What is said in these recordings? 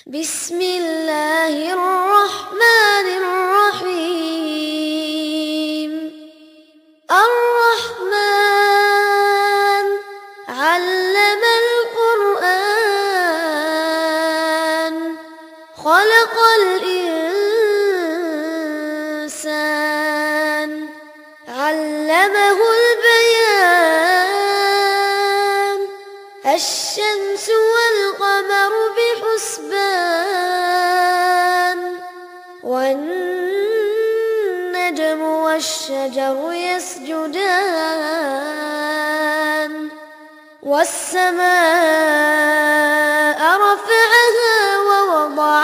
بسم الله الرحمن الرحيم الرحمن علم القرآن خلق الإنسان علمه البيان الشمس والقمر بحسبان والنجم والشجر يسجدان والسماء رفعها ووضع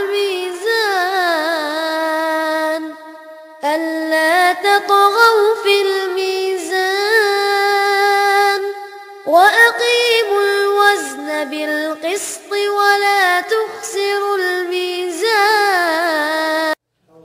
الميزان ألا تطغوا في الميزان وأقيموا الوزن بالقسط ولا تخسروا الميزان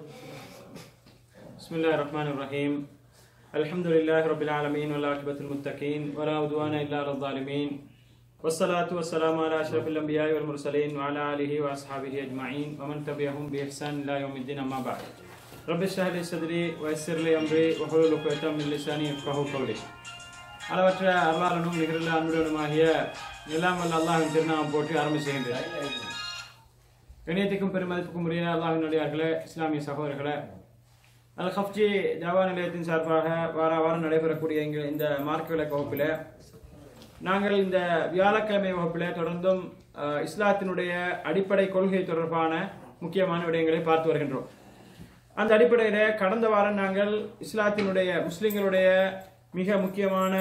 بسم الله الرحمن الرحيم الحمد لله رب العالمين والعاقبة المتقين ولا عدوان إلا على الظالمين والصلاة والسلام على أشرف الأنبياء والمرسلين وعلى آله وأصحابه أجمعين ومن تبعهم بإحسان إلى يوم الدين أما بعد رب اشرح لي صدري ويسر لي أمري واحلل عقدة من لساني يفقهوا قولي அளவற்ற அருளாளனும் நிகரில் அன்புடனுமாகிய எல்லாம் வல்ல அல்லாஹின் திருநாமம் போற்றி ஆரம்பிச்சுகின்றேன் கணியத்துக்கும் பெருமதிப்புக்கும் உரிய அல்லாஹினுடையார்களே இஸ்லாமிய சகோதரர்களே அல் ஹப்ஜி ஜாவா நிலையத்தின் சார்பாக வார வாரம் நடைபெறக்கூடிய எங்கள் இந்த மார்க்க விளக்க வகுப்பில் நாங்கள் இந்த வியாழக்கிழமை வகுப்பில் தொடர்ந்தும் அஹ், இஸ்லாத்தினுடைய அடிப்படை கொள்கை தொடர்பான முக்கியமான விடயங்களை பார்த்து வருகின்றோம் அந்த அடிப்படையில் கடந்த வாரம் நாங்கள் இஸ்லாத்தினுடைய முஸ்லிம்களுடைய மிக முக்கியமான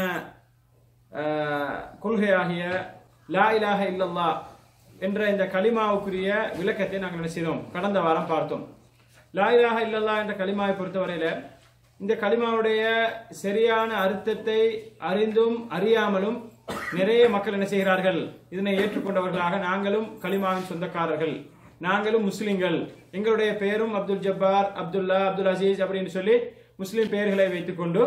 அஹ், கொள்கையாகிய லா இலாஹ இல்லல்லா என்ற இந்த கலிமாவுக்குரிய விளக்கத்தை நாங்கள் என்ன செய்தோம் கடந்த வாரம் பார்த்தோம் லா இலாஹ இல்லல்லா என்ற கலிமாவை பொறுத்தவரையில இந்த கலிமாவுடைய சரியான அர்த்தத்தை அறிந்தும் அறியாமலும் நிறைய மக்கள் என்ன செய்கிறார்கள் இதனை ஏற்றுக்கொண்டவர்களாக நாங்களும் கலிமாவின் சொந்தக்காரர்கள் நாங்களும் முஸ்லிம்கள் எங்களுடைய பெயரும் அப்துல் ஜப்பார் அப்துல்லா அப்துல் அசீஸ் அப்படின்னு சொல்லி முஸ்லிம் பெயர்களை வைத்துக்கொண்டு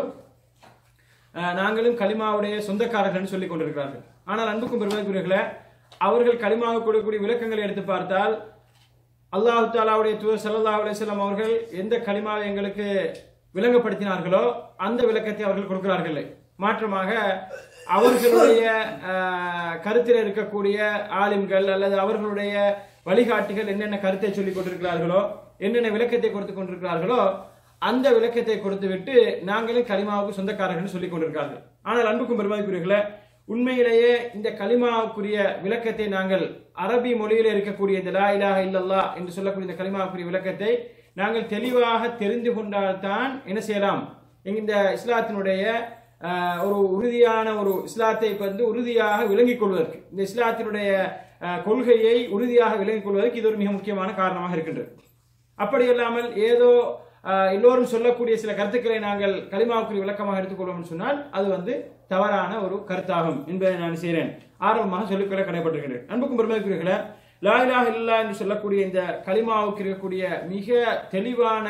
அஹ், நாங்களும் கலிமாவுடைய சொந்தக்காரர்கள் சொல்லிக் கொண்டிருக்கிறார்கள் ஆனால் அன்புக்கும் பெருமதிக்குரியர்களே அவர்கள் கலிமாவுக்கு கொடுக்கக்கூடிய விளக்கங்களை எடுத்து பார்த்தால் அல்லாஹு தாலாவுடைய தூதர் ஸல்லல்லாஹு அலைஹி வஸல்லம் அவர்கள் எந்த கலிமாவை எங்களுக்கு விளங்கப்படுத்தினார்களோ அந்த விளக்கத்தை அவர்கள் கொடுக்கிறார்கள் மாற்றமாக அவர்களுடைய அஹ், கருத்தில் இருக்கக்கூடிய ஆலிம்கள் அல்லது அவர்களுடைய வழிகாட்டிகள் என்னென்ன கருத்தை சொல்லிக் கொண்டிருக்கிறார்களோ என்னென்ன விளக்கத்தை கொடுத்து கொண்டிருக்கிறார்களோ அந்த விளக்கத்தை கொடுத்து விட்டு நாங்களும் கலிமாவுக்கு சொந்தக்காரர்கள் சொல்லிக் கொண்டிருக்கிறார்கள் ஆனால் அன்புக்கும் பெருமதிக்குரியர்களே உண்மையிலேயே இந்த கலிமாவுக்குரிய விளக்கத்தை நாங்கள் அரபி மொழியில இருக்கக்கூடிய இந்த லா இலாஹ இல்லல்லா என்று சொல்லக்கூடிய இந்த கலிமாவுக்குரிய விளக்கத்தை நாங்கள் தெளிவாக தெரிந்து கொண்டால்தான் என்ன செய்யலாம் இந்த இஸ்லாத்தினுடைய ஆஹ், ஒரு உறுதியான ஒரு இஸ்லாத்தை வந்து உறுதியாக விளங்கிக் கொள்வதற்கு இந்த இஸ்லாத்தினுடைய ஆஹ், கொள்கையை உறுதியாக விளங்கிக் கொள்வதற்கு இது ஒரு மிக முக்கியமான காரணமாக இருக்கின்றது அப்படி இல்லாமல் ஏதோ ஆஹ், எல்லோரும் சொல்லக்கூடிய சில கருத்துக்களை நாங்கள் கலிமாவுக்கு விளக்கமாக எடுத்துக்கொள்வோம் சொன்னால் அது வந்து தவறான ஒரு கருத்தாகும் என்பதை நான் செய்கிறேன் ஆரம்பமாக சொல்லிக்கொள்ள கடைபட்டிருக்கிறேன் அன்புக்கும் பெருமதிக்குரியர்களே லா இலாஹ இல்லா என்று சொல்லக்கூடிய இந்த கலிமாவுக்கு இருக்கக்கூடிய மிக தெளிவான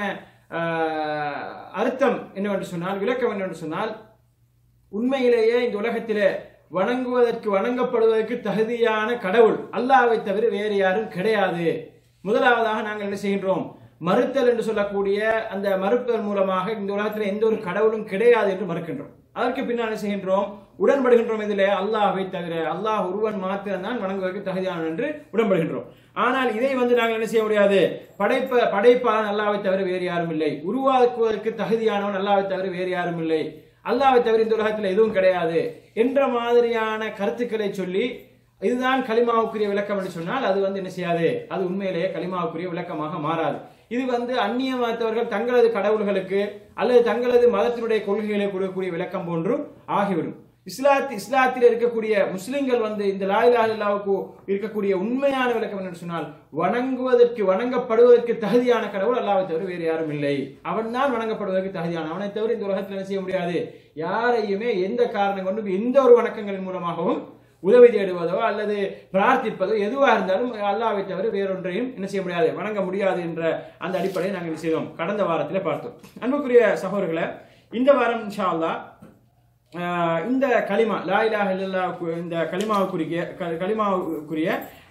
ஆஹ், அர்த்தம் என்னவென்று சொன்னால் விளக்கம் என்னவென்று சொன்னால் உண்மையிலேயே இந்த உலகத்திலே வணங்குவதற்கு வணங்கப்படுவதற்கு தகுதியான கடவுள் அல்லாஹ்வை தவிர வேறு யாரும் கிடையாது முதலாவதாக நாங்கள் என்ன செய்கின்றோம் மறுத்தல் என்று சொல்லக்கூடிய அந்த மறுப்பதன் மூலமாக இந்த உலகத்தில் எந்த ஒரு கடவுளும் கிடையாது என்று மறுக்கின்றோம் அதற்கு பின்னால் என்ன செய்கின்றோம் உடன்படுகின்றோம் இதிலே அல்லாஹ்வை தவிர அல்லாஹ் ஒருவன் மாத்திரம்தான் வணங்குவதற்கு தகுதியானவன் என்று உடன்படுகின்றோம் ஆனால் இதை வந்து நாங்கள் என்ன செய்ய முடியாது படைப்ப படைப்பாளன் அல்லாஹ்வை தவிர வேறு யாரும் இல்லை உருவாக்குவதற்கு தகுதியானவன் அல்லாஹ்வை தவிர வேறு யாரும் இல்லை அல்லாஹ்வை தவிர இந்த உலகத்தில் எதுவும் கிடையாது என்ற மாதிரியான கருத்துக்களை சொல்லி இதுதான் கலிமாவுக்குரிய விளக்கம் என்று சொன்னால் அது வந்து என்ன செய்யாது அது உண்மையிலேயே கலிமாவுக்குரிய விளக்கமாக மாறாது இது வந்து அந்நிய மதத்தவர்கள் தங்களது கடவுள்களுக்கு அல்லது தங்களது மதத்தினுடைய கொள்கைகளை கொடுக்கக்கூடிய விளக்கம் போன்றும் ஆகிவிடும் இஸ்லாத் இஸ்லாத்தில் இருக்கக்கூடிய முஸ்லிம்கள் வந்து இந்த லாயிலா இல்லாவுக்கு இருக்கக்கூடிய உண்மையான விளக்கம் என்னன்னு சொன்னால் வணங்குவதற்கு வணங்கப்படுவதற்கு தகுதியான கடவுள் அல்லாவை தவிர வேறு யாரும் இல்லை அவன் தான் வணங்கப்படுவதற்கு தகுதியான அவனை தவிர இந்த உலகத்தில் என்ன செய்ய முடியாது யாரையுமே எந்த காரணம் கொண்டும் எந்த ஒரு வணக்கங்களின் மூலமாகவும் உதவி தேடுவதோ அல்லது பிரார்த்திப்பதோ எதுவாக இருந்தாலும் அல்லாவை தவிர வேறொன்றையும் என்ன செய்ய முடியாது வணங்க முடியாது என்ற அந்த அடிப்படையை நாங்கள் என்ன செய்தோம் கடந்த வாரத்தில் பார்த்தோம் அன்புக்குரிய சகோதரர்களை இந்த வாரம் இன்ஷா அல்லாஹ் ஆஹ் இந்த களிமா லா இலாஹ இல்லல்லாஹ் கு- இந்த களிமாவுக்குரிய க- களிமாவுக்குரிய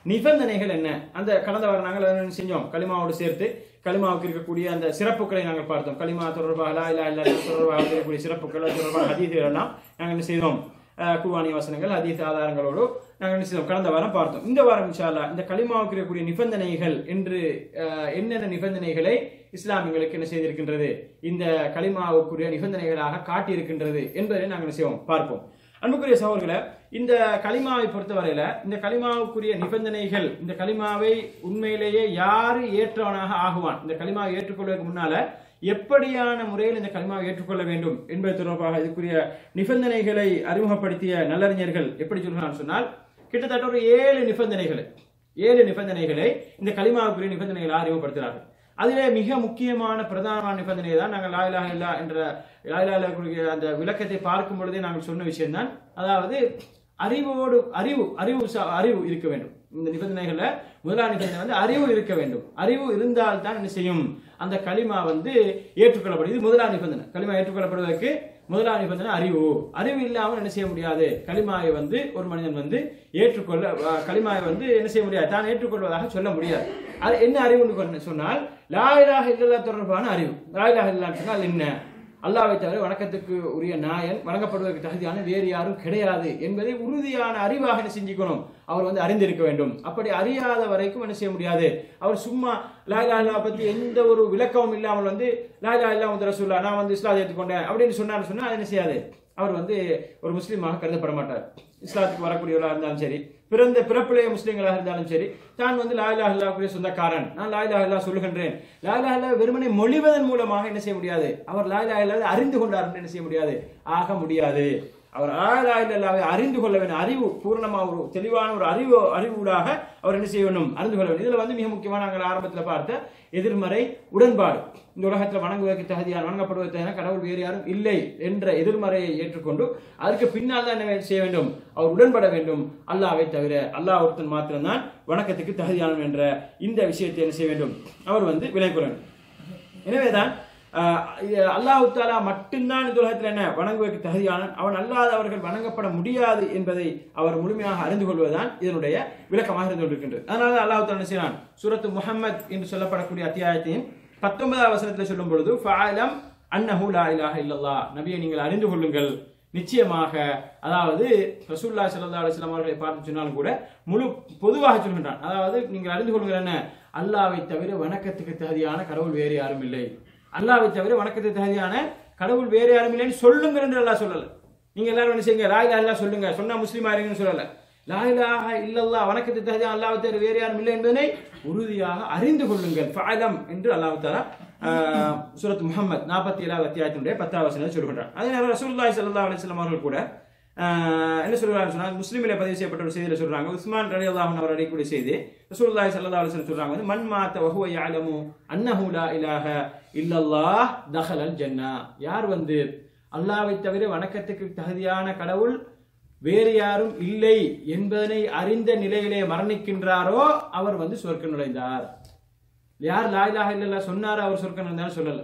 நிபந்தனைகள் என்ன அந்த கடந்த வாரம் நாங்கள் என்ன செஞ்சோம் களிமாவோடு சேர்த்து களிமாவுக்கு இருக்கக்கூடிய அந்த சிறப்புகளை நாங்கள் பார்த்தோம் களிமா தொடர்பாக லா இலாஹ இல்லல்லாஹ் தொடர்பாக இருக்கக்கூடிய சிறப்புகள் அது தொடர்பாக ஹதீதுகள் எல்லாம் நாங்கள் என்ன செய்தோம் அஹ், குர்ஆனி வசனங்கள் ஹதீஸ் ஆதாரங்களோடு நாங்கள் என்ன செய்தோம் கடந்த வாரம் பார்த்தோம் இந்த வாரம் இன்ஷா அல்லாஹ் இந்த களிமாவுக்கு இருக்கக்கூடிய நிபந்தனைகள் என்று அஹ், என்னென்ன நிபந்தனைகளை இஸ்லாம் எங்களுக்கு என்ன செய்திருக்கின்றது இந்த களிமாவுக்குரிய நிபந்தனைகளாக காட்டியிருக்கின்றது என்பதை நாங்கள் என்ன செய்வோம் பார்ப்போம் அன்புக்குரிய சகோதரர்களே இந்த களிமாவை பொறுத்தவரையில இந்த களிமாவுக்குரிய நிபந்தனைகள் இந்த களிமாவை உண்மையிலேயே யாரு ஏற்றவனாக ஆகுவான் இந்த களிமாவை ஏற்றுக்கொள்வதற்கு முன்னால எப்படியான முறையில் இந்த களிமாவை ஏற்றுக்கொள்ள வேண்டும் என்பது தொடர்பாக இதுக்குரிய நிபந்தனைகளை அறிமுகப்படுத்திய நல்லறிஞர்கள் எப்படி சொல்கிறான்னு சொன்னால் கிட்டத்தட்ட ஒரு ஏழு நிபந்தனைகளை ஏழு நிபந்தனைகளை இந்த களிமாவுக்குரிய நிபந்தனைகளை அறிமுகப்படுத்துகிறார்கள் அதிலே மிக முக்கியமான பிரதானமான நிபந்தனை தான் நாங்கள் லாயிலாக இல்லா என்ற லாயிலா குறிய அந்த விளக்கத்தை பார்க்கும் பொழுதே நாங்கள் சொன்ன விஷயம்தான் அதாவது அறிவோடு அறிவு அறிவு சா- அறிவு இருக்க வேண்டும் இந்த நிபந்தனைகள்ல முதலாவது நிபந்தனை வந்து அறிவு இருக்க வேண்டும் அறிவு இருந்தால் தான் என்ன செய்யும் அந்த களிமா வந்து ஏற்றுக்கொள்ளப்படும் இது முதலாவது நிபந்தனை களிமா ஏற்றுக்கொள்ளப்படுவதற்கு முதலாவது நிபந்தனை அறிவு அறிவு இல்லாமல் என்ன செய்ய முடியாது களிமாவை வந்து ஒரு மனிதன் வந்து ஏற்றுக்கொள்ள அஹ், களிமாவை வந்து என்ன செய்ய முடியாது தான் ஏற்றுக்கொள்வதாக சொல்ல முடியாது அது என்ன அறிவுன்னு கொண்டு சொன்னால் லாயிலாக இல்லல்லா தொடர்பான அறிவு லாயிலாக இல்லான்னு சொன்னால் என்ன அல்லாஹ்வை தவிர வணக்கத்துக்கு உரிய நாயன் வணங்கப்படுவதற்கு தகுதியான வேறு யாரும் கிடையாது என்பதை உறுதியான அறிவாக என்ன செஞ்சுக்கணும் அவர் வந்து அறிந்திருக்க வேண்டும் அப்படி அறியாத வரைக்கும் என்ன செய்ய முடியாது அவர் சும்மா லாயிலா இல்லா பத்தி எந்த ஒரு விளக்கமும் இல்லாமல் வந்து லாயிலா இல்லா வந்து ரசூல்லா நான் வந்து இஸ்லாத்தை ஏற்றுக்கொண்டேன் அப்படின்னு சொன்னார் சொன்னா அது என்ன செய்யாது அவர் வந்து ஒரு முஸ்லீமாக கருதப்பட மாட்டார் இஸ்லாத்துக்கு வரக்கூடியவராக இருந்தாலும் சரி பிறந்த பிறப்பிலேயே முஸ்லீம்களாக இருந்தாலும் சரி தான் வந்து லாயிலா அல்லாவுக்குரிய சொந்தக்காரன் நான் லாயிலா அல்லா சொல்லுகின்றேன் லாயிலா அல்லா வெறுமனை மொழிவதன் மூலமாக என்ன செய்ய முடியாது அவர் லாயிலா அல்லா அறிந்து கொண்டார் என்று என்ன செய்ய முடியாது ஆக முடியாது அவர் லாயிலா இல்லாவை அறிந்து கொள்ள வேண்டும் அறிவு பூர்ணமாக ஒரு தெளிவான ஒரு அறிவு அறிவூடாக அவர் என்ன செய்ய வேண்டும் அறிந்து கொள்ள வேண்டும் இதுல வந்து மிக முக்கியமான நாங்கள் ஆரம்பத்தில் பார்த்த எதிர்மறை உடன்பாடு இந்த உலகத்தில் வணங்குவதற்கு தகுதியான வணங்கப்படுவதற்கு தகுதியான கடவுள் வேறு யாரும் இல்லை என்ற எதிர்மறையை ஏற்றுக்கொண்டு அதற்கு பின்னால் தான் என்ன செய்ய வேண்டும் அவர் உடன்பட வேண்டும் அல்லாவை தவிர அல்லாஹ் ஒருத்தன் மாத்திரம்தான் வணக்கத்துக்கு தகுதியானவன் என்ற இந்த விஷயத்தை என்ன செய்ய வேண்டும் அவர் வந்து விலை கொள்ள வேண்டும் எனவேதான் ஆஹ், இது அல்லாஹ் தாலா மட்டும்தான் இந்த உலகத்தில் என்ன வணங்குவதற்கு தகுதியானவன் அவன் அல்லாதவர்கள் வணங்கப்பட முடியாது என்பதை அவர் முழுமையாக அறிந்து கொள்வதுதான் இதனுடைய விளக்கமாக இருந்து கொண்டிருக்கின்றது அதனால அல்லாஹ் தாலா என்ன செய்கிறான் சூரத்து முஹம்மத் என்று சொல்லப்படக்கூடிய அத்தியாயத்தையும் பத்தொன்பதாவது வசனத்தில் சொல்லும் பொழுது ஃபஅலம் அன்னஹு லா இலாஹ இல்லல்லாஹ் நபியை நீங்கள் அறிந்து கொள்ளுங்கள் நிச்சயமாக அதாவது ரசூல்லா ஸல்லல்லாஹு அலைஹி வஸல்லம் அவர்களை பார்த்து சொன்னாலும் கூட முழு பொதுவாக சொல்கின்றான் அதாவது நீங்கள் அறிந்து கொள்ளுங்கள் என்ன அல்லாவை தவிர வணக்கத்துக்கு தகுதியான கடவுள் வேறு யாரும் இல்லை அல்லாவை தவிர வணக்கத்துக்கு தகுதியான கடவுள் வேறு யாரும் இல்லைன்னு சொல்லுங்கள் என்று அல்லாஹ் சொல்லல நீங்க எல்லாரும் என்ன செய்யுங்க லா இலாஹ இல்லல்லாஹ் சொல்லுங்க சொன்னா முஸ்லீம் ஆயிருங்கன்னு சொல்லல லா இலாஹ இல்லல்லாஹ் வணக்கத்துக்கு தகுதியான அல்லாஹ்வை தவிர வேறு யாரும் இல்லை என்பதனை உறுதியாக அறிந்து கொள்ளுங்கள் ஃபஅலம் என்று அல்லாஹ் தஆலா ஆஹ், சூரத் முஹம்மத் நாற்பத்தி ஏழாவது அத்தியாயத்தினுடைய பத்தாவது வசனத்தை சொல்கின்றார் அதே நேரம் ரசூலுல்லாஹி ஸல்லல்லாஹு அலைஹி வஸல்லம் அவர்கள் கூட ஆஹ், என்ன சொல்றாங்க சொன்னா முஸ்லிமிலே பதிவு செய்யப்பட்ட ஒரு செய்தியில சொல்றாங்க உஸ்மான் ரலியல்லாஹு அன்ஹு அவர் அடையக்கூடிய செய்தி ரசூலுல்லாஹி ஸல்லல்லாஹு அலைஹி வஸல்லம் சொல்றாங்க வந்து மன் மாத்த வஹுவ யஅலமு அன்னஹு லா இலாஹ இல்லல்லாஹ் தஹலல் ஜன்னா யார் வந்து அல்லாஹ்வை தவிர வணக்கத்துக்கு தகுதியான கடவுள் வேறு யாரும் இல்லை என்பதனை அறிந்த நிலையிலே மரணிக்கின்றாரோ அவர் வந்து சொர்க்கம் நுழைந்தார் யார் லா இலாஹ இல்லல்லாஹ் சொன்னாரோ அவர் சொர்க்கம் நுழைந்தாலும் சொல்லல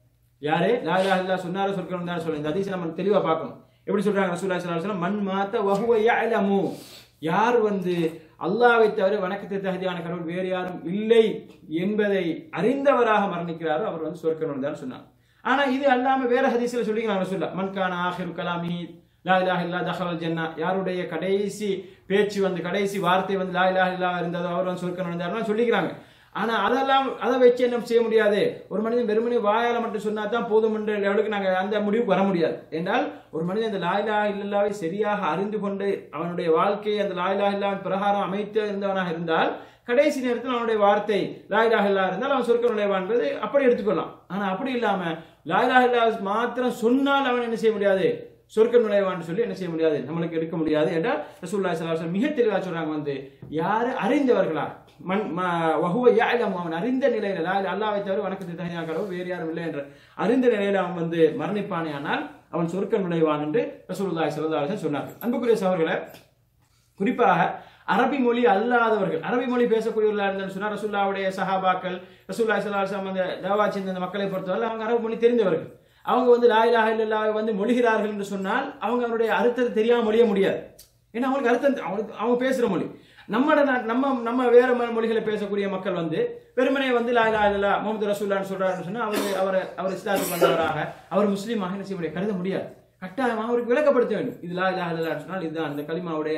யாரு லா இலாஹ இல்லல்லாஹ் சொன்னாரோ சொர்க்கம் நுழைந்தாலும் சொல்லல இந்த ஹதீஸை நம்ம தெளிவா பார்க்கணும் எப்படி சொல்றாங்க ரசூலுல்லாஹி ஸல்லல்லாஹு அலைஹி வஸல்லம் மன் மாத்த வஹுவ யஅலமு யார் வந்து அல்லாஹ்வை தவிர வணக்கத்துக்கு தகுதியான கடவுள் வேறு யாரும் இல்லை என்பதை அறிந்தவராக மரணிக்கிறாரோ அவர் வந்து சொர்க்கம் நுழைந்தார் சொன்னார் ஆனா இது அல்லாம வேற ஹதீஸ்ல சொல்லிக்கிறாங்க ரசூல்லா மன் கான ஆஹிரு கலாமி லா இலாஹ இல்லா தஹலல் ஜன்னா யாருடைய கடைசி பேச்சு வந்து கடைசி வார்த்தை வந்து லா இலாஹ இல்லா இருந்ததோ அவர் வந்து சொர்க்கம் நுழைந்தார்னு சொல்லிக்கிறாங்க ஆனா அதெல்லாம் அதை வச்சு என்ன செய்ய முடியாது ஒரு மனிதன் வெறுமனே வாயால மட்டும் சொன்னா தான் போதும் என்ற லெவலுக்கு நாங்க அந்த முடிவுக்கு வர முடியாது என்றால் ஒரு மனிதன் அந்த லாயிலா இல்லல்லாவை சரியாக அறிந்து கொண்டு அவனுடைய வாழ்க்கையை அந்த லாயிலா இல்லாவின் பிரகாரம் அமைத்து இருந்தவனாக இருந்தால் கடைசி நேரத்தில் அவனுடைய வார்த்தை லாயிலாக இல்லா இருந்தால் அவன் சொர்க்க நுழைவான் என்பது அப்படி எடுத்துக்கொள்ளலாம் ஆனா அப்படி இல்லாம லாயிலாக இல்லா மாத்திரம் சொன்னால் அவன் என்ன செய்ய முடியாது சொர்க்க நுழைவான்னு சொல்லி என்ன செய்ய முடியாது நம்மளுக்கு எடுக்க முடியாது என்றால் ரசூல்லா ஸல்லல்லாஹு அலைஹி வஸல்லம் மிக தெளிவாக சொல்றாங்க வந்து யாரு அறிந்தவர்களா மண் ம- வஹுவ யாலம் அவன் அறிந்த நிலையில லா இலாஹ அல்லாஹ்வை தவிர வணக்கத்துக்கு தனியாக கடவுள் வேறு யாரும் இல்லை என்ற அறிந்த நிலையில அவன் வந்து மரணிப்பானே ஆனால் அவன் சொர்க்க நுழைவான் என்று ரசூலுல்லாஹி ஸல்லல்லாஹு அலைஹி வஸல்லம் சொன்னார்கள் அன்புக்குரிய சகோதரர்களே குறிப்பாக அரபி மொழி அல்லாதவர்கள் அரபி மொழி பேசக்கூடியவர்களாக இருந்தாலும் சொன்னா ரசூல்லாவுடைய சஹாபாக்கள் ரசூல்லா சலாஹம் அந்த தவா சிந்த அந்த மக்களை பொறுத்தவரை அவங்க அரபு மொழி தெரிந்தவர்கள் அவங்க வந்து லா இலாஹ இல்லல்லாஹ் வந்து மொழிகிறார்கள் என்று சொன்னால் அவங்க அவருடைய அர்த்தத்தை தெரியாம மொழிய முடியாது ஏன்னா அவங்களுக்கு அர்த்தம் தெ- அவங்களுக்கு அவங்க பேசுற மொழி நம்ம நாட்- நம்ம நம்ம வேற ம- மொழிகளை பேசக்கூடிய மக்கள் வந்து வெறுமனே வந்து லா இலாஹ இல்லல்லாஹ் முகமது ரசூல்லான்னு சொல்றாருன்னு சொன்னா அவர் அவர் அவர் இஸ்லாத்துக்கு வந்தவராக அவர் முஸ்லீமாக என்ன செய்ய முடியாது கருத முடியாது கட்டாயமாக அவருக்கு விளக்கப்படுத்த வேண்டும் இது லா இலாஹ இல்லல்லாஹ் சொன்னால் இதுதான் இந்த கலிமாவுடைய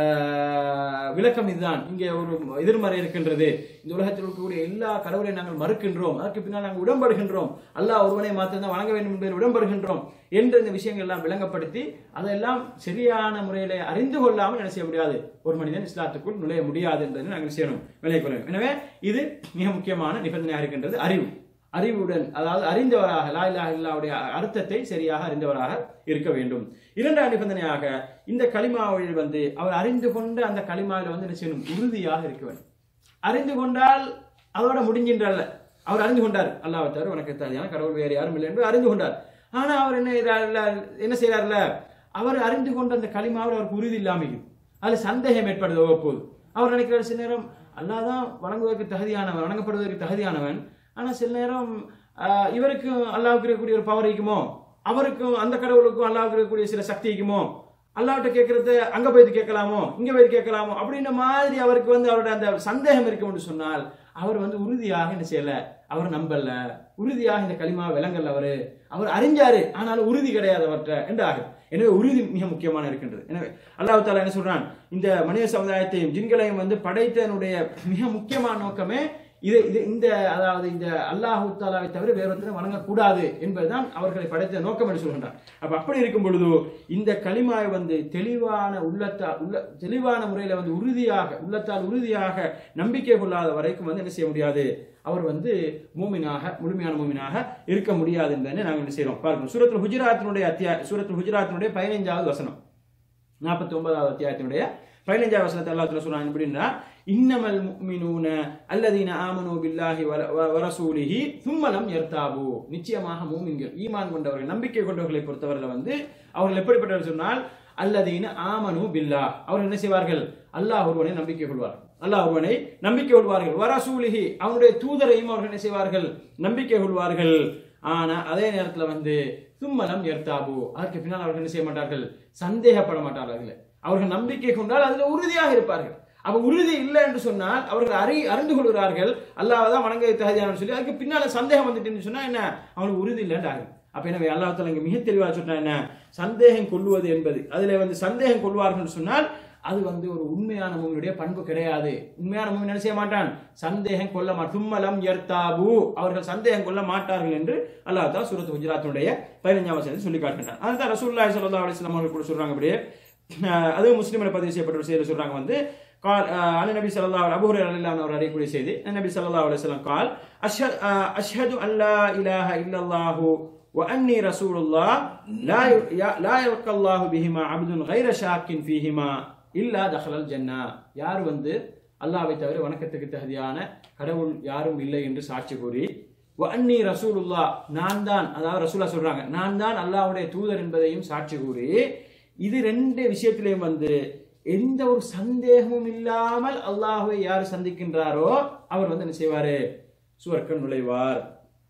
ஆஹ், விளக்கம் இதுதான் இங்கே ஒரு எதிர்மறை இருக்கின்றது இந்த உலகத்தில் இருக்கக்கூடிய எல்லா கடவுளையும் நாங்கள் மறுக்கின்றோம் அதற்கு பின்னால் நாங்கள் உடன்படுகின்றோம் அல்லாஹ் ஒருவனை மாத்திரம் வணங்க வேண்டும் என்பதில் உடன்படுகின்றோம் என்ற இந்த விஷயங்கள் எல்லாம் விளங்கப்படுத்தி அதெல்லாம் சரியான முறையில அறிந்து கொள்ளாமல் என்ன செய்ய முடியாது ஒரு மனிதன் இஸ்லாத்துக்குள் நுழைய முடியாது என்பதை நாங்கள் செய்யணும் விலை கொள்ள வேண்டும். எனவே இது மிக முக்கியமான நிபந்தனையாக இருக்கின்றது அறிவு அறிவுடன் அதாவது அறிந்தவராக லா இலாஹ இல்லாவுடைய அர்த்தத்தை சரியாக அறிந்தவராக இருக்க வேண்டும் இரண்டாம் நிபந்தனையாக இந்த கலிமாவில் வந்து அவர் அறிந்து கொண்ட அந்த கலிமாவில் வந்து என்ன செய்யணும் உறுதியாக இருக்க வேண்டும் அறிந்து கொண்டால் அதோட முடிஞ்சின்றல்ல அவர் அறிந்து கொண்டார் அல்லாஹ் தவிர உனக்கு தனியான கடவுள் வேறு யாரும் இல்லை என்று அறிந்து கொண்டார் ஆனா அவர் என்ன செய்றாருல்ல, என்ன செய்யறாருல அவர் அறிந்து கொண்ட அந்த களிமாவில் அவருக்கு உறுதி இல்லாமல் அதுல சந்தேகம் ஏற்படுது அவ்வப்போது அவர் நினைக்கிறார் சில நேரம் அல்லாஹ் தான் வணங்குவதற்கு தகுதியானவன் வணங்கப்படுவதற்கு தகுதியானவன் ஆனா சில நேரம் ஆஹ், இவருக்கும் அல்லாவுக்கு இருக்கக்கூடிய ஒரு பவர் இருக்குமோ அவருக்கும் அந்த கடவுளுக்கும் அல்லாவுக்கு இருக்கக்கூடிய சில சக்தி இருக்குமோ அல்லாஹ்ட்ட கேட்கறத அங்க போய் கேட்கலாமோ இங்க போய் கேட்கலாமோ அப்படின்ற மாதிரி அவருக்கு வந்து அவரோட அந்த சந்தேகம் இருக்கும்னு சொன்னால் அவர் வந்து உறுதியாக என்ன செய்யல அவர் நம்பல உறுதியாக இந்த களிமா விளங்கல அவரு அவர் அறிஞ்சாரு ஆனாலும் உறுதி கிடையாது அவர்கிட்ட என்று ஆகும் எனவே உறுதி மிக முக்கியமான இருக்கின்றது எனவே அல்லாஹ் தாலா என்ன சொல்றான் இந்த மனித சமுதாயத்தையும் ஜின்களையும் வந்து படைத்தனுடைய மிக முக்கியமான நோக்கமே இது இது இந்த அதாவது இந்த அல்லாஹு தாலாவை தவிர வேறொருத்தரை வணங்கக்கூடாது என்பதுதான் அவர்களை படைத்த நோக்கம் என்று சொல்கின்றார் அப்ப அப்படி இருக்கும் பொழுது இந்த களிமாய் வந்து தெளிவான உள்ளத்தால் உள்ள தெளிவான முறையில வந்து உறுதியாக உள்ளத்தால் உறுதியாக நம்பிக்கை கொள்ளாத வரைக்கும் வந்து என்ன செய்ய முடியாது அவர் வந்து மூமினாக முழுமையான மூமினாக இருக்க முடியாது என்பதை நாங்கள் என்ன செய்யறோம் பார்க்கணும் சூரத்துல் ஹுஜராத்தினுடைய அத்தியா சூரத்துல் ஹுஜராத்தினுடைய பதினைஞ்சாவது வசனம் நாற்பத்தி ஒன்பதாவது அத்தியாயத்தினுடைய பதினைஞ்சாவது வசனத்தை அல்லாஹ் சொல்றாங்க எப்படின்னா இன்னமல் முஃமினூன அல்லதீன ஆமனு பில்லாஹி வர- வ- வரசூலிஹி சும்மலம் யர்தாபு நிச்சயமாக மூமின்கள் ஈமான் கொண்டவர்கள் நம்பிக்கை கொண்டவர்களை பொறுத்தவரையில் வந்து அவர்கள் எப்படிப்பட்டவர்கள் சொன்னால் அல்லதீன ஆமனு பில்லா அவர்கள் என்ன செய்வார்கள் அல்லாஹ் ஒருவனை நம்பிக்கை கொள்வார்கள் அல்லாஹ் ஒருவனை நம்பிக்கை கொள்வார்கள் வரசூலிஹி அவனுடைய தூதரையும் அவர்கள் என்ன செய்வார்கள் நம்பிக்கை கொள்வார்கள் ஆனா அதே நேரத்துல வந்து சும்மலம் எர்த்தாபு அதற்கு பின்னால் அவர்கள் என்ன செய்ய மாட்டார்கள் சந்தேகப்பட மாட்டார்கள் அவர்கள் நம்பிக்கை கொண்டால் அதுல உறுதியாக இருப்பார்கள் அப்ப உறுதி இல்லை என்று சொன்னால் அவர்கள் அறி அறிந்து கொள்கிறார்கள் அல்லாஹ் தான் வணங்க தகுதியானு சொல்லி அதுக்கு பின்னால சந்தேகம் வந்துட்டுன்னு சொன்னா என்ன அவனுக்கு உறுதி இல்லைன்னு ஆகும் அப்ப எனவே அல்லாஹ் தஆலா இங்க மிக தெளிவாக சொன்னா என்ன சந்தேகம் கொள்வது என்பது அதுல வந்து சந்தேகம் கொள்வார்கள் சொன்னால் அது வந்து ஒரு உண்மையான மூமியுடைய பண்பு கிடையாது உண்மையான மூமி என்ன செய்ய மாட்டான் சந்தேகம் கொள்ள மாட்டான் தும்மலம் எர்த்தாபு அவர்கள் சந்தேகம் கொள்ள மாட்டார்கள் என்று அல்லாஹ் தான் சூரத் குஜராத்தினுடைய பதினஞ்சாம் வசனத்தில் சொல்லி காட்டுகின்றான் அதுதான் ரசூலுல்லாஹி ஸல்லல்லாஹு அலைஹி வஸல்லம் அவர்கள் கூட சொல்றாங்க அப்படியே அஹ் அதுவும் முஸ்லிமில் பதிவு செய்யப்பட்ட ஒரு செய்தி சொல்றாங்க வந்து قال عن النبي صلى الله عليه ابو هريره رضي الله عنه அறியக்கூடிய செய்தி النبي صلى الله عليه وسلم قال اشهد اشهد ان لا اله الا الله واني رسول الله لا ي- لا يلقى الله بهما عبد غير شاك فيهما الا دخل الجنه யார் வந்து அல்லாஹ்வை தவிர வணக்கத்துக்கு தகுதியான கடவுள் யாரும் இல்லை என்று சாட்சி கூறி அன்னி ரசூலுல்லா நான் தான் அதாவது ரசூலா சொல்றாங்க நான் தான் அல்லாஹ்வுடைய தூதர் என்பதையும் சாட்சி கூறி இது ரெண்டு விஷயத்திலையும் வந்து எந்த ஒரு சந்தேகமும் இல்லாமல் அல்லாஹ்வை யார் சந்திக்கின்றாரோ அவர் வந்து என்ன செய்வாரு சுவர்க்கம் நுழைவார்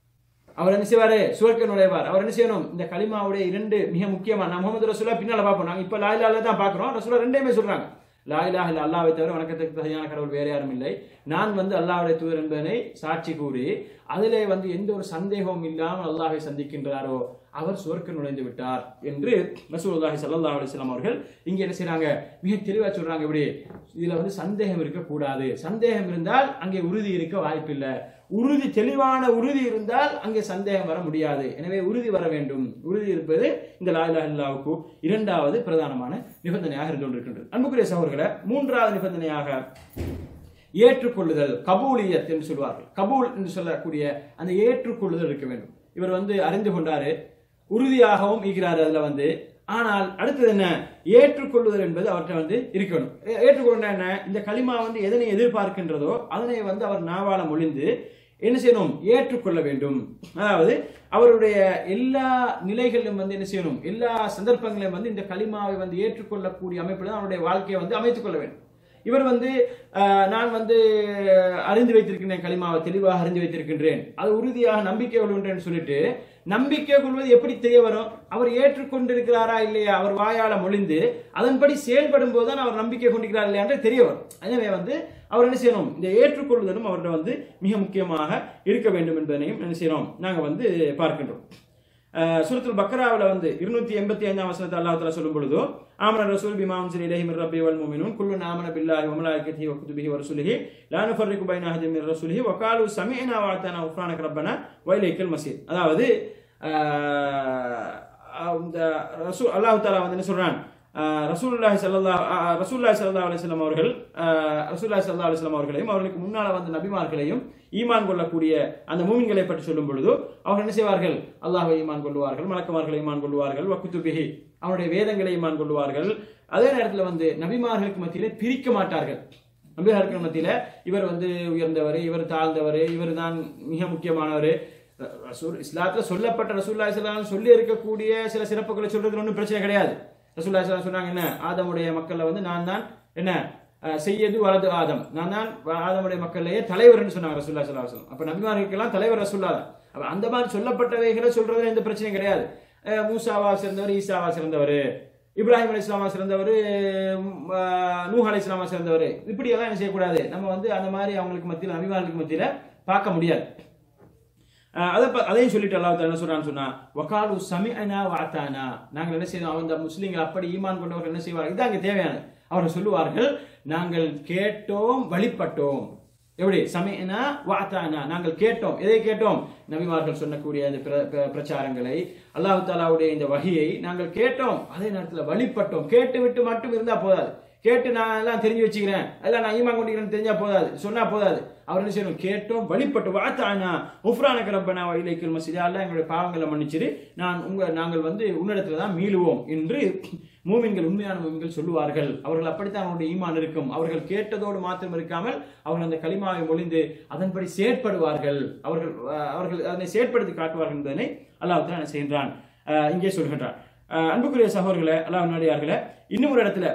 அவர் என்ன செய்வாரு சுவர்க்க நுழைவார் அவர் என்ன செய்யணும் இந்த கலிமாவுடைய இரண்டு மிக முக்கியமான நான் முகமது ரசூலா பின்னால பார்ப்போம் நாங்க இப்ப லாயிலால தான் பார்க்கிறோம் ரசூலா ரெண்டையுமே சொல்றாங்க லா இலாஹ இல்ல அல்லாஹ்வை தவிர வணக்கத்துக்கு தகுதியான கடவுள் வேற யாரும் இல்லை நான் வந்து அல்லாஹ்வுடைய தூதர் என்பதனை சாட்சி கூறி அதிலே வந்து எந்த ஒரு சந்தேகமும் இல்லாமல் அல்லாஹ்வை சந்திக்கின்றாரோ அவர் சுவர்க்க நுழைந்து விட்டார் என்று ரசூலுல்லாஹி ஸல்லல்லாஹு அலைஹி வஸல்லம் அவர்கள் இங்க என்ன செய்றாங்க மிக தெளிவா சொல்றாங்க இப்படி இதுல வந்து சந்தேகம் இருக்கக்கூடாது சந்தேகம் இருந்தால் அங்கே உறுதி இருக்க வாய்ப்பில்லை உறுதி தெளிவான உறுதி இருந்தால் அங்கே சந்தேகம் வர முடியாது எனவே உறுதி வர வேண்டும் உறுதி இருப்பது இந்த லா இலாஹ இல்லாவுக்கு இரண்டாவது பிரதானமான நிபந்தனையாக இருந்து கொண்டிருக்கின்றது அன்புக்குரிய சகோதரர்களை மூன்றாவது நிபந்தனையாக ஏற்றுக்கொள்ளுதல் கபூலியத் என்று சொல்வார்கள் கபூல் என்று சொல்லக்கூடிய அந்த ஏற்றுக்கொள்ளுதல் இருக்க வேண்டும் இவர் வந்து அறிந்து கொண்டாரு உறுதியாகவும் ஈகிறாரு அதுல வந்து ஆனால் அடுத்தது என்ன ஏற்றுக்கொள்ளுதல் என்பது அவர்கிட்ட வந்து இருக்கணும் ஏ- ஏற்றுக்கொண்டா என்ன இந்த களிமா வந்து எதனை எதிர்பார்க்கின்றதோ அதனை வந்து அவர் நாவால மொழிந்து என்ன செய்யணும் ஏற்றுக்கொள்ள வேண்டும் அதாவது அவருடைய எல்லா நிலைகளிலும் வந்து என்ன செய்யணும் எல்லா சந்தர்ப்பங்களிலும் வந்து இந்த களிமாவை வந்து ஏற்றுக்கொள்ளக்கூடிய அமைப்பில் தான் அவருடைய வாழ்க்கையை வந்து அமைத்துக் கொள்ள வேண்டும் இவர் வந்து அஹ், நான் வந்து அறிந்து வைத்திருக்கின்றேன் களிமாவை தெளிவாக அறிந்து வைத்திருக்கின்றேன் அது உறுதியாக நம்பிக்கை கொள்கின்றேன்னு சொல்லிட்டு நம்பிக்கை கொள்வது எப்படி தெரிய வரும் அவர் ஏற்றுக்கொண்டிருக்கிறாரா இல்லையா அவர் வாயால மொழிந்து அதன்படி செயல்படும் போது தான் அவர் நம்பிக்கை கொண்டிருக்கிறார் இல்லையா என்று தெரிய வரும் எனவே வந்து அவர் என்ன செய்யணும் இந்த ஏற்றுக்கொள்வதும் அவர்கிட்ட வந்து மிக முக்கியமாக இருக்க வேண்டும் என்பதனையும் என்ன செய்யறோம் நாங்க வந்து பார்க்கின்றோம் அஹ் சூரத்துல் பக்ராவில் வந்து இருநூத்தி எண்பத்தி ஐந்தாம் வசனத்தை அல்லாஹ் தஆலா சொல்லும் பொழுதோ ஆமன ரசூல் பிமா உன்சில இலைஹி மிர் ரப்பி வல் முஃமினூன் குல்லுன் ஆமன பில்லாஹி வ மலாயிகத்திஹி வ குதுபிஹி வ ரசூலிஹி லா நுஃபர்ரிகு பைன அஹதின் மிர் ரசூலிஹி வ காலு சமிஅனா வ அத்தானா உஃப்ரானக ரப்பனா வ இலைக்கல் மசீர் அதாவது அஹ் இந்த ரசூல் அல்லாஹ் தஆலா வந்து என்ன சொல்றான் அஹ் ரசூலுல்லாஹி ஸல்லல்லாஹு அஹ் ரசூலுல்லாஹி ஸல்லல்லாஹு அலைஹி வஸல்லம் அவர்கள் அஹ் ரசூலுல்லாஹி ஸல்லல்லாஹு அலைஹி வஸல்லம் அவர்களையும் அவர்களுக்கு முன்னால வந்த நபிமார்களையும் ஈமான் கொள்ளக்கூடிய அந்த மூமின்களை பற்றி சொல்லும் பொழுது அவர்கள் என்ன செய்வார்கள் அல்லாஹ்வை ஈமான் கொள்வார்கள் மலக்குமார்களை ஈமான் கொள்வார்கள் வக்குத்துபிஹி அவனுடைய வேதங்களை ஈமான் கொள்வார்கள் அதே நேரத்தில் வந்து நபிமார்களுக்கு மத்தியிலே பிரிக்க மாட்டார்கள் நபிமார்களுக்கு மத்தியில இவர் வந்து உயர்ந்தவர் இவர் தாழ்ந்தவர் இவர் தான் மிக முக்கியமானவர் ரசூல் இஸ்லாத்துல சொல்லப்பட்ட ரசூல்லாய் ஸல்லல்லாஹு சொல்லி இருக்கக்கூடிய சில சிறப்புகளை சொல்றதுல ஒன்றும் பிரச்சனை கிடையாது ரசூல்லாய் ஸல்லல்லாஹு சொன்னாங்க என்ன ஆதமுடைய மக்கள்ல வந்து நான் தான் என்ன அஹ், செய்யது வலது ஆதம் நான் தான் ஆதமுடைய மக்கள்லயே தலைவர்னு சொன்னாங்க ரசூல்லா ஸல்லல்லாஹு அலைஹி வஸல்லம் அப்ப நபிமார்களுக்கெல்லாம் தலைவர் ரசூல்லா தான் அப்ப அந்த மாதிரி சொல்லப்பட்டவைகளை சொல்றதுல எந்த பிரச்சனையும் கிடையாது அஹ், மூசாவா சிறந்தவர் ஈசாவா சிறந்தவர் இப்ராஹிம் அலி இஸ்லாமா சிறந்தவர் நூஹ் அலி இஸ்லாமா சிறந்தவர் இப்படி எல்லாம் என்ன செய்யக்கூடாது நம்ம வந்து அந்த மாதிரி அவங்களுக்கு மத்தியில் நபிமார்களுக்கு மத்தியில பார்க்க முடியாது அஹ் அதை ப- அதையும் சொல்லிட்டு அல்லாஹ் தஆலா என்ன சொல்றான்னு சொன்னா வகாலு சமிஅனா வஅதானா நாங்கள் என்ன செய்யணும் அந்த முஸ்லிம்கள் அப்படி ஈமான் கொண்டவர்கள் என்ன செய்வார்கள் இதான் அங்கே தேவையானது அவர்கள் சொல்லுவார்கள் நாங்கள் கேட்டோம் வழிபட்டோம் எப்படி சமிஅனா வஅதானா நாங்கள் கேட்டோம் எதை கேட்டோம் நபிமார்கள் சொன்னக்கூடிய அந்த பிர- பிர- பிரச்சாரங்களை அல்லாஹ் தாலாவுடைய இந்த வகையை நாங்கள் கேட்டோம் அதே நேரத்தில் வழிபட்டோம் கேட்டு விட்டு மட்டும் இருந்தா போதாது கேட்டு நான் எல்லாம் தெரிஞ்சு வச்சுக்கிறேன் அதெல்லாம் நான் ஈமான் கொண்டிருக்கிறேன்னு தெரிஞ்சா போதாது சொன்னா போதாது அவர் என்ன செய்யணும் கேட்டோம் வழிபட்டு வாத்தானா உஃப்ரானக ரப்பனா வைலைக்கல் மசிதா அல்ல எங்களுடைய பாவங்களை மன்னிச்சிரு நான் உங்க நாங்கள் வந்து உன்னிடத்துல தான் மீளுவோம் என்று மூமின்கள் உண்மையான மூமின்கள் சொல்லுவார்கள் அவர்கள் அப்படித்தான் அவருடைய ஈமான் இருக்கும் அவர்கள் கேட்டதோடு மாத்திரம் இருக்காமல் அவர்கள் அந்த களிமாவை மொழிந்து அதன்படி செயற்படுவார்கள் அவர்கள் அஹ், அவர்கள் அதனை செயற்படுத்தி காட்டுவார்கள் என்பதனை அல்லாஹ் தான் என்ன செய்கின்றான் அஹ், இங்கே சொல்கின்றான் அஹ், அன்புக்குரிய சகோதரர்களே அல்லாஹ் நாடியார்களே இன்னும் ஒரு இடத்துல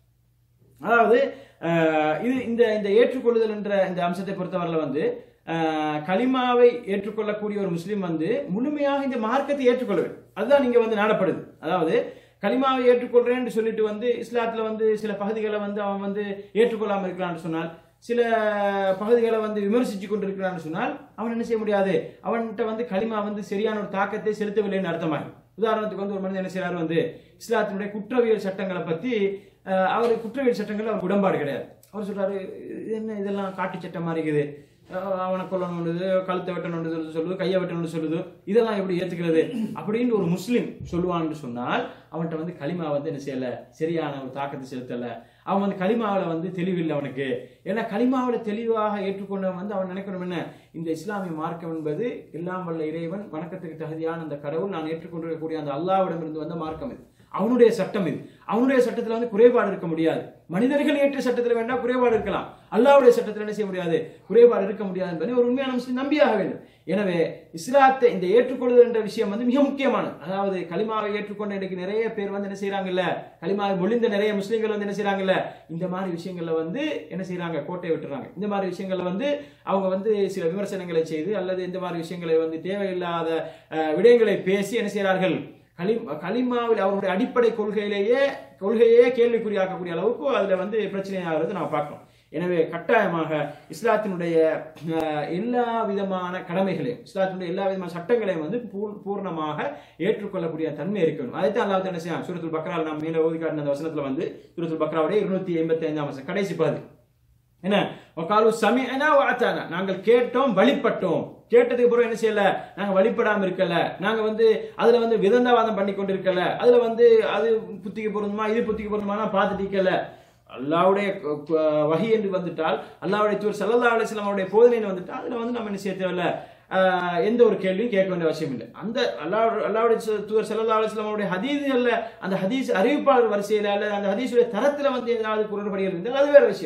அதாவது அஹ், இது இந்த இந்த ஏற்றுக்கொள்ளுதல் என்ற இந்த அம்சத்தை பொறுத்தவரையில் வந்து அஹ், கலிமாவை ஏற்றுக்கொள்ளக்கூடிய ஒரு முஸ்லீம் வந்து முழுமையாக இந்த மார்க்கத்தை ஏற்றுக்கொள்ள வேண்டும் அதுதான் இங்க வந்து நாடப்படுது அதாவது கலிமாவை ஏற்றுக்கொள்றேன்னு சொல்லிட்டு வந்து இஸ்லாத்துல வந்து சில பகுதிகளை வந்து அவன் வந்து ஏற்றுக்கொள்ளாமல் இருக்கிறான்னு சொன்னால் சில பகுதிகளை வந்து விமர்சிச்சு கொண்டிருக்கிறான்னு சொன்னால் அவன் என்ன செய்ய முடியாது அவன்கிட்ட வந்து களிமா வந்து சரியான ஒரு தாக்கத்தை செலுத்தவில்லைன்னு அர்த்தமாகும் உதாரணத்துக்கு வந்து ஒரு மனிதன் என்ன செய்யறாரு வந்து இஸ்லாத்தினுடைய குற்றவியல் சட்டங்களை பத்தி அஹ், அவர் குற்றவியல் சட்டங்கள் அவர் உடன்பாடு கிடையாது அவர் சொல்றாரு இது என்ன இதெல்லாம் காட்டு சட்டம் மாதிரி இருக்குது அஹ், அவனை கொல்லணுன்றது கழுத்தை வெட்டணுன்றது சொல்லுது கையை வெட்டணும்னு சொல்லுது இதெல்லாம் எப்படி ஏத்துக்கிறது அப்படின்னு ஒரு முஸ்லீம் சொல்லுவான்னு சொன்னால் அவன்கிட்ட வந்து களிமா வந்து என்ன செய்யல சரியான ஒரு தாக்கத்தை செலுத்தல அவன் வந்து களிமாவில் வந்து தெளிவில்லை அவனுக்கு ஏன்னா களிமாவில் தெளிவாக ஏற்றுக்கொண்டவன் வந்து அவன் நினைக்கணும் என்ன இந்த இஸ்லாமிய மார்க்கம் என்பது எல்லாம் வல்ல இறைவன் வணக்கத்துக்கு தகுதியான அந்த கடவுள் நான் ஏற்றுக்கொண்டிருக்கக்கூடிய அந்த அல்லாவிடமிருந்து வந்த மார்க்கம் இது அவனுடைய சட்டம் இது அவனுடைய சட்டத்துல வந்து குறைபாடு இருக்க முடியாது மனிதர்கள் ஏற்ற சட்டத்துல வேண்டாம் குறைபாடு இருக்கலாம் அல்லாஹ்வுடைய சட்டத்துல என்ன செய்ய முடியாது குறைபாடு இருக்க முடியாது என்பதை ஒரு உண்மையான முஸ்லிம் நம்பியாக வேண்டும் எனவே இஸ்லாத்தை இந்த ஏற்றுக்கொள்ளுதல் என்ற விஷயம் வந்து மிக முக்கியமானது அதாவது கலிமாவை ஏற்றுக்கொண்ட இன்னைக்கு நிறைய பேர் வந்து என்ன செய்யறாங்கல்ல கலிமாவை மொழிந்த நிறைய முஸ்லிம்கள் வந்து என்ன செய்யறாங்கல்ல இந்த மாதிரி விஷயங்கள்ல வந்து என்ன செய்யறாங்க கோட்டை விட்டுறாங்க இந்த மாதிரி விஷயங்கள்ல வந்து அவங்க வந்து சில விமர்சனங்களை செய்து அல்லது இந்த மாதிரி விஷயங்களை வந்து தேவையில்லாத அஹ், விடயங்களை பேசி என்ன செய்கிறார்கள் கலி கலிமாவில் அவருடைய அடிப்படை கொள்கையிலேயே கொள்கையே கேள்விக்குறியாக்கக்கூடிய அளவுக்கு அதுல வந்து பிரச்சனையாகிறது நாம் பார்க்கிறோம் எனவே கட்டாயமாக இஸ்லாத்தினுடைய அஹ், எல்லா விதமான கடமைகளையும் இஸ்லாத்தினுடைய எல்லா விதமான சட்டங்களையும் வந்து பூர்- பூர்ணமாக ஏற்றுக்கொள்ளக்கூடிய தன்மை இருக்கணும் அதைத்தான் அல்லாஹ் என்ன செய்யலாம் சூரத்துல் பக்ரால் நாம் மேலே ஓதி காட்டின அந்த வசனத்துல வந்து சூரத்துல் பக்ராவுடைய இருநூத்தி எண்பத்தி ஐந்தாம் வசனம் கடைசி பகுதி என்ன வகாலு சமிஅனா வஅதானா நாங்கள் கேட்டோம் வழிபட்டோம் கேட்டதுக்கு அப்புறம் என்ன செய்யல நாங்க வழிபடாம இருக்கல நாங்க வந்து அதுல வந்து விதந்தாவாதம் பண்ணி கொண்டு இருக்கல அதுல வந்து அது புத்திக்கு பொருந்துமா இது புத்திக்கு பொருந்துமா பார்த்துட்டு இருக்கல அல்லாவுடைய க- க- வஹி என்று வந்துட்டால் அல்லாவுடைய தூர் சல்லல்லா அலிஸ்லாம் அவருடைய போதனை வந்துட்டால் அதுல வந்து நம்ம என்ன செய்ய தேவையில்ல ஆஹ், எந்த ஒரு கேள்வியும் கேட்க வேண்டிய அவசியம் இல்லை அந்த அல்லாஹ் அல்லாவுடைய சு- தூதர் சல்லல்லா அலிஸ்லாம் அவருடைய ஹதீஸ்கள்ல அந்த ஹதீஸ் அறிவிப்பாளர் வரிசையில அல்ல அந்த ஹதீஸுடைய தரத்துல வந்து ஏதாவது குரல்படிகள் இருந்தால் அது வேற விஷயம்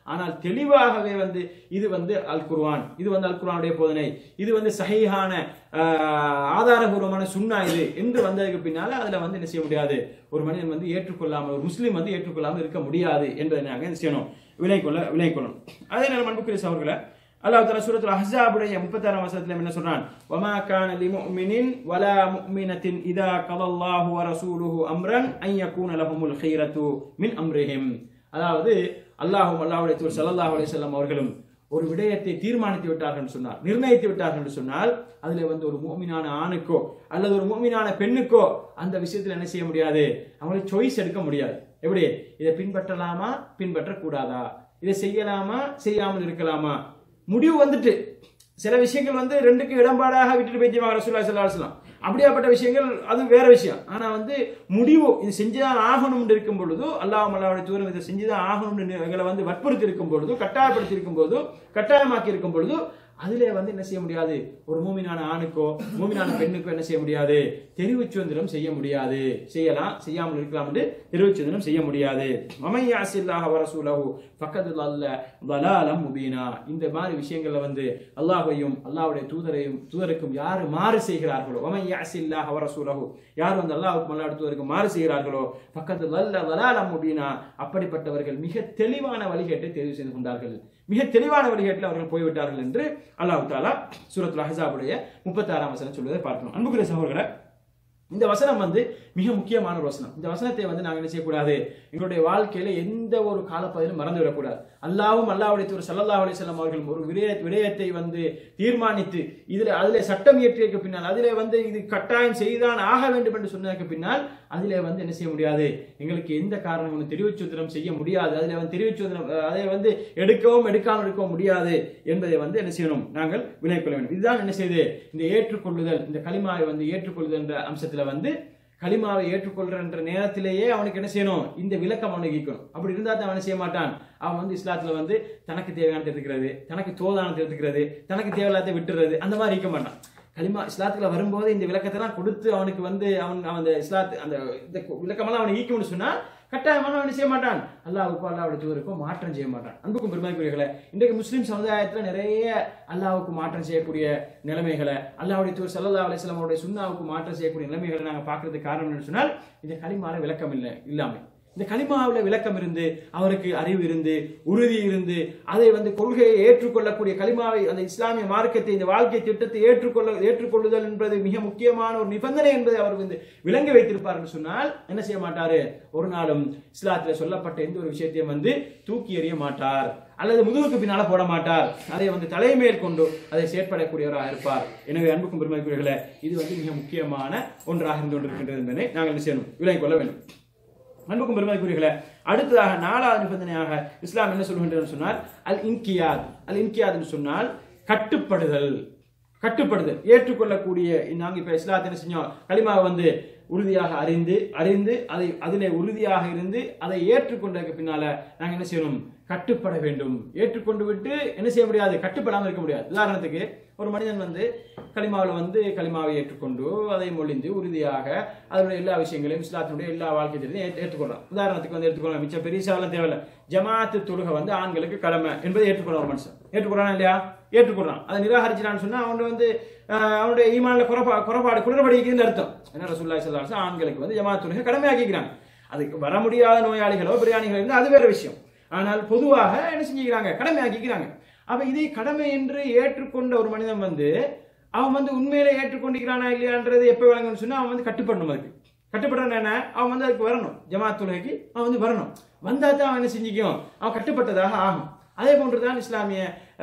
ஆனால் தெளிவாகவே வந்து இது வந்து அல் குர்ஆன் இது வந்து அல் குர்ஆனுடைய போதனை இது வந்து சஹீஹான ஆஹ், ஆதாரபூர்வமான சுன்னா இது என்று வந்ததுக்கு பின்னால அதுல வந்து என்ன செய்ய முடியாது ஒரு மனிதன் வந்து ஏற்றுக்கொள்ளாமல் ஒரு முஸ்லீம் வந்து ஏற்றுக்கொள்ளாமல் இருக்க முடியாது என்பதை நாங்கள் என்ன செய்யணும் விலை கொள்ள விலை கொள்ளணும் அதே நேரம் அன்புக்குரிய சவர்களை அல்லாஹ் தஆலா சூரத்துல் அஹ்ஸாபுடைய 36 வசனத்துல என்ன சொல்றான் வமா கான லிமுமினின் வலா முஃமினத்தின் இதா கலல்லாஹு வ ரசூலுஹு அம்ரன் அன் யகூன லஹுமுல் ഖൈറතු மின் அம்ரிஹிம் அதாவது அல்லாஹ்வும் அல்லாஹ்வுடைய தூதர் ஸல்லல்லாஹு அலைஹி வஸல்லம் அவர்களும் ஒரு விடயத்தை தீர்மானித்து விட்டார்கள் என்று சொன்னார் நிர்ணயித்து விட்டார்கள் என்று சொன்னால் அதுல வந்து ஒரு மூமினான ஆணுக்கோ அல்லது ஒரு மூமினான பெண்ணுக்கோ அந்த விஷயத்துல என்ன செய்ய முடியாது அவங்களுக்கு சாய்ஸ் எடுக்க முடியாது எப்படி இதை பின்பற்றலாமா பின்பற்றக்கூடாதா இதை செய்யலாமா செய்யாமல் இருக்கலாமா முடிவு வந்துட்டு சில விஷயங்கள் வந்து ரெண்டுக்கு இடம்பாடாக விட்டுட்டு போய்த்தியமாக ரசூல்லா ஸல்லல்லாஹு அலைஹி வஸல்லம் அப்படியாப்பட்ட விஷயங்கள் அது வேற விஷயம் ஆனா வந்து முடிவு இது செஞ்சுதான் ஆகணும்னு இருக்கும் பொழுது அல்லாஹ் அல்லாவுடைய தூரம் இதை செஞ்சுதான் ஆகணும்னு எங்களை வந்து வற்புறுத்தி இருக்கும் பொழுது கட்டாயப்படுத்தி இருக்கும் போது கட்டாயமாக்கி இருக்கும் பொழுது அதிலே வந்து என்ன செய்ய முடியாது ஒரு மூமினான ஆணுக்கோ மூமினான பெண்ணுக்கோ என்ன செய்ய முடியாது தெரிவு சுதந்திரம் செய்ய முடியாது செய்யலாம் செய்யாமல் இருக்கலாம் என்று தெரிவு சுதந்திரம் செய்ய முடியாது மமையாசில்லாஹ வரசூலஹு பக்கத்துல அல்ல வலாலம் முபீனா இந்த மாதிரி விஷயங்கள்ல வந்து அல்லாஹையும் அல்லாஹ்வுடைய தூதரையும் தூதருக்கும் யாரு மாறு செய்கிறார்களோ மமையாசில்லாஹ வரசூலஹு யார் வந்து அல்லாஹ்வுக்கும் அல்லாஹ்வுடைய தூதருக்கும் மாறு செய்கிறார்களோ பக்கத்துல அல்ல வலாலம் முபீனா அப்படிப்பட்டவர்கள் மிக தெளிவான வழிகேட்டை தெரிவு செய்து கொண்டார்கள் மிக தெளிவான வழிகேட்டில் அவர்கள் போய்விட்டார்கள் என்று அல்லாஹ் தாலா சூரத்துல் அஹ்ஸாபுடைய முப்பத்தாறாம் வசனம் சொல்வதை பார்க்கணும் அன்புக்குரிய சகோதரர்களை இந்த வசனம் வந்து மிக முக்கியமான ஒரு வசனம் இந்த வசனத்தை வந்து நாங்கள் என்ன செய்யக்கூடாது எங்களுடைய வாழ்க்கையில எந்த ஒரு காலப்பகுதியிலும் மறந்து விடக்கூடாது அல்லாவும் அல்லாவுடைய தூர் சல்லல்லாஹு அலைஹி வஸல்லம் அவர்கள் ஒரு விடய விடயத்தை வந்து தீர்மானித்து இதுல அதிலே சட்டம் இயற்றியதுக்கு பின்னால் அதிலே வந்து இது கட்டாயம் செய்தான் ஆக வேண்டும் என்று சொன்னதுக்கு பின்னால் அதிலே வந்து என்ன செய்ய முடியாது எங்களுக்கு எந்த காரணமும் தெரிவுச்சுத்திரம் செய்ய முடியாது அதிலே வந்து தெரிவுச்சுத்திரம் அதை வந்து எடுக்கவும் எடுக்காமல் இருக்கவும் முடியாது என்பதை வந்து என்ன செய்யணும் நாங்கள் வினை கொள்ள வேண்டும் இதுதான் என்ன செய்யுது இந்த ஏற்றுக்கொள்ளுதல் இந்த களிமாவை வந்து ஏற்றுக்கொள்ளுதல் என்ற அம்சத்துல வந்து களிமாவை ஏற்றுக்கொள்றன்ற நேரத்திலேயே அவனுக்கு என்ன செய்யணும் இந்த விளக்கம் அவனுக்கு ஈக்கணும் அப்படி இருந்தா தான் அவன் செய்ய மாட்டான் அவன் வந்து இஸ்லாத்துல வந்து தனக்கு தேவையானதை எடுத்துக்கிறது தனக்கு தோதானத்தை எடுத்துக்கிறது தனக்கு தேவையில்லாத விட்டுறது அந்த மாதிரி இருக்க மாட்டான் கலிமா இஸ்லாத்துல வரும்போது இந்த விளக்கத்தெல்லாம் கொடுத்து அவனுக்கு வந்து அவன் அவன் அந்த இஸ்லாத்து அந்த இந்த விளக்கமெல்லாம் அவனை ஈக்கணும்னு சொன்னா கட்டாயமான அவன் செய்ய மாட்டான் அல்லாவுக்கும் அல்லாவுடைய தூதருக்கும் மாற்றம் செய்ய மாட்டான் அன்புக்கும் பெருமைக்குரியர்களே இன்றைக்கு முஸ்லீம் சமுதாயத்துல நிறைய அல்லாவுக்கு மாற்றம் செய்யக்கூடிய நிலைமைகளை அல்லாவுடைய தூர் சல்லா அலிஸ்லாம் அவருடைய சுண்ணாவுக்கு மாற்றம் செய்யக்கூடிய நிலைமைகளை நாங்க பார்க்கறதுக்கு காரணம் என்னன்னு சொன்னால் இந்த களிமால விளக்கம் இல்லை இல்லாமல் இந்த கலிமாவில் விளக்கம் இருந்து அவருக்கு அறிவு இருந்து உறுதி இருந்து அதை வந்து கொள்கையை ஏற்றுக்கொள்ளக்கூடிய கலிமாவை அந்த இஸ்லாமிய மார்க்கத்தை இந்த வாழ்க்கை திட்டத்தை ஏற்றுக்கொள்ள ஏற்றுக்கொள்ளுதல் என்பது மிக முக்கியமான ஒரு நிபந்தனை என்பதை அவர் வந்து விளங்கி வைத்திருப்பார் என்று சொன்னால் என்ன செய்ய மாட்டாரு ஒரு நாளும் இஸ்லாத்துல சொல்லப்பட்ட எந்த ஒரு விஷயத்தையும் வந்து தூக்கி எறிய மாட்டார் அல்லது முதுகுக்கு பின்னால போட மாட்டார் அதை வந்து தலைமேல் கொண்டு அதை செயற்படக்கூடியவராக இருப்பார் எனவே அன்புக்கும் பெருமைக்குரியர்களே இது வந்து மிக முக்கியமான ஒன்றாக இருந்து கொண்டிருக்கின்றது என்பதை நாங்கள் என்ன செய்யணும் விளங்கிக் கொள்ள வேண்டும் அன்புக்கும் பெருமைக்குரியர்களே அடுத்ததாக நாலாவது நிபந்தனையாக இஸ்லாம் என்ன சொல்கின்றது சொன்னால் அல் இன்கியாத் அல் இன்கியாத் சொன்னால் கட்டுப்படுதல் கட்டுப்படுதல் ஏற்றுக்கொள்ளக்கூடிய நாங்க இப்ப இஸ்லாத்தை என்ன செஞ்சோம் களிமாவை வந்து உறுதியாக அறிந்து அறிந்து அதை அதிலே உறுதியாக இருந்து அதை ஏற்றுக்கொண்டதுக்கு பின்னால நாங்க என்ன செய்யணும் கட்டுப்பட வேண்டும் ஏற்றுக்கொண்டு விட்டு என்ன செய்ய முடியாது கட்டுப்படாமல் இருக்க முடியாது உதாரணத்துக்கு ஒரு மனிதன் வந்து களிமாவில் வந்து களிமாவை ஏற்றுக்கொண்டு அதை மொழிந்து உறுதியாக அதனுடைய எல்லா விஷயங்களையும் இஸ்லாத்தினுடைய எல்லா வாழ்க்கை திட்டத்தையும் ஏற்று- ஏற்றுக்கொள்றான் உதாரணத்துக்கு வந்து எடுத்துக்கொள்ளலாம் மிச்சம் பெரியசாலாம் தேவையில்ல ஜமாத்து தொழுகை வந்து ஆண்களுக்கு கடமை என்பதை ஏற்றுக்கொள்ள ஒரு மனுஷன் ஏற்றுக்கொள்றானா இல்லையா ஏற்றுக்கொள்றான் அதை நிராகரிச்சினான்னு சொன்னா அவன் வந்து ஆஹ், அவனுடைய ஈமான்ல குறைபா குறைபாடு குளறுபடிக்குதுன்னு அர்த்தம் என்ன ரசூல்லாய் ஸல்லல்லாஹு ஆண்களுக்கு வந்து ஜமாத் தொழுகை கடமையாக்கிக்கிறாங்க அதுக்கு வர முடியாத நோயாளிகளோ பிரியாணிகளோ இருந்தால் அது வேற விஷயம் ஆனால் பொதுவாக என்ன செஞ்சுக்கிறாங்க கடமையாக்கிக்கிறாங்க அப்ப இதை கடமை என்று ஏற்றுக்கொண்ட ஒரு மனிதன் வந்து அவன் வந்து உண்மையில ஏற்றுக்கொண்டிருக்கிறானா இல்லையான்றது எப்ப விளங்குன்னு சொன்னா அவன் வந்து கட்டுப்படணும் அதுக்கு கட்டுப்படுறான் என்ன அவன் வந்து அதுக்கு வரணும் ஜமாத் தொழுகைக்கு அவன் வந்து வரணும் வந்தா தான் அவன் என்ன செஞ்சுக்கும் அவன் கட்டுப்பட்டதாக ஆகும் அதே போன்றுதான் இஸ்லாமிய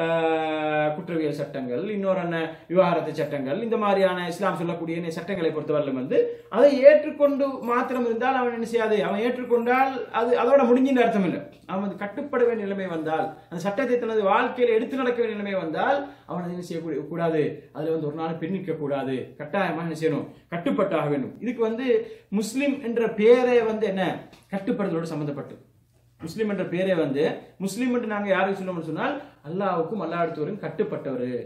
ஆஹ், குற்றவியல் சட்டங்கள் இன்னொரு என்ன விவாகரத்து சட்டங்கள் இந்த மாதிரியான இஸ்லாம் சொல்லக்கூடிய இந்த சட்டங்களை பொறுத்தவரையிலும் வந்து அதை ஏற்றுக்கொண்டு மாத்திரம் இருந்தால் அவன் என்ன செய்யாது அவன் ஏற்றுக்கொண்டால் அது அதோட முடிஞ்சின்ற அர்த்தம் இல்லை அவன் வந்து கட்டுப்பட வேண்டிய நிலைமை வந்தால் அந்த சட்டத்தை தனது வாழ்க்கையில் எடுத்து நடக்க வேண்டிய நிலைமை வந்தால் அவன் அதை என்ன செய்யக்கூடிய கூடாது அதுல வந்து ஒரு நாள் பின்னிக்க கூடாது கட்டாயமா என்ன செய்யணும் கட்டுப்பட்டாக வேண்டும் இதுக்கு வந்து முஸ்லிம் என்ற பெயரே வந்து என்ன கட்டுப்படுதலோடு சம்பந்தப்பட்டு முஸ்லிம் என்ற பேரே வந்து முஸ்லிம் என்று நாங்க யாருக்கு சொல்லணும்னு சொன்னால் அல்லாஹ்வுக்கும் அல்லாஹ்வுக்கும் கட்டுப்பட்டவர்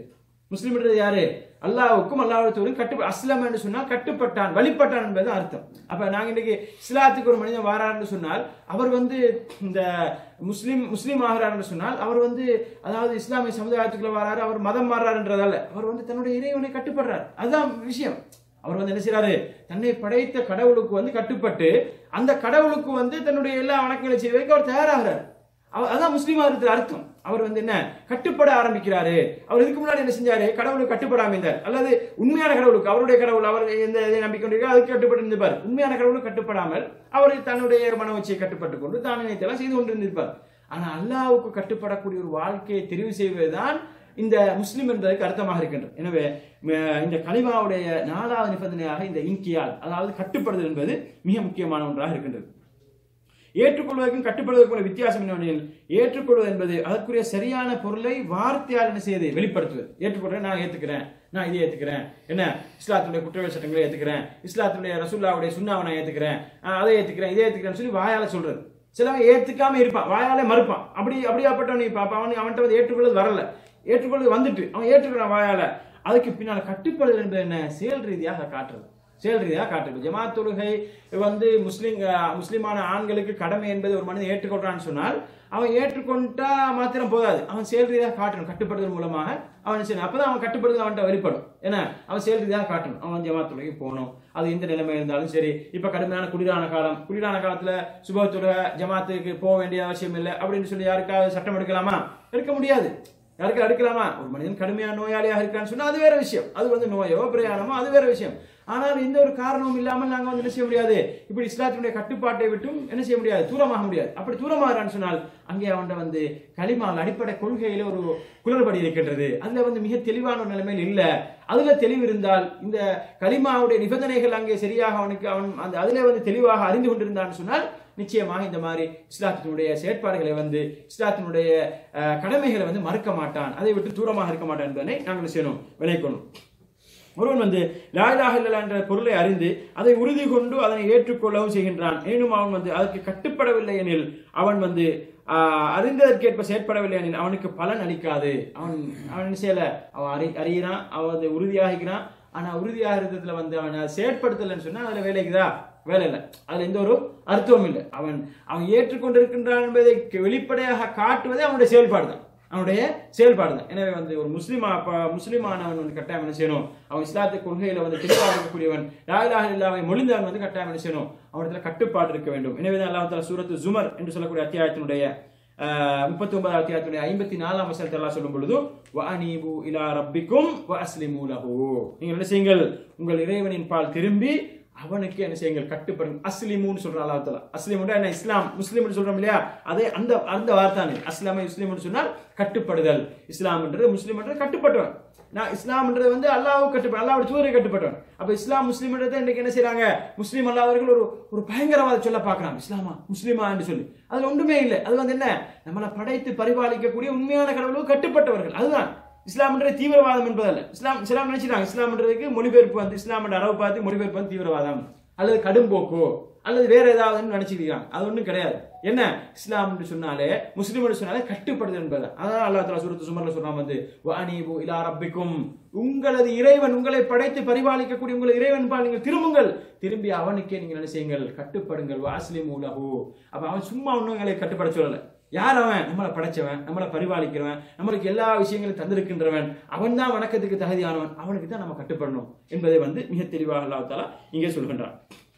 முஸ்லிம்ன்றது யாரு அல்லாஹ்வுக்கும் அல்லாஹ்வுடைய தூதரும் கட்டு அஸ்லம் என்று சொன்னால் கட்டுப்பட்டான் வழிபட்டான் என்பது அர்த்தம் அப்ப நாங்க இன்னைக்கு இஸ்லாத்துக்கு ஒரு மனிதன் வாரார்னு சொன்னால் அவர் வந்து இந்த முஸ்லிம் முஸ்லீம் ஆகிறார் என்று சொன்னால் அவர் வந்து அதாவது இஸ்லாமிய சமுதாயத்துக்குள்ள வராரு அவர் மதம் மாறாருன்றதால அவர் வந்து தன்னுடைய இறைவனை கட்டுப்படுறார் அதுதான் விஷயம் அவர் வந்து என்ன செய்றாரு தன்னை படைத்த கடவுளுக்கு வந்து கட்டுப்பட்டு அந்த கடவுளுக்கு வந்து தன்னுடைய எல்லா வணக்கங்களை செய்வதற்கு அவர் தயாராகிறார் அவர் அதான் முஸ்லீமா இருக்கிற அர்த்தம் அவர் வந்து என்ன கட்டுப்பட ஆரம்பிக்கிறாரு அவர் இதுக்கு முன்னாடி என்ன செஞ்சாரு கடவுளுக்கு கட்டுப்படாம இருந்தார் அல்லது உண்மையான கடவுளுக்கு அவருடைய கடவுள் அவர் எந்த இதை நம்பிக்கொண்டிருக்கோ அதுக்கு கட்டுப்பட்டு இருந்திருப்பார் உண்மையான கடவுளுக்கு கட்டுப்படாமல் அவர் தன்னுடைய மனவச்சியை கட்டுப்பட்டு கொண்டு தான் நினைத்தெல்லாம் செய்து கொண்டிருந்திருப்பார் ஆனா அல்லாஹ்வுக்கு கட்டுப்படக்கூடிய ஒரு வாழ்க்கையை தெரிவு செய்வதுதான் இந்த முஸ்லிம் என்பதற்கு அர்த்தமாக இருக்கின்றது எனவே ம- இந்த கலிமாவுடைய நாலாவது நிபந்தனையாக இந்த இன்கியால் அதாவது கட்டுப்படுதல் என்பது மிக முக்கியமான ஒன்றாக இருக்கின்றது ஏற்றுக்கொள்வதற்கும் கட்டுப்படுவதற்கும் உள்ள வித்தியாசம் என்னவெனில் ஏற்றுக்கொள்வது என்பது அதற்குரிய சரியான பொருளை வார்த்தையால் என்ன செய்யுது வெளிப்படுத்துவது ஏற்றுக்கொள்றேன் நான் ஏத்துக்கிறேன் நான் இதை ஏத்துக்கிறேன் என்ன இஸ்லாத்துடைய குற்றவியல் சட்டங்களை ஏத்துக்கிறேன் இஸ்லாத்துடைய ரசூல்லாவுடைய சுண்ணாவை நான் ஏத்துக்கிறேன் ஆஹ் அதை ஏத்துக்கிறேன் இதை ஏத்துக்கிறேன்னு சொல்லி வாயால சொல்றது சிலவன் ஏத்துக்காம இருப்பான் வாயால மறுப்பான் அப்படி அப்படியாப்பட்டவன் இப்ப அப்ப அவன் அவன்கிட்ட வந்து ஏற்றுக்கொள்வது வரல ஏற்றுக்கொள்வது வந்துட்டு அவன் ஏற்றுக்கிறான் வாயால அதுக்கு பின்னால் கட்டுப்படுதல் என்பது என்ன செயல் ரீதியாக காட்டுறது செயல் ரீதியாக காட்டுது ஜமாத் தொழுகை வந்து முஸ்லிம் அஹ், முஸ்லிமான ஆண்களுக்கு கடமை என்பது ஒரு மனிதன் ஏற்றுக்கொள்றான்னு சொன்னால் அவன் ஏற்றுக்கொண்டா மாத்திரம் போதாது அவன் செயல் ரீதியாக காட்டணும் கட்டுப்படுதல் மூலமாக அவன் செய்யணும் அப்பதான் அவன் கட்டுப்படுதல் அவன்கிட்ட வெளிப்படும் ஏன்னா அவன் செயல் ரீதியாக காட்டணும் அவன் ஜமாத் தொழுகை போகணும் அது எந்த நிலைமை இருந்தாலும் சரி இப்ப கடுமையான குளிரான காலம் குளிரான காலத்துல சுப தொழுகை ஜமாத்துக்கு போக வேண்டிய அவசியம் இல்லை அப்படின்னு சொல்லி யாருக்காவது சட்டம் எடுக்கலாமா எடுக்க முடியாது யாருக்கு எடுக்கலாமா ஒரு மனிதன் கடுமையான நோயாளியாக இருக்கான்னு சொன்னா அது வேற விஷயம் அது வந்து நோயோ பிரயாணமோ அது வேற விஷயம் ஆனால் எந்த ஒரு காரணமும் இல்லாமல் நாங்க வந்து என்ன செய்ய முடியாது இப்படி இஸ்லாத்தினுடைய கட்டுப்பாட்டை விட்டும் என்ன செய்ய முடியாது தூரமாக முடியாது அப்படி தூரமாகறான்னு சொன்னால் அங்கே அவன்கிட்ட வந்து களிமால் அடிப்படை கொள்கையில ஒரு குளறுபடி இருக்கின்றது அதுல வந்து மிக தெளிவான ஒரு நிலைமையில் இல்ல அதுல தெளிவு இருந்தால் இந்த களிமாவுடைய நிபந்தனைகள் அங்கே சரியாக அவனுக்கு அவன் அந்த அதுல வந்து தெளிவாக அறிந்து கொண்டிருந்தான்னு சொன்னால் நிச்சயமாக இந்த மாதிரி இஸ்லாத்தினுடைய செயற்பாடுகளை வந்து இஸ்லாத்தினுடைய அஹ், கடமைகளை வந்து மறுக்க மாட்டான் அதை விட்டு தூரமாக இருக்க மாட்டான் என்பதனை நாங்கள் என்ன செய்யணும் விளைக்கணும் ஒருவன் வந்து லாயிலாக இல்லா என்ற பொருளை அறிந்து அதை உறுதி கொண்டு அதனை ஏற்றுக்கொள்ளவும் செய்கின்றான் எனினும் அவன் வந்து அதற்கு கட்டுப்படவில்லை எனில் அவன் வந்து ஆஹ், அறிந்ததற்கேற்ப செயற்படவில்லை எனில் அவனுக்கு பலன் அளிக்காது அவன் அவன் என்ன செய்யல அவன் அறி அறியிறான் அவன் வந்து உறுதியாகிறான் ஆனா உறுதியாகிறதுல வந்து அவன் அதை செயற்படுத்தலைன்னு சொன்னா அதுல வேலைக்குதா வேலை இல்லை அதுல எந்த ஒரு அர்த்தமும் இல்லை அவன் அவன் ஏற்றுக்கொண்டிருக்கின்றான் என்பதை வெளிப்படையாக காட்டுவதே அவனுடைய செயல்பாடு தான் அவனுடைய செயல்பாடு தான் எனவே வந்து ஒரு முஸ்லீமா அப்ப முஸ்லீமானவன் வந்து கட்டாயம் என்ன செய்யணும் அவன் இஸ்லாத்து கொள்கையில வந்து தெளிவாக இருக்கக்கூடியவன் லாயிலாக இல்லாமல் மொழிந்தவன் வந்து கட்டாயம் என்ன செய்யணும் அவனிடத்துல கட்டுப்பாடு இருக்க வேண்டும் எனவே தான் அல்லாஹ் தஆலா சூரத்து ஜுமர் என்று சொல்லக்கூடிய அத்தியாயத்தினுடைய முப்பத்தி ஒன்பதாம் அத்தியாயத்துடைய ஐம்பத்தி நாலாம் வசனத்தை எல்லாம் சொல்லும் பொழுது வஅனீபு இலா ரப்பிக்கும் வஅஸ்லிமு லஹு நீங்கள் என்ன செய்யுங்கள் உங்கள் இறைவனின் பால் திரும்பி அவனுக்கு என்ன செய்யுங்கள் கட்டுப்படுங்க அஸ்லிமுன்னு சொல்றான் அல்லாஹ் தஆலா அஸ்லிமுன்னா என்ன இஸ்லாம் முஸ்லிம்னு சொல்றோம் இல்லையா அதே அந்த அந்த வார்த்தை அஸ்லாமை முஸ்லிம்னு சொன்னால் கட்டுப்படுதல் இஸ்லாம்ன்றது முஸ்லிம்ன்றது கட்டுப்பட்டவன் நான் இஸ்லாம்ன்றது வந்து அல்லாஹ் கட்டுப்பட அல்லாஹ்வுடைய தூதரை கட்டுப்பட்டவன் அப்ப இஸ்லாம் முஸ்லிம்ன்றதை இன்னைக்கு என்ன செய்றாங்க முஸ்லீம் அல்லாதவர்கள் ஒரு ஒரு பயங்கரவாத சொல்ல பார்க்கறாங்க இஸ்லாமா முஸ்லிமா என்று சொல்லி அதுல ஒன்றுமே இல்லை அது வந்து என்ன நம்மளை படைத்து பரிபாலிக்கக்கூடிய உண்மையான கடவுளுக்கு கட்டுப்பட்டவர்கள் அதுதான் இஸ்லாம்ன்றது தீவிரவாதம் என்பதல்ல இஸ்லாம் இஸ்லாம் நினைச்சிட்டாங்க இஸ்லாம்ன்றதுக்கு மொழிபெயர்ப்பு வந்து இஸ்லாம் என்ற அளவு பார்த்து மொழிபெயர்ப்பு வந்து தீவிரவாதம் அல்லது கடும்போக்கோ அல்லது வேற ஏதாவதுன்னு நினைச்சிருக்காங்க அது ஒண்ணும் கிடையாது என்ன இஸ்லாம் சொன்னாலே முஸ்லிம் சொன்னாலே கட்டுப்படுதல் என்பது அதான் அல்லாஹ் தஆலா சூரத்து சுமர்ல சொல்றான் வந்து வஅனீபு இலா ரப்பிக்கும் உங்களது இறைவன் உங்களை படைத்து பரிபாலிக்கக்கூடிய உங்கள் இறைவன் பால் நீங்கள் திரும்புங்கள் திரும்பி அவனுக்கே நீங்கள் என்ன செய்யுங்கள் கட்டுப்படுங்கள் வாஸ்லிமு லஹு அப்ப அவன் சும்மா ஒன்றும் எங்களை கட்டுப்பட சொல்லல யார் அவன் நம்மளை படைச்சவன் நம்மளை பரிபாலிக்கிறவன் நம்மளுக்கு எல்லா விஷயங்களையும் தந்திருக்கின்றவன் அவன் தான் வணக்கத்துக்கு தகுதியானவன் அவனுக்கு தான் நம்ம கட்டுப்படணும் என்பதை வந்து மிக தெளிவாக அல்லாஹ் தஆலா இங்கே சொல்கின்றான்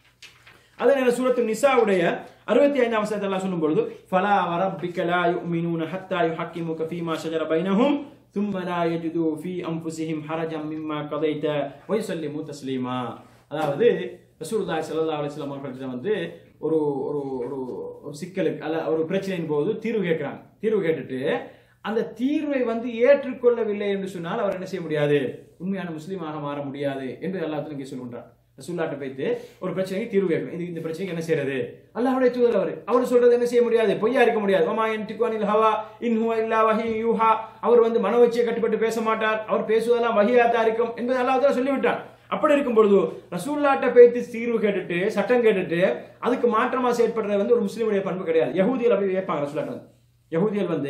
அதே நேரம் சூரத்து நிசாவுடைய அறுபத்தி ஐந்தாம் வசனத்தை எல்லாம் சொல்லும் பொழுது ஃபலா வரப்பிக்க லா யுமினூன ஹத்தா யுஹக்கிமுக ஃபீமா ஷஜர பைனஹும் ثم لا يجدوا في انفسهم حرجا مما قضيت ويسلموا تسليما அதாவது ரசூலுல்லாஹி ஸல்லல்லாஹு அலைஹி வஸல்லம் அவர்கள் வந்து ஒரு ஒரு ஒரு ஒரு சிக்கலுக்கு அல்ல ஒரு பிரச்சனையின் போது தீர்வு கேட்கிறாங்க தீர்வு கேட்டுட்டு அந்த தீர்வை வந்து ஏற்றுக்கொள்ளவில்லை என்று சொன்னால் அவர் என்ன செய்ய முடியாது உண்மையான முஸ்லீமாக மாற முடியாது என்று அல்லாஹ் இங்கே சொல்கின்றார் ரசூல்லாட்ட போயிட்டு ஒரு பிரச்சனைக்கு தீர்வு கேட்கணும் இது இந்த பிரச்சனைக்கு என்ன செய்யறது அல்லாஹ்வுடைய தூதர் அவர் அவர் சொல்றது என்ன செய்ய முடியாது பொய்யா இருக்க முடியாது வமா என்டிக்வானில் ஹவா இன் ஹுவ இல்லா வஹி யூஹா அவர் வந்து மனவச்சியை கட்டுப்பட்டு பேச மாட்டார் அவர் பேசுவதெல்லாம் வஹியாத்தா இருக்கும் என்பதை அல்லாஹ் தஆலா சொல்லிவிட்டார் அப்படி இருக்கும் பொழுது ரசூல்லாட்ட போயிட்டு தீர்வு கேட்டுட்டு சட்டம் கேட்டுட்டு அதுக்கு மாற்றமா செயற்படுறது வந்து ஒரு முஸ்லீமுடைய பண்பு கிடையாது யஹூதியல் அப்படி கேட்பாங்க ரசூல்லாட்ட வந்து யஹூதியல் வந்து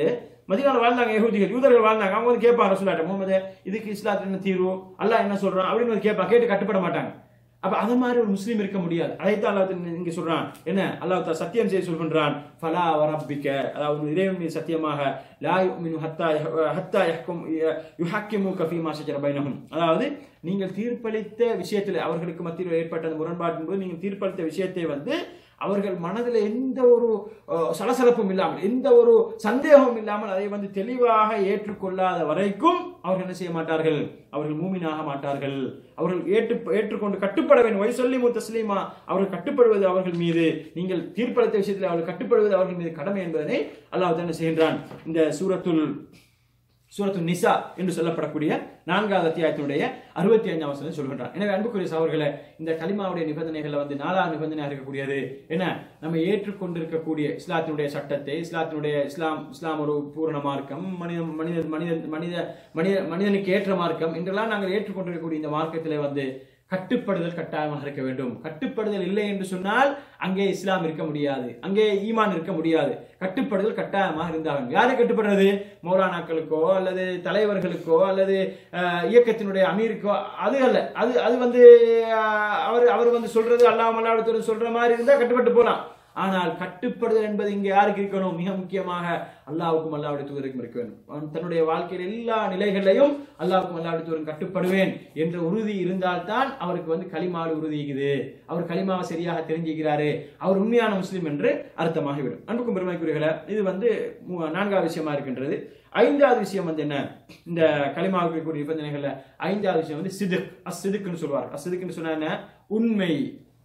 மதினால வாழ்ந்தாங்க யகூதிகள் யூதர்கள் வாழ்ந்தாங்க அவங்க வந்து கேட்பாங்க ரசூலாட்ட முகமது இதுக்கு இஸ்லாத்துல என்ன தீர்வு அல்லாஹ் என்ன சொல்றான் அப்படின்னு வந்து கேட்பாங்க கேட்டு கட்டுப்பட மாட்டாங்க அப்ப அது மாதிரி ஒரு முஸ்லீம் இருக்க முடியாது அதைத்தான் அல்லாஹ் இங்க சொல்றான் என்ன அல்லாஹ் தஆலா சத்தியம் செய்து சொல்கின்றான் ஃபலா வரப்பிக்க அதாவது உன் இறைவன் மீது சத்தியமாக லா யுமினு ஹத்தா யஹ்- ஹத்தா யஹ்கும் யுஹக்கிமுக ஃபீமா ஷஜர பைனஹும் அதாவது நீங்கள் தீர்ப்பளித்த விஷயத்தில் அவர்களுக்கு மத்தியில் ஏற்பட்ட அந்த முரண்பாட்டின் போது நீங்கள் தீர்ப்பளித்த விஷயத்தை வந்து அவர்கள் மனதில் எந்த ஒரு அஹ், சலசலப்பும் இல்லாமல் எந்த ஒரு சந்தேகமும் இல்லாமல் அதை வந்து தெளிவாக ஏற்றுக்கொள்ளாத வரைக்கும் அவர்கள் என்ன செய்ய மாட்டார்கள் அவர்கள் மூமினாக மாட்டார்கள் அவர்கள் ஏற்று ஏற்றுக்கொண்டு கட்டுப்பட வேண்டும் வயசொல்லி முத்தஸ்லீமா அவர்கள் கட்டுப்படுவது அவர்கள் மீது நீங்கள் தீர்ப்பளித்த விஷயத்தில் அவர்கள் கட்டுப்படுவது அவர்கள் மீது கடமை என்பதனை அல்லாஹ் என்ன செய்கின்றான் இந்த சூரத்துல் சூரத்து நிசா என்று சொல்லப்படக்கூடிய நான்காவது அத்தியாயத்தினுடைய அறுபத்தி ஐந்தாம் வசனம் சொல்கின்றான் எனவே அன்புக்குரிய சகோதரர்களே இந்த கலிமாவுடைய நிபந்தனைகள்ல வந்து நாலாவது நிபந்தனையாக இருக்கக்கூடியது என்ன நம்ம ஏற்றுக்கொண்டிருக்கக்கூடிய இஸ்லாத்தினுடைய சட்டத்தை இஸ்லாத்தினுடைய இஸ்லாம் இஸ்லாம் ஒரு பூரண மார்க்கம் மனித மனித மனித மனித மனித மனிதனுக்கு ஏற்ற மார்க்கம் என்றெல்லாம் நாங்கள் ஏற்றுக்கொண்டிருக்கக்கூடிய இந்த மார்க்கத்திலே வந்து கட்டுப்படுதல் கட்டாயமாக இருக்க வேண்டும் கட்டுப்படுதல் இல்லை என்று சொன்னால் அங்கே இஸ்லாம் இருக்க முடியாது அங்கே ஈமான் இருக்க முடியாது கட்டுப்படுதல் கட்டாயமாக இருந்தாலும் யாரை கட்டுப்படுறது மௌலானாக்களுக்கோ அல்லது தலைவர்களுக்கோ அல்லது அஹ், இயக்கத்தினுடைய அமீருக்கோ அது அல்ல அது அது வந்து அஹ், அவர் அவர் வந்து சொல்றது அல்லாஹ் அல்லாஹ் சொல்ற மாதிரி இருந்தா கட்டுப்பட்டு போலாம் ஆனால் கட்டுப்படுதல் என்பது இங்கே யாருக்கு இருக்கணும் மிக முக்கியமாக அல்லாவுக்கும் அல்லாவுடைய தூதருக்கும் இருக்க வேண்டும் அவன் தன்னுடைய வாழ்க்கையில் எல்லா நிலைகளிலையும் அல்லாவுக்கும் அல்லாவுடைய தூதரும் கட்டுப்படுவேன் என்ற உறுதி இருந்தால்தான் அவருக்கு வந்து களிமாவில் உறுதி இருக்குது அவர் களிமாவை சரியாக தெரிஞ்சுக்கிறாரு அவர் உண்மையான முஸ்லீம் என்று அர்த்தமாகிவிடும் அன்புக்கும் பெருமைக்குரியர்களே இது வந்து மூ- நான்காவது விஷயமா இருக்கின்றது ஐந்தாவது விஷயம் வந்து என்ன இந்த களிமாவுக்கு இருக்கக்கூடிய நிபந்தனைகள்ல ஐந்தாவது விஷயம் வந்து சிதுக் அசிதுக்குன்னு சொல்லுவார் அசிதுக்குன்னு சொன்னா என்ன உண்மை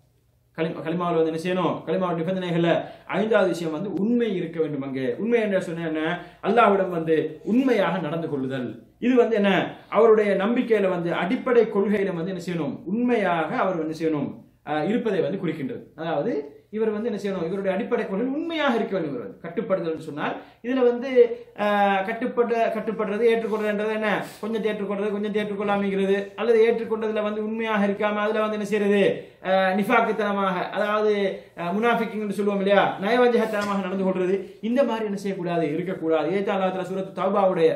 களி களிமாவில் வந்து என்ன செய்யணும் களிமாவோட நிபந்தனைகள்ல ஐந்தாவது விஷயம் வந்து உண்மை இருக்க வேண்டும் அங்கே உண்மை என்ன சொன்ன என்ன அல்லாஹ்விடம் வந்து உண்மையாக நடந்து கொள்ளுதல் இது வந்து என்ன அவருடைய நம்பிக்கையில வந்து அடிப்படை கொள்கையில வந்து என்ன செய்யணும் உண்மையாக அவர் வந்து செய்யணும் அஹ், இருப்பதை வந்து குறிக்கின்றது அதாவது இவர் வந்து என்ன செய்யணும் இவருடைய அடிப்படை கொள்கை உண்மையாக இருக்க வேண்டும் இவர் வந்து கட்டுப்படுதல் சொன்னால் இதுல வந்து அஹ், கட்டுப்பட கட்டுப்படுறது ஏற்றுக்கொள்றதுன்றது என்ன கொஞ்சம் ஏற்றுக்கொள்றது கொஞ்சம் ஏற்றுக்கொள்ளாமைங்கிறது அல்லது ஏற்றுக்கொண்டதுல வந்து உண்மையாக இருக்காம அதுல வந்து என்ன செய்யறது அஹ், நிஃபாக்குத்தனமாக அதாவது அஹ், முனாஃபிக்குன்னு சொல்லுவோம் இல்லையா நயவஞ்சகத்தனமாக நடந்து கொள்றது இந்த மாதிரி என்ன செய்யக்கூடாது இருக்கக்கூடாது ஏதா அல்லாஹ் சூரத்து தௌபாவுடைய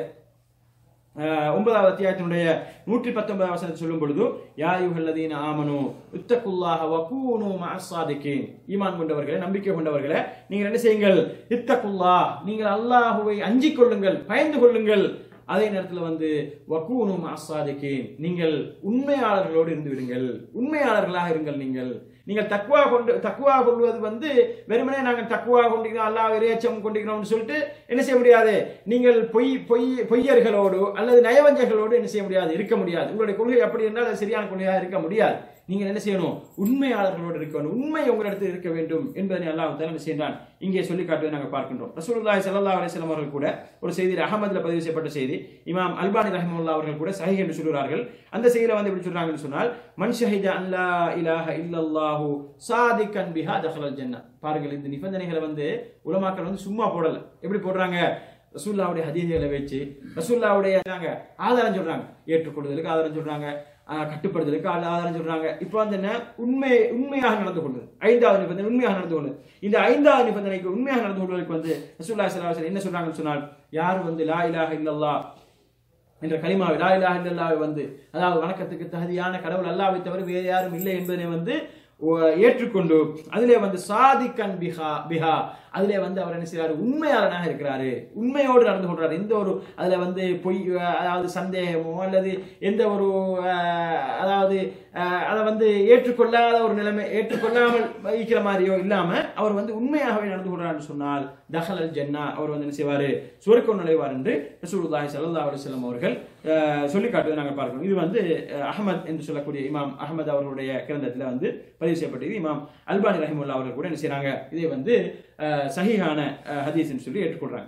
அஹ், ஒன்பதாவது அத்தியாயத்தினுடைய நூற்றி பத்தொன்பதாவது வசனத்தை சொல்லும் பொழுது யா யுகல்லதீன ஆமனு இத்தகுல்லாஹ வகூனு மஅஸ்ஸாதிகீன் ஈமான் கொண்டவர்களே நம்பிக்கை கொண்டவர்களே நீங்கள் என்ன செய்யுங்கள் இத்தகுல்லா நீங்கள் அல்லாஹுவை அஞ்சிக் கொள்ளுங்கள் பயந்து கொள்ளுங்கள் அதே நேரத்தில் வந்து வகூனு மஅஸ்ஸாதிகீன் நீங்கள் உண்மையாளர்களோடு இருந்து விடுங்கள் உண்மையாளர்களாக இருங்கள் நீங்கள் நீங்கள் தக்குவா கொண்டு தக்குவா கொள்வது வந்து வெறுமனே நாங்கள் தக்குவா கொண்டிருக்கிறோம் அல்லாஹ் இறையச்சம் கொண்டிருக்கிறோம்னு சொல்லிட்டு என்ன செய்ய முடியாது நீங்கள் பொய் பொய் பொய்யர்களோடு அல்லது நயவஞ்சர்களோடு என்ன செய்ய முடியாது இருக்க முடியாது உங்களுடைய கொள்கை அப்படி இருந்தால் அது சரியான கொள்கையாக இருக்க முடியாது நீங்கள் என்ன செய்யணும் உண்மையாளர்களோடு இருக்க வேண்டும் உண்மை உங்களிடத்தில் இருக்க வேண்டும் என்பதை அல்லாஹ் தஆலா என்ன செய்கிறான் இங்கே சொல்லி காட்டுவதை நாங்கள் பார்க்கின்றோம் ரசூலுல்லாஹி ஸல்லல்லாஹு அலைஹி வஸல்லம் அவர்கள் கூட ஒரு செய்தியில் அகமதுல பதிவு செய்யப்பட்ட செய்தி இமாம் அல்பானி ரஹிமஹுல்லாஹ் அவர்கள் கூட சஹீஹ் என்று சொல்கிறார்கள் அந்த செய்தியில வந்து எப்படி சொல்றாங்கன்னு சொன்னால் மன் ஷஹித அல்லா இலாஹ இல்லல்லாஹு சாதிகன் பிஹா தஹலல் ஜன்னா பாருங்கள் இந்த நிபந்தனைகளை வந்து உலமாக்கள் வந்து சும்மா போடல எப்படி போடுறாங்க ரசூல்லாவுடைய ஹதீதுகளை வச்சு ரசூல்லாவுடைய நாங்க ஆதாரம் சொல்றாங்க ஏற்றுக்கொள்வதற்கு ஆதாரம் சொல்றாங்க ஆஹ், கட்டுப்படுதலுக்கு ஆ- ஆதாரம் சொல்றாங்க இப்போ வந்து என்ன உண்மை உண்மையாக நடந்து கொள்வது ஐந்தாவது நிபந்தனை உண்மையாக நடந்து கொள்வது இந்த ஐந்தாவது நிபந்தனைக்கு உண்மையாக நடந்து கொள்வதற்கு வந்து ரசூல்லா ஸல்லல்லாஹு அலைஹி வஸல்லம் என்ன சொல்றாங்கன்னு சொன்னால் யார் வந்து லா இலாஹ இல்லல்லாஹ் என்ற கலிமாவை லா இலாஹ இல்லல்லாஹ்வை வந்து அதாவது வணக்கத்துக்கு தகுதியான கடவுள் அல்லாஹ்வை தவிர வேறு யாரும் இல்லை என்பதனை வந்து ஓ- ஏற்றுக்கொண்டு அதிலே வந்து சாதிக்கன் பிஹா பிஹா அதிலே வந்து அவர் என்ன செய்றாரு உண்மையாளனாக இருக்கிறாரு உண்மையோடு நடந்து கொள்றாரு எந்த ஒரு அதுல வந்து பொய் அஹ், அதாவது சந்தேகமோ அல்லது எந்த ஒரு அஹ், அதாவது அஹ், அதை வந்து ஏற்றுக்கொள்ளாத ஒரு நிலைமை ஏற்றுக்கொள்ளாமல் வைக்கிற மாதிரியோ இல்லாம அவர் வந்து உண்மையாகவே நடந்து கொள்றாருன்னு சொன்னால் தஹலல் ஜன்னா அவர் வந்து என்ன செய்வாரு சுவர்க்கம் நுழைவார் என்று ரசூலுல்லாஹி ஸல்லல்லாஹு அலைஹி வஸல்லம் அவர்கள் அஹ், சொல்லி காட்டுவதை நாங்கள் பார்க்கிறோம் இது வந்து அஹ், அஹ்மத் என்று சொல்லக்கூடிய இமாம் அஹ்மத் அவர்களுடைய கிரந்தத்தில் வந்து பதிவு செய்யப்பட்டது இமாம் அல்பானி ரஹிமுல்லா அவர்கள் கூட என்ன செய்றாங்க இதை வந்து அஹ், சஹீஹான அஹ், ஹதீஸ்னு சொல்லி ஏற்றுக்கொள்றாங்க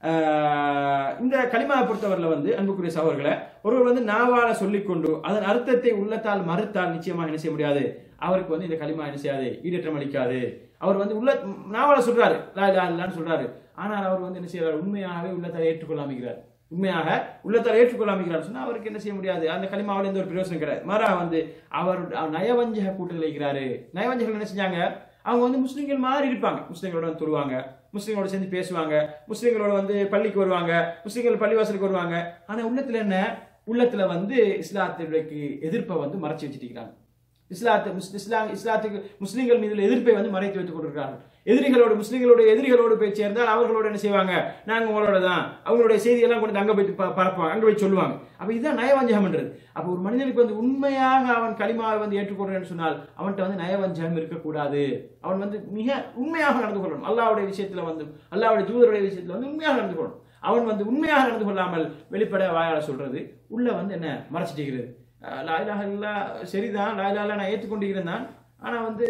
அஹ், இந்த கலிமாவை பொறுத்தவரையில் வந்து அன்புக்குரிய சகோதரர்களை ஒருவர் வந்து நாவால சொல்லிக்கொண்டு அதன் அர்த்தத்தை உள்ளத்தால் மறுத்தால் நிச்சயமாக என்ன செய்ய முடியாது அவருக்கு வந்து இந்த களிமா என்ன செய்யாது ஈடேற்றம் அளிக்காது அவர் வந்து உள்ள நாவால சொல்றாரு லா இலாஹ இல்லல்லான்னு சொல்றாரு ஆனால் அவர் வந்து என்ன செய்யறாரு உண்மையாகவே உள்ளத்தால் ஏற்றுக்கொள்ளாமிக்கிறார் உண்மையாக உள்ளத்தால் ஏற்றுக்கொள்ளாமிக்கிறார் சொன்னா அவருக்கு என்ன செய்ய முடியாது அந்த களிமாவில் எந்த ஒரு பிரயோசனம் கிடையாது மாறா வந்து அவர் அவர் நயவஞ்சக கூட்டத்தில் இருக்கிறாரு நயவஞ்சகர்கள் என்ன செஞ்சாங்க அவங்க வந்து முஸ்லீம்கள் மாறி இருப்பாங்க முஸ்லீம்களோட வந்து தொழுவாங்க முஸ்லீம்களோட சேர்ந்து பேசுவாங்க முஸ்லீம்களோட வந்து பள்ளிக்கு வருவாங்க முஸ்லீம்கள் பள்ளிவாசலுக்கு வருவாங்க ஆனா உள்ளத்துல என்ன உள்ளத்துல வந்து இஸ்லாத்திற்கு எதிர்ப்பை வந்து மறைச்சு வச்சுட்டு இருக்கிறாங்க இஸ்லாத்தை முஸ் இஸ்லாம் இஸ்லாத்துக்கு முஸ்லீம்கள் மீது உள்ள எதிர்ப்பை வந்து மறைத்து வைத்துக் கொண்டிருக்கிறார்கள் எதிரிகளோடு முஸ்லீம்களோட எதிரிகளோடு போய் சேர்ந்தால் அவர்களோட என்ன செய்வாங்க நாங்க உங்களோட தான் அவங்களுடைய செய்தியெல்லாம் கொண்டு வந்து அங்க போய் ப- பரப்புவாங்க அங்க போய் சொல்லுவாங்க அப்ப இதுதான் நயவஞ்சகம்ன்றது அப்ப ஒரு மனிதனுக்கு வந்து உண்மையாக அவன் களிமாவை வந்து ஏற்றுக்கொள்றேன்னு சொன்னால் அவன்கிட்ட வந்து நயவஞ்சகம் இருக்கக்கூடாது அவன் வந்து மிக உண்மையாக நடந்து கொள்ளணும் அல்லாவுடைய விஷயத்துல வந்து அல்லாவுடைய தூதருடைய விஷயத்துல வந்து உண்மையாக நடந்து கொள்ளணும் அவன் வந்து உண்மையாக நடந்து கொள்ளாமல் வெளிப்பட வாயால சொல்றது உள்ள வந்து என்ன மறைச்சிட்டு அஹ் லா இலாஹ இல்லா சரிதான் லா இலாஹ இல்லா நான் ஏற்றுக்கொண்டிருக்கிறேன் தான் ஆனால் வந்து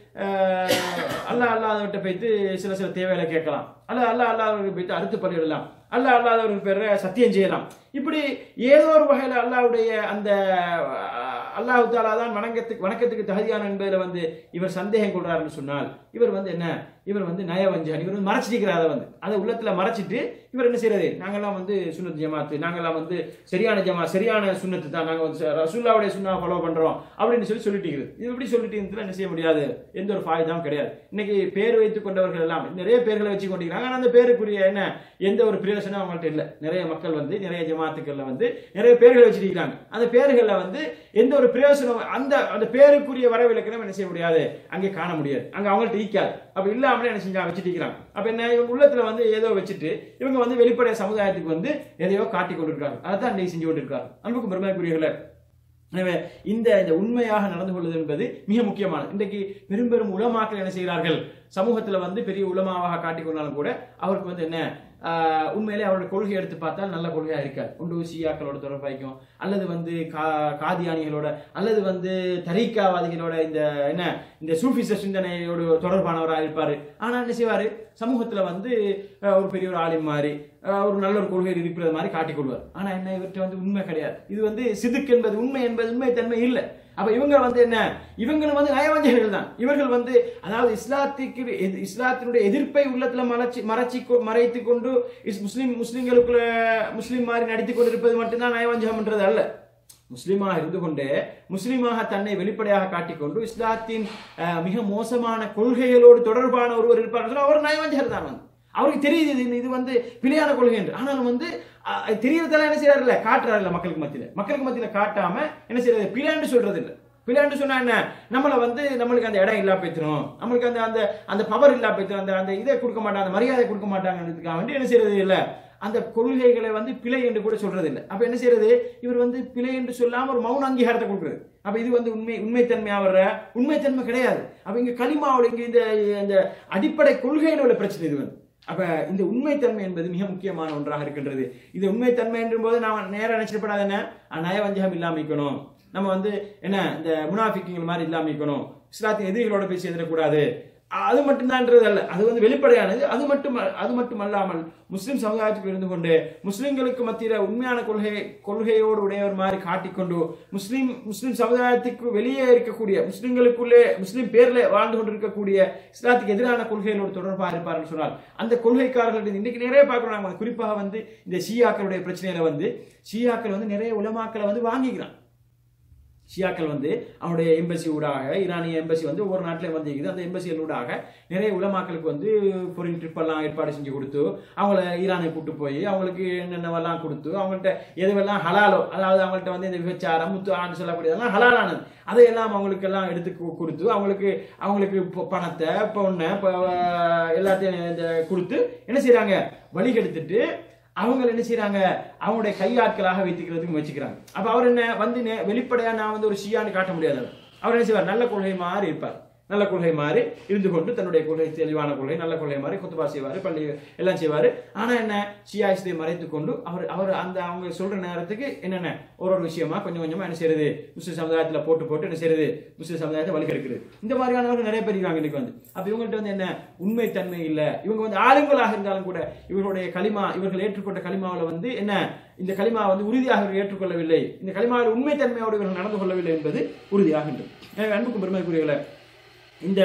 அஹ், அல்லாஹ் அல்லாதவர்கிட்ட போயிட்டு சில சில தேவைகளை கேட்கலாம் அல்ல அல்லாஹ் அல்லாதவர்கள் போயிட்டு அறுத்து பலியிடலாம் அல்லாஹ் அல்லாதவர்கள் பேர சத்தியம் செய்யலாம் இப்படி ஏதோ ஒரு வகையில் அல்லாஹ்வுடைய அந்த அஹ், அல்லாஹ் தாலா தான் வணக்கத்துக்கு வணக்கத்துக்கு தகுதியான என்பதில் வந்து இவர் சந்தேகம் கொள்றாருன்னு சொன்னால் இவர் வந்து என்ன இவர் வந்து நயவஞ்சன் இவர் வந்து மறைச்சிருக்கிறார் அதை வந்து அதை உள்ளத்துல மறைச்சிட்டு இவர் என்ன செய்யறது நாங்கெல்லாம் வந்து சுன்னத் ஜமாத்து நாங்கெல்லாம் வந்து சரியான ஜமா சரியான சுன்னத்து தான் நாங்க வந்து ரசூல்லாவுடைய சுண்ணா ஃபாலோ பண்றோம் அப்படின்னு சொல்லி சொல்லிட்டு இருக்குது இது எப்படி சொல்லிட்டு இருந்ததுல என்ன செய்ய முடியாது எந்த ஒரு ஃபாய்தாவும் கிடையாது இன்னைக்கு பேர் வைத்துக் கொண்டவர்கள் எல்லாம் நிறைய பேர்களை வச்சு கொண்டிருக்கிறாங்க ஆனா அந்த பேருக்குரிய என்ன எந்த ஒரு பிரயோசனம் அவங்கள்ட்ட இல்லை நிறைய மக்கள் வந்து நிறைய ஜமாத்துக்கள்ல வந்து நிறைய பேர்களை வச்சிருக்கிறாங்க அந்த பேர்கள்ல வந்து எந்த ஒரு பிரயோசனம் அந்த அந்த பேருக்குரிய வரவிலக்கணம் என்ன செய்ய முடியாது அங்கே காண முடியாது அங்க அவங்கள்ட்ட ஈக்காது அப்ப இல்லாமலே என்ன செஞ்சா வச்சுட்டு இருக்கிறாங்க அப்ப என்ன இவங்க உள்ளத்துல வந்து ஏதோ வச்சுட்டு இவங்க வந்து வெளிப்படைய சமுதாயத்துக்கு வந்து எதையோ காட்டி கொண்டிருக்காங்க அதான் இன்னைக்கு செஞ்சு கொண்டிருக்காங்க அன்புக்கும் பெருமைக்குரியர்களே எனவே இந்த இந்த உண்மையாக நடந்து கொள்வது என்பது மிக முக்கியமானது இன்றைக்கு பெரும் பெரும் உலமாக்கள் என்ன செய்கிறார்கள் சமூகத்துல வந்து பெரிய உலமாவாக காட்டிக் கொண்டாலும் கூட அவருக்கு வந்து என்ன ஆஹ், உண்மையிலே அவருடைய கொள்கை எடுத்து பார்த்தால் நல்ல கொள்கையா இருக்காது ஒன்று ஷியாக்களோட தொடர்பாய்க்கும் அல்லது வந்து கா காதியானிகளோட அல்லது வந்து தரீக்காவாதிகளோட இந்த என்ன இந்த சூஃபிச சிந்தனையோடு தொடர்பானவராக இருப்பாரு ஆனா என்ன செய்வாரு சமூகத்துல வந்து அஹ், ஒரு பெரிய ஒரு ஆலிம் மாதிரி அஹ், ஒரு நல்ல ஒரு கொள்கை இருக்கிறது மாதிரி காட்டிக் கொள்வார் ஆனா என்ன இவர்கிட்ட வந்து உண்மை கிடையாது இது வந்து சிதுக்கு என்பது உண்மை என்பது உண்மை தன்மை இல்லை அப்ப இவங்க வந்து என்ன இவங்களும் வந்து நயவஞ்சகர்கள் தான் இவர்கள் வந்து அதாவது இஸ்லாத்துக்கு எதி- இஸ்லாத்தினுடைய எதிர்ப்பை உள்ளத்துல மறைச்சி மறைச்சி கொ- மறைத்து கொண்டு இஸ் முஸ்லிம் முஸ்லிம்களுக்குள்ள முஸ்லிம் மாதிரி நடித்துக் கொண்டிருப்பது மட்டும்தான் நயவஞ்சகம்ன்றது அல்ல முஸ்லிமாக இருந்து கொண்டே முஸ்லிமாக தன்னை வெளிப்படையாக காட்டிக்கொண்டு இஸ்லாத்தின் அஹ், மிக மோசமான கொள்கைகளோடு தொடர்பான ஒருவர் இருப்பார் சொன்னா அவர் நயவஞ்சகர் தான் வந்து அவருக்கு தெரியுது இது இது வந்து பிழையான கொள்கை என்று ஆனாலும் வந்து அஹ், தெரியறதெல்லாம் என்ன செய்யறாருல்ல காட்டுறாருல்ல மக்களுக்கு மத்தியில மக்களுக்கு மத்தியில காட்டாம என்ன செய்யறது பிழைன்னு சொல்றது இல்ல பிள்ளைன்னு சொன்னா என்ன நம்மள வந்து நம்மளுக்கு அந்த இடம் இல்லா போய்த்திரும் நம்மளுக்கு அந்த அந்த அந்த பவர் இல்லா போய்த்திரும் அந்த அந்த இதை கொடுக்க மாட்டாங்க அந்த மரியாதை கொடுக்க மாட்டாங்கிறதுக்காக வேண்டி என்ன செய்யறது இல்ல அந்த கொள்கைகளை வந்து பிழை என்று கூட சொல்றது இல்லை அப்ப என்ன செய்யறது இவர் வந்து பிழை என்று சொல்லாம ஒரு மௌன அங்கீகாரத்தை கொடுக்குறது அப்ப இது வந்து உண்மை உண்மைத்தன்மையா வர்ற உண்மைத்தன்மை கிடையாது அப்ப இங்க களிமாவோட இங்க இந்த இந்த அடிப்படை கொள்கையில உள்ள பிரச்சனை இது வந்து அப்ப இந்த உண்மைத்தன்மை என்பது மிக முக்கியமான ஒன்றாக இருக்கின்றது இது உண்மைத்தன்மை என்ற போது நாம் நேரம் நினைச்சிடப்படாது என்ன அஹ் நயவஞ்சகம் இல்லாம இருக்கணும் நம்ம வந்து என்ன இந்த முனாஃபிக்குங்கள் மாதிரி இல்லாம இருக்கணும் இஸ்லாத்தின் எதிரிகளோட பேசி எதிரக்கூடாது அஹ் அது மட்டும்தான்ன்றது அல்ல அது வந்து வெளிப்படையானது அது மட்டும் அது மட்டும் அல்லாமல் முஸ்லிம் சமுதாயத்துக்கு இருந்து கொண்டு முஸ்லிம்களுக்கு மத்தியில உண்மையான கொள்கை கொள்கையோடு உடையவர் மாதிரி காட்டிக்கொண்டு முஸ்லிம் முஸ்லிம் சமுதாயத்துக்கு வெளியே இருக்கக்கூடிய முஸ்லிம்களுக்குள்ளே முஸ்லிம் பேர்ல வாழ்ந்து கொண்டிருக்கக்கூடிய இஸ்லாத்துக்கு எதிரான கொள்கைகளோடு தொடர்பாக இருப்பார்னு சொன்னால் அந்த கொள்கைக்காரர்கள் இன்னைக்கு நிறைய பார்க்கிறோம் நாம குறிப்பாக வந்து இந்த ஷியாக்களுடைய பிரச்சனையில வந்து ஷியாக்கள் வந்து நிறைய உலமாக்களை வந்து வாங்கிக்கிறான் ஷியாக்கள் வந்து அவனுடைய எம்பசி ஊடாக ஈரானிய எம்பசி வந்து ஒவ்வொரு நாட்டிலையும் வந்து இருக்குது அந்த எம்பசிகள் ஊடாக நிறைய உலமாக்களுக்கு வந்து ஃபாரின் ட்ரிப் எல்லாம் ஏற்பாடு செஞ்சு கொடுத்து அவங்கள ஈரானை கூட்டு போய் அவங்களுக்கு என்னென்னவெல்லாம் கொடுத்து அவங்கள்ட்ட எதுவெல்லாம் ஹலாலோ அதாவது அவங்கள்ட்ட வந்து இந்த விபச்சாரம் முத்து ஆன்னு சொல்லக்கூடியதெல்லாம் ஹலாலானது அதையெல்லாம் அவங்களுக்கு எல்லாம் எடுத்து கு- கொடுத்து அவங்களுக்கு அவங்களுக்கு பொ- பணத்தை பொண்ணை ப- எல்லாத்தையும் இந்த கொடுத்து என்ன செய்றாங்க வழிகெடுத்துட்டு அவங்க என்ன செய்றாங்க அவங்களுடைய கையாட்களாக வைத்துக்கிறதுக்கு முயற்சிக்கிறாங்க அப்ப அவர் என்ன வந்து நே- வெளிப்படையா நான் வந்து ஒரு ஷியான்னு காட்ட முடியாது அவர். அவர் என்ன செய்வார் நல்ல கொள்கை மாதிரி இருப்பார் நல்ல கொள்கை மாதிரி இருந்து கொண்டு தன்னுடைய கொள்கை தெளிவான கொள்கை நல்ல கொள்கை மாதிரி குத்துபா செய்வார் பள்ளி எல்லாம் செய்வார் ஆனா என்ன ஷியாயிசத்தை மறைத்து கொண்டு அவர் அவர் அந்த அவங்க சொல்ற நேரத்துக்கு என்னென்ன ஒரு ஒரு விஷயமா கொஞ்சம் கொஞ்சமா என்ன செய்யறது முஸ்லிம் சமுதாயத்துல போட்டு போட்டு என்ன செய்யறது முஸ்லிம் சமுதாயத்தை வலுக்கெடுக்கிறது இந்த மாதிரியானவர்கள் நிறைய பேர் இருக்காங்க இன்னைக்கு வந்து அப்ப இவங்கள்ட்ட வந்து என்ன உண்மைத்தன்மை இல்ல இவங்க வந்து ஆளுங்களாக இருந்தாலும் கூட இவர்களுடைய களிமா இவர்கள் ஏற்றுக்கொண்ட களிமாவில் வந்து என்ன இந்த களிமா வந்து உறுதியாக இவர்கள் ஏற்றுக்கொள்ளவில்லை இந்த களிமாவில் உண்மைத்தன்மையோடு இவர்கள் நடந்து கொள்ளவில்லை என்பது உறுதியாகின்றது எனவே அன்புக்கும் பெருமைக்குரியவர்களே இந்த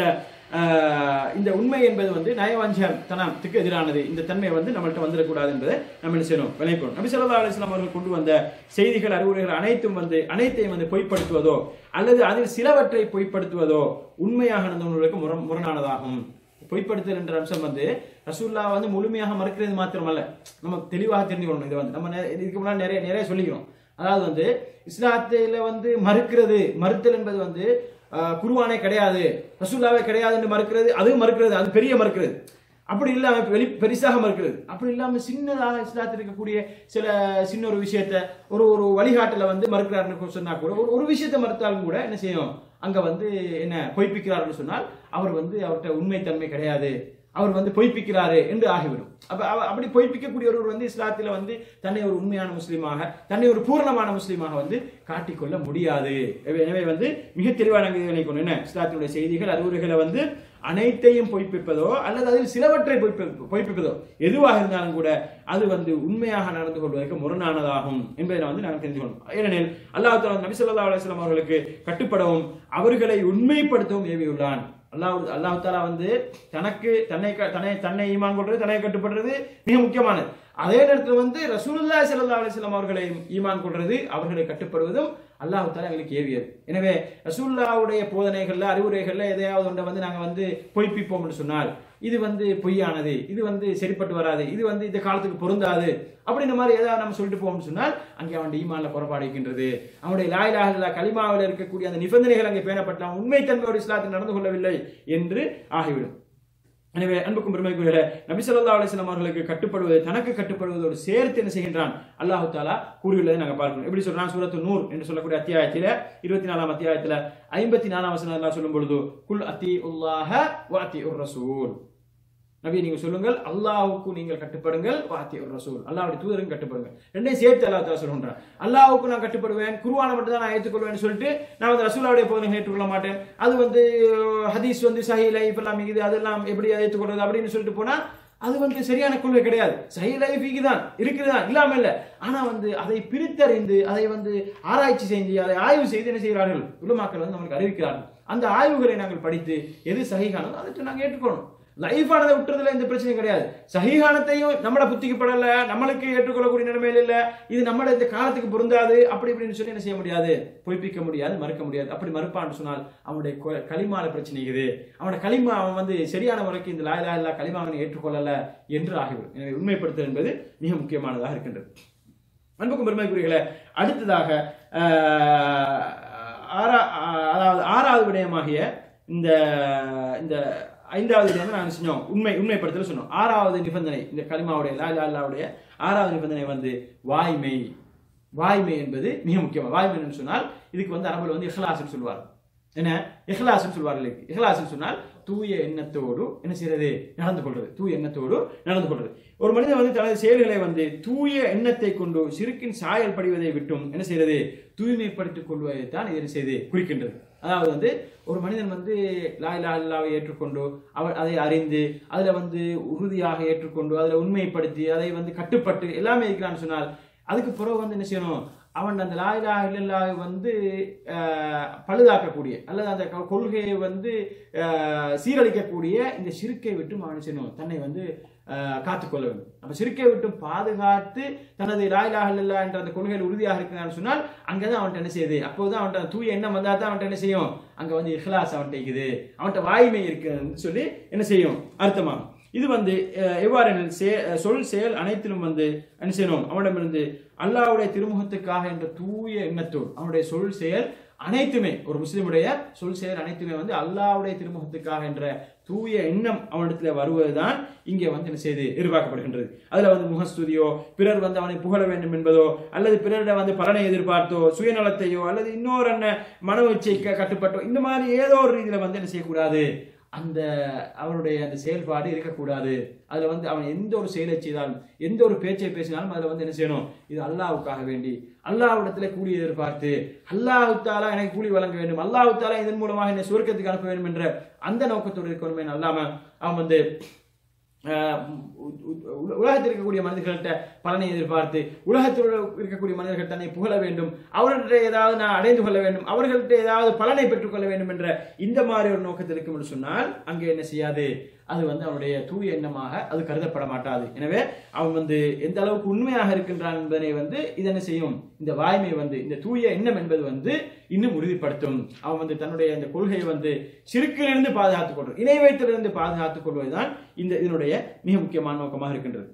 ஆஹ், இந்த உண்மை என்பது வந்து நயவஞ்சம் தனத்துக்கு எதிரானது இந்த தன்மை வந்து நம்மள்ட்ட வந்துடக்கூடாது என்பதை நம்ம என்ன செய்யணும் விளைக்கணும் நபி ஸல்லல்லாஹு அலைஹி வஸல்லம் அவர்கள் கொண்டு வந்த செய்திகள் அறிவுரைகள் அனைத்தும் வந்து அனைத்தையும் வந்து பொய்ப்படுத்துவதோ அல்லது அதில் சிலவற்றை பொய்ப்படுத்துவதோ உண்மையாக நடந்தவர்களுக்கு முரண் முரணானதாகும் பொய்ப்படுத்தல் என்ற அம்சம் வந்து ரசூல்லா வந்து முழுமையாக மறுக்கிறது மாத்திரமல்ல நம்ம தெளிவாக தெரிஞ்சு கொள்ளணும் இது வந்து நம்ம நெ- இதுக்கு முன்னாடி நிறைய நிறைய சொல்லிக்கிறோம் அதாவது வந்து இஸ்லாத்தில வந்து மறுக்கிறது மறுத்தல் என்பது வந்து ஆஹ், குருவானே கிடையாது ரசூல்லாவே கிடையாது என்று மறுக்கிறது அதுவும் மறுக்கிறது அது பெரிய மறுக்கிறது அப்படி இல்லாம வெளி பெருசாக மறுக்கிறது அப்படி இல்லாம சின்னதாக இஸ்லாத்தில் இருக்கக்கூடிய சில சின்ன ஒரு விஷயத்த ஒரு ஒரு வழிகாட்டுல வந்து மறுக்கிறாருன்னு சொன்னா கூட ஒரு ஒரு விஷயத்தை மறுத்தாலும் கூட என்ன செய்யும் அங்க வந்து என்ன பொய்ப்பிக்கிறாருன்னு சொன்னால் அவர் வந்து அவர்கிட்ட உண்மைத்தன்மை கிடையாது அவர் வந்து பொய்ப்பிக்கிறாரு என்று ஆகிவிடும் அப்ப அவ- அப்படி பொய்ப்பிக்கக்கூடிய ஒருவர் வந்து இஸ்லாத்துல வந்து தன்னை ஒரு உண்மையான முஸ்லீமாக தன்னை ஒரு பூரணமான முஸ்லீமாக வந்து காட்டிக்கொள்ள முடியாது எனவே- எனவே வந்து மிக தெளிவான இதனை கொண்டு என்ன இஸ்லாத்தினுடைய செய்திகள் அறிவுரைகளை வந்து அனைத்தையும் பொய்ப்பிப்பதோ அல்லது அதில் சிலவற்றை பொய்ப்பி- பொய்ப்பிப்பதோ எதுவாக இருந்தாலும் கூட அது வந்து உண்மையாக நடந்து கொள்வதற்கு முரணானதாகும் என்பதை நான் வந்து நாங்கள் தெரிந்து கொள்ளணும் ஏனெனில் அல்லாஹ் தாலா நபி ஸல்லல்லாஹு அலைஹி வஸல்லம் அவர்களுக்கு கட்டுப்படவும் அவர்களை உண்மைப்படுத்தவும் ஏவியுள்ளான் அல்லாஹ் அல்லாஹ் தாலா வந்து தனக்கு தன்னை க- தன்னை தன்னை ஈமான் கொள்றது தன்னை கட்டுப்படுறது மிக முக்கியமானது அதே நேரத்தில் வந்து ரசூலுல்லாஹி ஸல்லல்லாஹு அலைஹி வஸல்லம் அவர்களை ஈமான் கொள்றது அவர்களை கட்டுப்படுவதும் அல்லாஹ் தாலா எங்களுக்கு ஏவியது எனவே ரசூலுல்லாவுடைய போதனைகள்ல அறிவுரைகள்ல எதையாவது ஒன்றை வந்து நாங்க வந்து பொய்ப்பிப்போம் என்று சொன்னால் இது வந்து பொய்யானது இது வந்து சரிப்பட்டு வராது இது வந்து இந்த காலத்துக்கு பொருந்தாது அப்படின்ற மாதிரி ஏதாவது நம்ம சொல்லிட்டு போவோம்னு சொன்னால் அங்கே அவனுடைய ஈமான்ல குறைபாடு இருக்கின்றது அவனுடைய லாயிலாக இல்லா கலிமாவில் இருக்கக்கூடிய அந்த நிபந்தனைகள் அங்கே பேணப்பட்ட அவன் உண்மைத்தன்மையோடு இஸ்லாத்தில் நடந்து கொள்ளவில்லை என்று ஆகிவிடும் எனவே அன்புக்கும் பெருமைக்குரிய நபி ஸல்லல்லாஹு அலைஹி வஸல்லம் அவர்களுக்கு கட்டுப்படுவது தனக்கு கட்டுப்படுவதோடு சேர்த்து என்ன செய்கின்றான் அல்லாஹ் தாலா கூறியுள்ளதை நாங்க பார்க்கணும் எப்படி சொல்றான் சூரத்து நூர் என்று சொல்லக்கூடிய அத்தியாயத்தில இருபத்தி நாலாம் அத்தியாயத்துல ஐம்பத்தி நாலாம் வசனம் அல்லாஹ் சொல்லும் பொழுது குல் அத்தி உல்லாஹ வாத்தி உர் ரசூல் நபி நீங்க சொல்லுங்கள் அல்லாஹ்வுக்கு நீங்கள் கட்டுப்படுங்கள் வாத்தி ஒரு ரசூல் அல்லாஹ்வுடைய தூதருக்கு கட்டுப்படுங்க ரெண்டையும் சேர்த்து அல்லாஹ் தாலா சொல்றான் அல்லாஹ்வுக்கு நான் கட்டுப்படுவேன் குருவான மட்டும் தான் நான் ஏற்றுக்கொள்வேன் சொல்லிட்டு நான் வந்து ரசூலாவுடைய போதனை ஏற்றுக்கொள்ள மாட்டேன் அது வந்து அஹ், ஹதீஸ் வந்து சஹி லைஃப் எல்லாம் இருக்குது அதெல்லாம் எப்படி ஏற்றுக்கொள்றது அப்படின்னு சொல்லிட்டு போனா அது வந்து சரியான கொள்கை கிடையாது சஹி லைஃபிக்கு தான் இருக்குதுதான் இல்லாம இல்ல ஆனா வந்து அதை பிரித்தறிந்து அதை வந்து ஆராய்ச்சி செஞ்சு அதை ஆய்வு செய்து என்ன செய்கிறார்கள் உலமாக்கள் வந்து நமக்கு அறிவிக்கிறார்கள் அந்த ஆய்வுகளை நாங்கள் படித்து எது சகிகானதோ அதை நாங்கள் ஏற்றுக்கொள்ளணும் லைஃபானதை விட்டுறதுல எந்த பிரச்சனையும் கிடையாது சகிகானத்தையும் நம்மள புத்திக்கு படல நம்மளுக்கு ஏற்றுக்கொள்ளக்கூடிய நிலைமையில இல்ல இது நம்மள இந்த காலத்துக்கு பொருந்தாது அப்படி இப்படின்னு சொல்லி என்ன செய்ய முடியாது பொய்ப்பிக்க முடியாது மறுக்க முடியாது அப்படி மறுப்பான்னு சொன்னால் அவனுடைய கொ- களிமால பிரச்சனை இருக்குது அவனோட களிமா அவன் வந்து சரியான முறைக்கு இந்த லாயிலா இல்லா களிமாவனை ஏற்றுக்கொள்ளல என்று ஆகிவிடும் எனவே உண்மைப்படுத்தல் என்பது மிக முக்கியமானதாக இருக்கின்றது அன்புக்கும் பெருமைக்குரியர்களே அடுத்ததாக ஆஹ், ஆறா ஆஹ், அதாவது ஆறாவது விடயமாகிய இந்த இந்த ஐந்தாவது விடயம் நாங்கள் செஞ்சோம் உண்மை உண்மைப்படுத்தல் சொன்னோம் ஆறாவது நிபந்தனை இந்த கலிமாவுடைய லாலா அல்லாவுடைய ஆறாவது நிபந்தனை வந்து வாய்மை வாய்மை என்பது மிக முக்கியம் வாய்மை என்று சொன்னால் இதுக்கு வந்து அரபுல வந்து இஹ்லாஸ்னு சொல்லுவார் என்ன இஹ்லாஸ்னு சொல்வார்கள் இதுக்கு. இஹ்லாஸ்னு சொன்னால் தூய எண்ணத்தோடு என்ன செய்யறது நடந்து கொள்றது தூய எண்ணத்தோடு நடந்து கொள்றது ஒரு மனிதன் வந்து தனது செயல்களை வந்து தூய எண்ணத்தை கொண்டு சிறுக்கின் சாயல் படிவதை விட்டும் என்ன செய்யறது தூய்மைப்படுத்திக் கொள்வதை தான் இது என்ன செய்து குறிக்கின்றது அதாவது வந்து ஒரு மனிதன் வந்து லாயிலா அல்லாவை ஏற்றுக்கொண்டு அவர் அதை அறிந்து அதுல வந்து உறுதியாக ஏற்றுக்கொண்டு அதுல உண்மைப்படுத்தி அதை வந்து கட்டுப்பட்டு எல்லாமே இருக்கிறான்னு சொன்னால் அதுக்கு பிறகு வந்து என்ன செய்யணும் அவன் அந்த லாயிலா இல்லல்லாவை வந்து ஆஹ், பழுதாக்கக்கூடிய அல்லது அந்த கொ- கொள்கையை வந்து ஆஹ், சீரழிக்கக்கூடிய இந்த சிறுக்கை விட்டும் அவன் என்ன செய்யணும் தன்னை வந்து ஆஹ், காத்துக்கொள்ள வேண்டும் அப்ப சிறுக்கை விட்டு பாதுகாத்து தனது லாயிலா இல்லல்லா என்ற அந்த கொள்கையில் உறுதியாக இருக்கிறான்னு சொன்னால் அங்கதான் அவன்கிட்ட என்ன செய்யுது அப்போதான் அவன்கிட்ட அந்த தூய எண்ணம் வந்தா தான் அவன்கிட்ட என்ன செய்யும் அங்க வந்து இஹ்லாஸ் அவன்கிட்ட இருக்குது அவன்கிட்ட வாய்மை இருக்குன்னு சொல்லி என்ன செய்யும் அர்த்தமாகும் இது வந்து அஹ், எவ்வாறு எனில் சே- அஹ், சொல் செயல் அனைத்திலும் வந்து என்ன செய்யணும் அவனிடமிருந்து அல்லாஹ்வுடைய திருமுகத்துக்காக என்ற தூய எண்ணத்தோடு அவனுடைய சொல் செயல் அனைத்துமே ஒரு முஸ்லிமுடைய சொல் செயல் அனைத்துமே வந்து அல்லாஹ்வுடைய திருமுகத்துக்காக என்ற தூய எண்ணம் அவனிடத்துல வருவதுதான் இங்கே வந்து என்ன செய்து எதிர்பார்க்கப்படுகின்றது அதுல வந்து முகஸ்துதியோ பிறர் வந்து அவனை புகழ வேண்டும் என்பதோ அல்லது பிறரிடம் வந்து பலனை எதிர்பார்த்தோ சுயநலத்தையோ அல்லது இன்னொரு என்ன மன இச்சைக்கு கட்டுப்பட்டோ இந்த மாதிரி ஏதோ ஒரு ரீதியில வந்து என்ன செய்யக்கூடாது அந்த அவனுடைய அந்த செயல்பாடு இருக்கக்கூடாது அதுல வந்து அவன் எந்த ஒரு செயலை செய்தாலும் எந்த ஒரு பேச்சை பேசினாலும் அதுல வந்து என்ன செய்யணும் இது அல்லாஹ்வுக்காக வேண்டி அல்லாஹ்விடத்துல கூலி எதிர்பார்த்து அல்லாஹ் தாலா எனக்கு கூலி வழங்க வேண்டும் அல்லாஹ் தாலா இதன் மூலமாக என்னை சுவர்க்கத்துக்கு அனுப்ப வேண்டும் என்ற அந்த நோக்கத்தோடு இருக்கணுமே அல்லாம அவன் வந்து ஆஹ் உ- உ- உல- உலகத்தில் இருக்கக்கூடிய மனிதர்கள்ட்ட பலனை எதிர்பார்த்து உலகத்தில் இருக்கக்கூடிய மனிதர்கள் தன்னை புகழ வேண்டும் அவர்களிட்ட ஏதாவது நான் அடைந்து கொள்ள வேண்டும் அவர்கள்ட்ட ஏதாவது பலனை பெற்றுக்கொள்ள வேண்டும் என்ற இந்த மாதிரி ஒரு நோக்கத்தில் இருக்கும் என்று சொன்னால் அங்கே என்ன செய்யாது அது வந்து அவனுடைய தூய எண்ணமாக அது கருதப்பட மாட்டாது எனவே அவன் வந்து எந்த அளவுக்கு உண்மையாக இருக்கின்றான் என்பதை வந்து இது என்ன செய்யும் இந்த வாய்மை வந்து இந்த தூய எண்ணம் என்பது வந்து இன்னும் உறுதிப்படுத்தும் அவன் வந்து தன்னுடைய இந்த கொள்கையை வந்து சிறுக்கிலிருந்து பாதுகாத்துக் கொள்வது இணை வைத்திலிருந்து பாதுகாத்துக் கொள்வதுதான் இந்த இதனுடைய மிக முக்கியமான நோக்கமாக இருக்கின்றது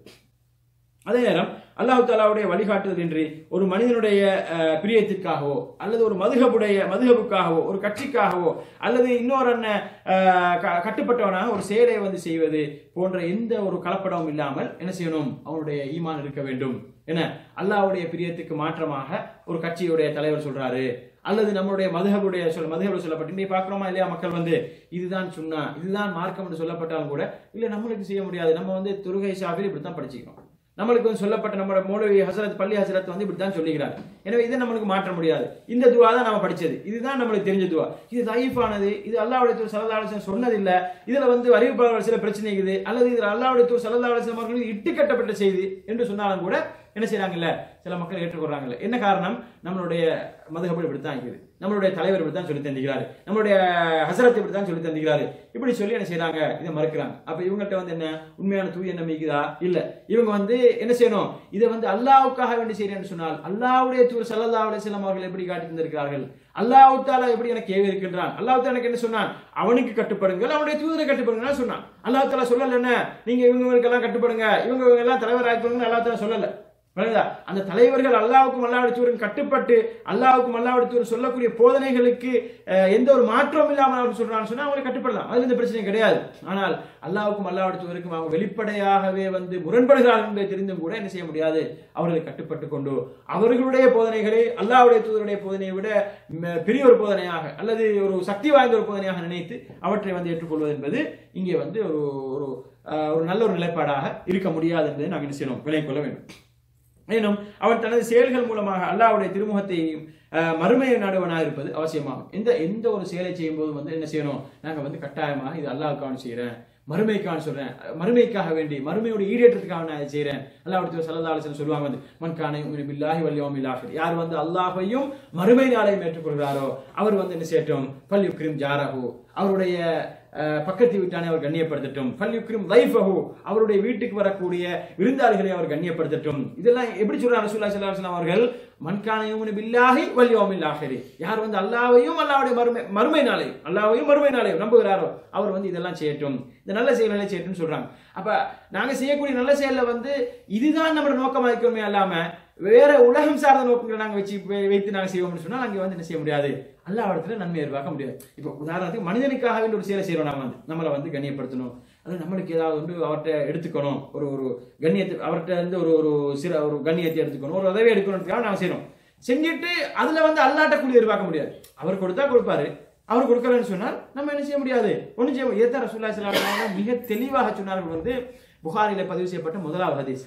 அதே நேரம் அல்லாஹு தாலாவுடைய வழிகாட்டுதலின்றி ஒரு மனிதனுடைய அஹ், பிரியத்திற்காகவோ அல்லது ஒரு மதுகபுடைய மதுகபுக்காகவோ ஒரு கட்சிக்காகவோ அல்லது இன்னொரு அண்ணன் அஹ், க- கட்டுப்பட்டவனாக ஒரு செயலை வந்து செய்வது போன்ற எந்த ஒரு கலப்படமும் இல்லாமல் என்ன செய்யணும் அவனுடைய ஈமான் இருக்க வேண்டும் என்ன அல்லாஹ்வுடைய பிரியத்துக்கு மாற்றமாக ஒரு கட்சியுடைய தலைவர் சொல்றாரு அல்லது நம்மளுடைய மதுகபுடைய சொல்ல மதுகபுல சொல்லப்பட்டு இன்னைக்கு பார்க்குறோமா இல்லையா மக்கள் வந்து இதுதான் சுன்னா இதுதான் மார்க்கம் என்று சொல்லப்பட்டாலும் கூட இல்ல நம்மளுக்கு செய்ய முடியாது நம்ம வந்து துருகை ஷாஃபில் இப்படி தான் படிச்சுக்கிறோம் நம்மளுக்கு வந்து சொல்லப்பட்ட நம்மளோட மௌலவி ஹசரத் பள்ளி ஹசரத் வந்து இப்படி தான் சொல்லிக்கிறார் எனவே இதை நம்மளுக்கு மாற்ற முடியாது இந்த துவா தான் நம்ம படிச்சது இதுதான் நம்மளுக்கு தெரிஞ்ச துவா இது தயீஃபானது இது அல்லாவுடைய தூர் சல்லா அலிஸ்லாம் சொன்னதில்லை இதுல வந்து அறிவிப்பாளர் சில பிரச்சனை இருக்குது அல்லது இதுல அல்லாவுடைய தூர் சல்லா அலிஸ்லாம் அவர்களுக்கு இட்டு கட்டப்பட்ட செய்தி என்று சொன்னாலும் கூட என்ன செய்றாங்கல்ல சில மக்கள் ஏற்றுக்கொள்றாங்கல்ல என்ன காரணம் நம்மளுடைய மதுகபடி இப்படித்தான் இருக்குது நம்மளுடைய தலைவர் இப்படித்தான் சொல்லி தந்துகிறாரு நம்மளுடைய ஹசரத் இப்படித்தான் சொல்லி தந்துகிறாரு இப்படி சொல்லி என்ன செய்றாங்க இதை மறுக்கிறாங்க அப்ப இவங்ககிட்ட வந்து என்ன உண்மையான தூய நம்பிக்கைதா இல்ல இவங்க வந்து என்ன செய்யணும் இதை வந்து அல்லாவுக்காக வேண்டி செய்யறேன்னு சொன்னால் அல்லாவுடைய தூர் சல்லல்லாஹு அலைஹி வஸல்லம் அவர்கள் எப்படி காட்டி தந்திருக்கிறார்கள் அல்லாஹ் தாலா எப்படி எனக்கு ஏவி இருக்கின்றான் அல்லாஹ் தாலா எனக்கு என்ன சொன்னான் அவனுக்கு கட்டுப்படுங்கள் அவனுடைய தூதரை கட்டுப்படுங்க சொன்னான் அல்லாஹ் தாலா சொல்லல என்ன நீங்க இவங்களுக்கெல்லாம் கட்டுப்படுங்க இவங்க இவங்க எல்லாம் தலைவர் ஆக்கிக்கணும்னு அல்லாஹ் தாலா சொல்லல புரியுதா? அந்த தலைவர்கள் அல்லாவுக்கும் அல்லாவுடைய கட்டுப்பட்டு அல்லாவுக்கும் அல்லாவுடைய சொல்லக்கூடிய போதனைகளுக்கு அஹ், எந்த ஒரு மாற்றமும் இல்லாமல் அவர் சொல்றான்னு சொன்னா அவங்களை கட்டுப்படலாம் அதுல எந்த பிரச்சனையும் கிடையாது ஆனால் அல்லாவுக்கும் அல்லாவுடைய அவங்க வெளிப்படையாகவே வந்து முரண்படுகிறார்கள் என்பதை தெரிந்தும் கூட என்ன செய்ய முடியாது அவர்களை கட்டுப்பட்டு கொண்டு அவர்களுடைய போதனைகளை அல்லாவுடைய தூதருடைய போதனையை விட ம- பெரிய ஒரு போதனையாக அல்லது ஒரு சக்தி வாய்ந்த ஒரு போதனையாக நினைத்து அவற்றை வந்து ஏற்றுக்கொள்வது என்பது இங்கே வந்து ஒரு ஒரு அஹ், ஒரு நல்ல ஒரு நிலைப்பாடாக இருக்க முடியாது என்பதை நாங்கள் என்ன செய்யணும் விலை கொள்ள வேண்டும் எனினும் அவன் தனது செயல்கள் மூலமாக அல்லாஹ்வுடைய திருமுகத்தை அஹ், மறுமையை நாடுவனாக இருப்பது அவசியமாகும் எந்த எந்த ஒரு செயலை செய்யும் போது வந்து என்ன செய்யணும் நாங்க வந்து கட்டாயமாக இது அல்லாஹ்வுக்கான செய்யறேன் மறுமைக்கான சொல்றேன் மறுமைக்காக வேண்டி மறுமையோட ஈடேற்றத்துக்காக நான் இதை செய்றேன் அல்லாஹ் சல்லா அலிஸ்லாம் சொல்லுவாங்க வந்து மன்கானை பில்லாஹி வல்யோமில் ஆஹிர் யார் வந்து அல்லாஹையும் மறுமை நாளையும் ஏற்றுக்கொள்கிறாரோ அவர் வந்து என்ன செய்யட்டும் பல் யுக்ரிம் ஜாரஹு அவருடைய அஹ், பக்கத்து வீட்டானை அவர் கண்ணியப்படுத்தட்டும் பல் யுக்ரிம் லைஃபஹு அவருடைய வீட்டுக்கு வரக்கூடிய விருந்தாளிகளை அவர் கண்ணியப்படுத்தட்டும் இதெல்லாம் எப்படி சொல்றாங்க ரசூலுல்லாஹி ஸல்லல்லாஹு அலைஹி வஸல்லம் அவர்கள் மன்கான யூமினு பில்லாஹி வல் யௌமில் ஆஹிரி யார் வந்து அல்லாஹ்வையும் அல்லாஹ்வுடைய மறுமை மறுமை நாளையும் அல்லாஹ்வையும் மறுமை நாளையும் நம்புகிறாரோ அவர் வந்து இதெல்லாம் செய்யட்டும் இந்த நல்ல செயல்களை செய்யட்டும் சொல்றாங்க அப்ப நாங்க செய்யக்கூடிய நல்ல செயல்ல வந்து இதுதான் நம்மளோட நோக்கமா இருக்கணுமே அல்லாம வேற உலகம் சார்ந்த நோக்கங்களை நாங்க வச்சு வை- வைத்து நாங்க செய்வோம்னு சொன்னா அங்க வந்து என்ன செய்ய முடியாது அல்லா இடத்துல நன்மை எதிர்பார்க்க முடியாது இப்போ உதாரணத்துக்கு மனிதனுக்காக வேண்டி ஒரு செயலை செய்யறோம் நாம வந்து நம்மளை வந்து கண்ணியப்படுத்தணும் அது நம்மளுக்கு ஏதாவது வந்து அவர்கிட்ட எடுத்துக்கணும் ஒரு ஒரு கண்ணியத்தை அவர்கிட்ட இருந்து ஒரு ஒரு சிற ஒரு கண்ணியத்தை எடுத்துக்கணும் ஒரு உதவி எடுக்கணுன்றதுக்காக நாம செய்யறோம் செஞ்சுட்டு அதுல வந்து அல்லாட்ட கூலி எதிர்பார்க்க முடியாது அவர் கொடுத்தா கொடுப்பாரு அவர் கொடுக்கலன்னு சொன்னால் நம்ம என்ன செய்ய முடியாது ஒன்றும் செய்ய முடியாது ஏத்தா ரசூல்லா ஸல்லல்லாஹு அலைஹி வஸல்லம் மிக தெளிவாக சொன்னார்கள் வந்து புகாரில பதிவு செய்யப்பட்ட முதலாவது ஹதீஸ்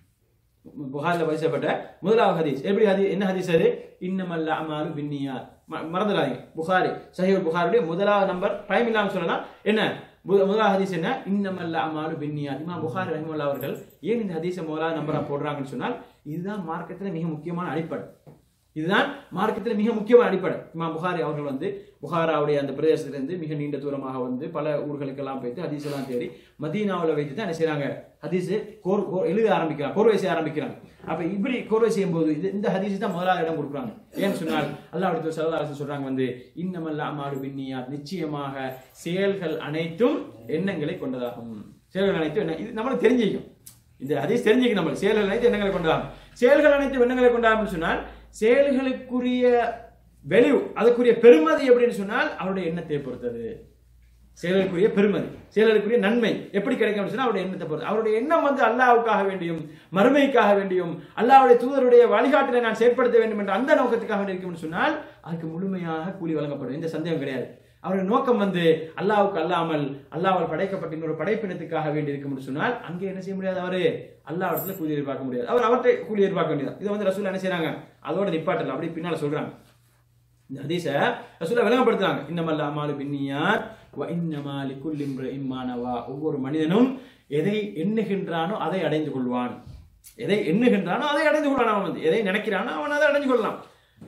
புகாரில் பதிவு செய்யப்பட்ட முதலாவது ஹதீஸ் எப்படி ஹதீஸ் என்ன ஹதீஸ் அது இன்னமல்ல அமாலு பின்னியார் மறந்துடாதீங்க புகாரி சஹீல் புகாருடைய முதலாவது நம்பர் டைம் இல்லாம சொல்லலாம் என்ன மு- முதலாவது ஹதீஸ் என்ன இன்னமல்ல அமாலு பின்னியார் இமாம் புகாரி ரஹிமுல்லா அவர்கள் ஏன் இந்த ஹதீஸை முதலாவது நம்பரா போடுறாங்கன்னு சொன்னால் இதுதான் மார்க்கத்துல மிக முக்கியமான அடிப்படை இதுதான் மார்க்கத்தில் மிக முக்கியமான அடிப்படை இமாம் புகாரி அவர்கள் வந்து புகாராவுடைய அந்த பிரதேசத்திலிருந்து மிக நீண்ட தூரமாக வந்து பல ஊர்களுக்கெல்லாம் போயிட்டு ஹதீஸ் எல்லாம் தேடி மதீனாவுல வைத்து தான் என்ன செய்றாங்க ஹதீஸ் கோர் கோர் எழுத ஆரம்பிக்கிறாங்க கோர்வை செய்ய ஆரம்பிக்கிறாங்க அப்ப இப்படி கோர்வை செய்யும் போது இது இந்த ஹதீஸ் தான் முதலாவது இடம் கொடுக்குறாங்க ஏன்னு சொன்னால் அல்லாஹ் அடுத்து சல்லல்லாஹு சொல்றாங்க வந்து இன்னமல்ல அமாடு பின்னியாத் நிச்சயமாக செயல்கள் அனைத்தும் எண்ணங்களை கொண்டதாகும் செயல்கள் அனைத்தும் என்ன இது நம்மளுக்கு தெரிஞ்சிக்கும் இந்த ஹதீஸ் தெரிஞ்சுக்கணும் நம்ம செயல்கள் அனைத்து எண்ணங்களை கொண்டாகும் செயல்கள் அனைத்து எண்ணங்களை கொண்டாகும் சொன்னால் செயல்களுக்குரிய வெளிவு அதுக்குரிய பெருமதி எப்படின்னு சொன்னால் அவருடைய எண்ணத்தை பொறுத்தது செயல்களுக்குரிய பெருமதி செயல்களுக்குரிய நன்மை எப்படி கிடைக்கும்னு சொன்னா அவருடைய எண்ணத்தை பொறுத்து அவருடைய எண்ணம் வந்து அல்லாஹ்வுக்காக வேண்டியும் மறுமைக்காக வேண்டியும் அல்லாஹ்வுடைய தூதருடைய வழிகாட்டினை நான் செயற்படுத்த வேண்டும் என்ற அந்த நோக்கத்துக்காக வேண்டி இருக்கும்னு சொன்னால் அதுக்கு முழுமையாக கூலி வழங்கப்படும் எந்த சந்தேகம் கிடையாது அவருடைய நோக்கம் வந்து அல்லாஹ்வுக்கு அல்லாமல் அல்லாஹ்வால் படைக்கப்பட்ட இன்னொரு படைப்பினத்துக்காக வேண்டி இருக்கும்னு சொன்னால் அங்கே என்ன செய்ய முடியாது அவரு அல்லாஹ் இடத்துல கூலி எதிர்பார்க்க முடியாது அவர் அவர்கிட்ட கூலி எதிர்பார்க்க வேண்டியது இதை வந்து ரசூல் என்ன செய்றாங்க அதோட நிப்பாட்டல அப்படி பின்னால சொல்றாங்க இந்த ஹதீஸ ரசூலா விளங்கப்படுத்துறாங்க இன்னமல்ல அமாலு பின்னியார் வ இன்னமா லிக்குல்லி இம்ரிஇம் மா நவா ஒவ்வொரு மனிதனும் எதை எண்ணுகின்றானோ அதை அடைந்து கொள்வான் எதை எண்ணுகின்றானோ அதை அடைந்து கொள்வான் அவன் வந்து எதை நினைக்கிறானோ அவன் அதை அடைந்து கொள்ளலாம்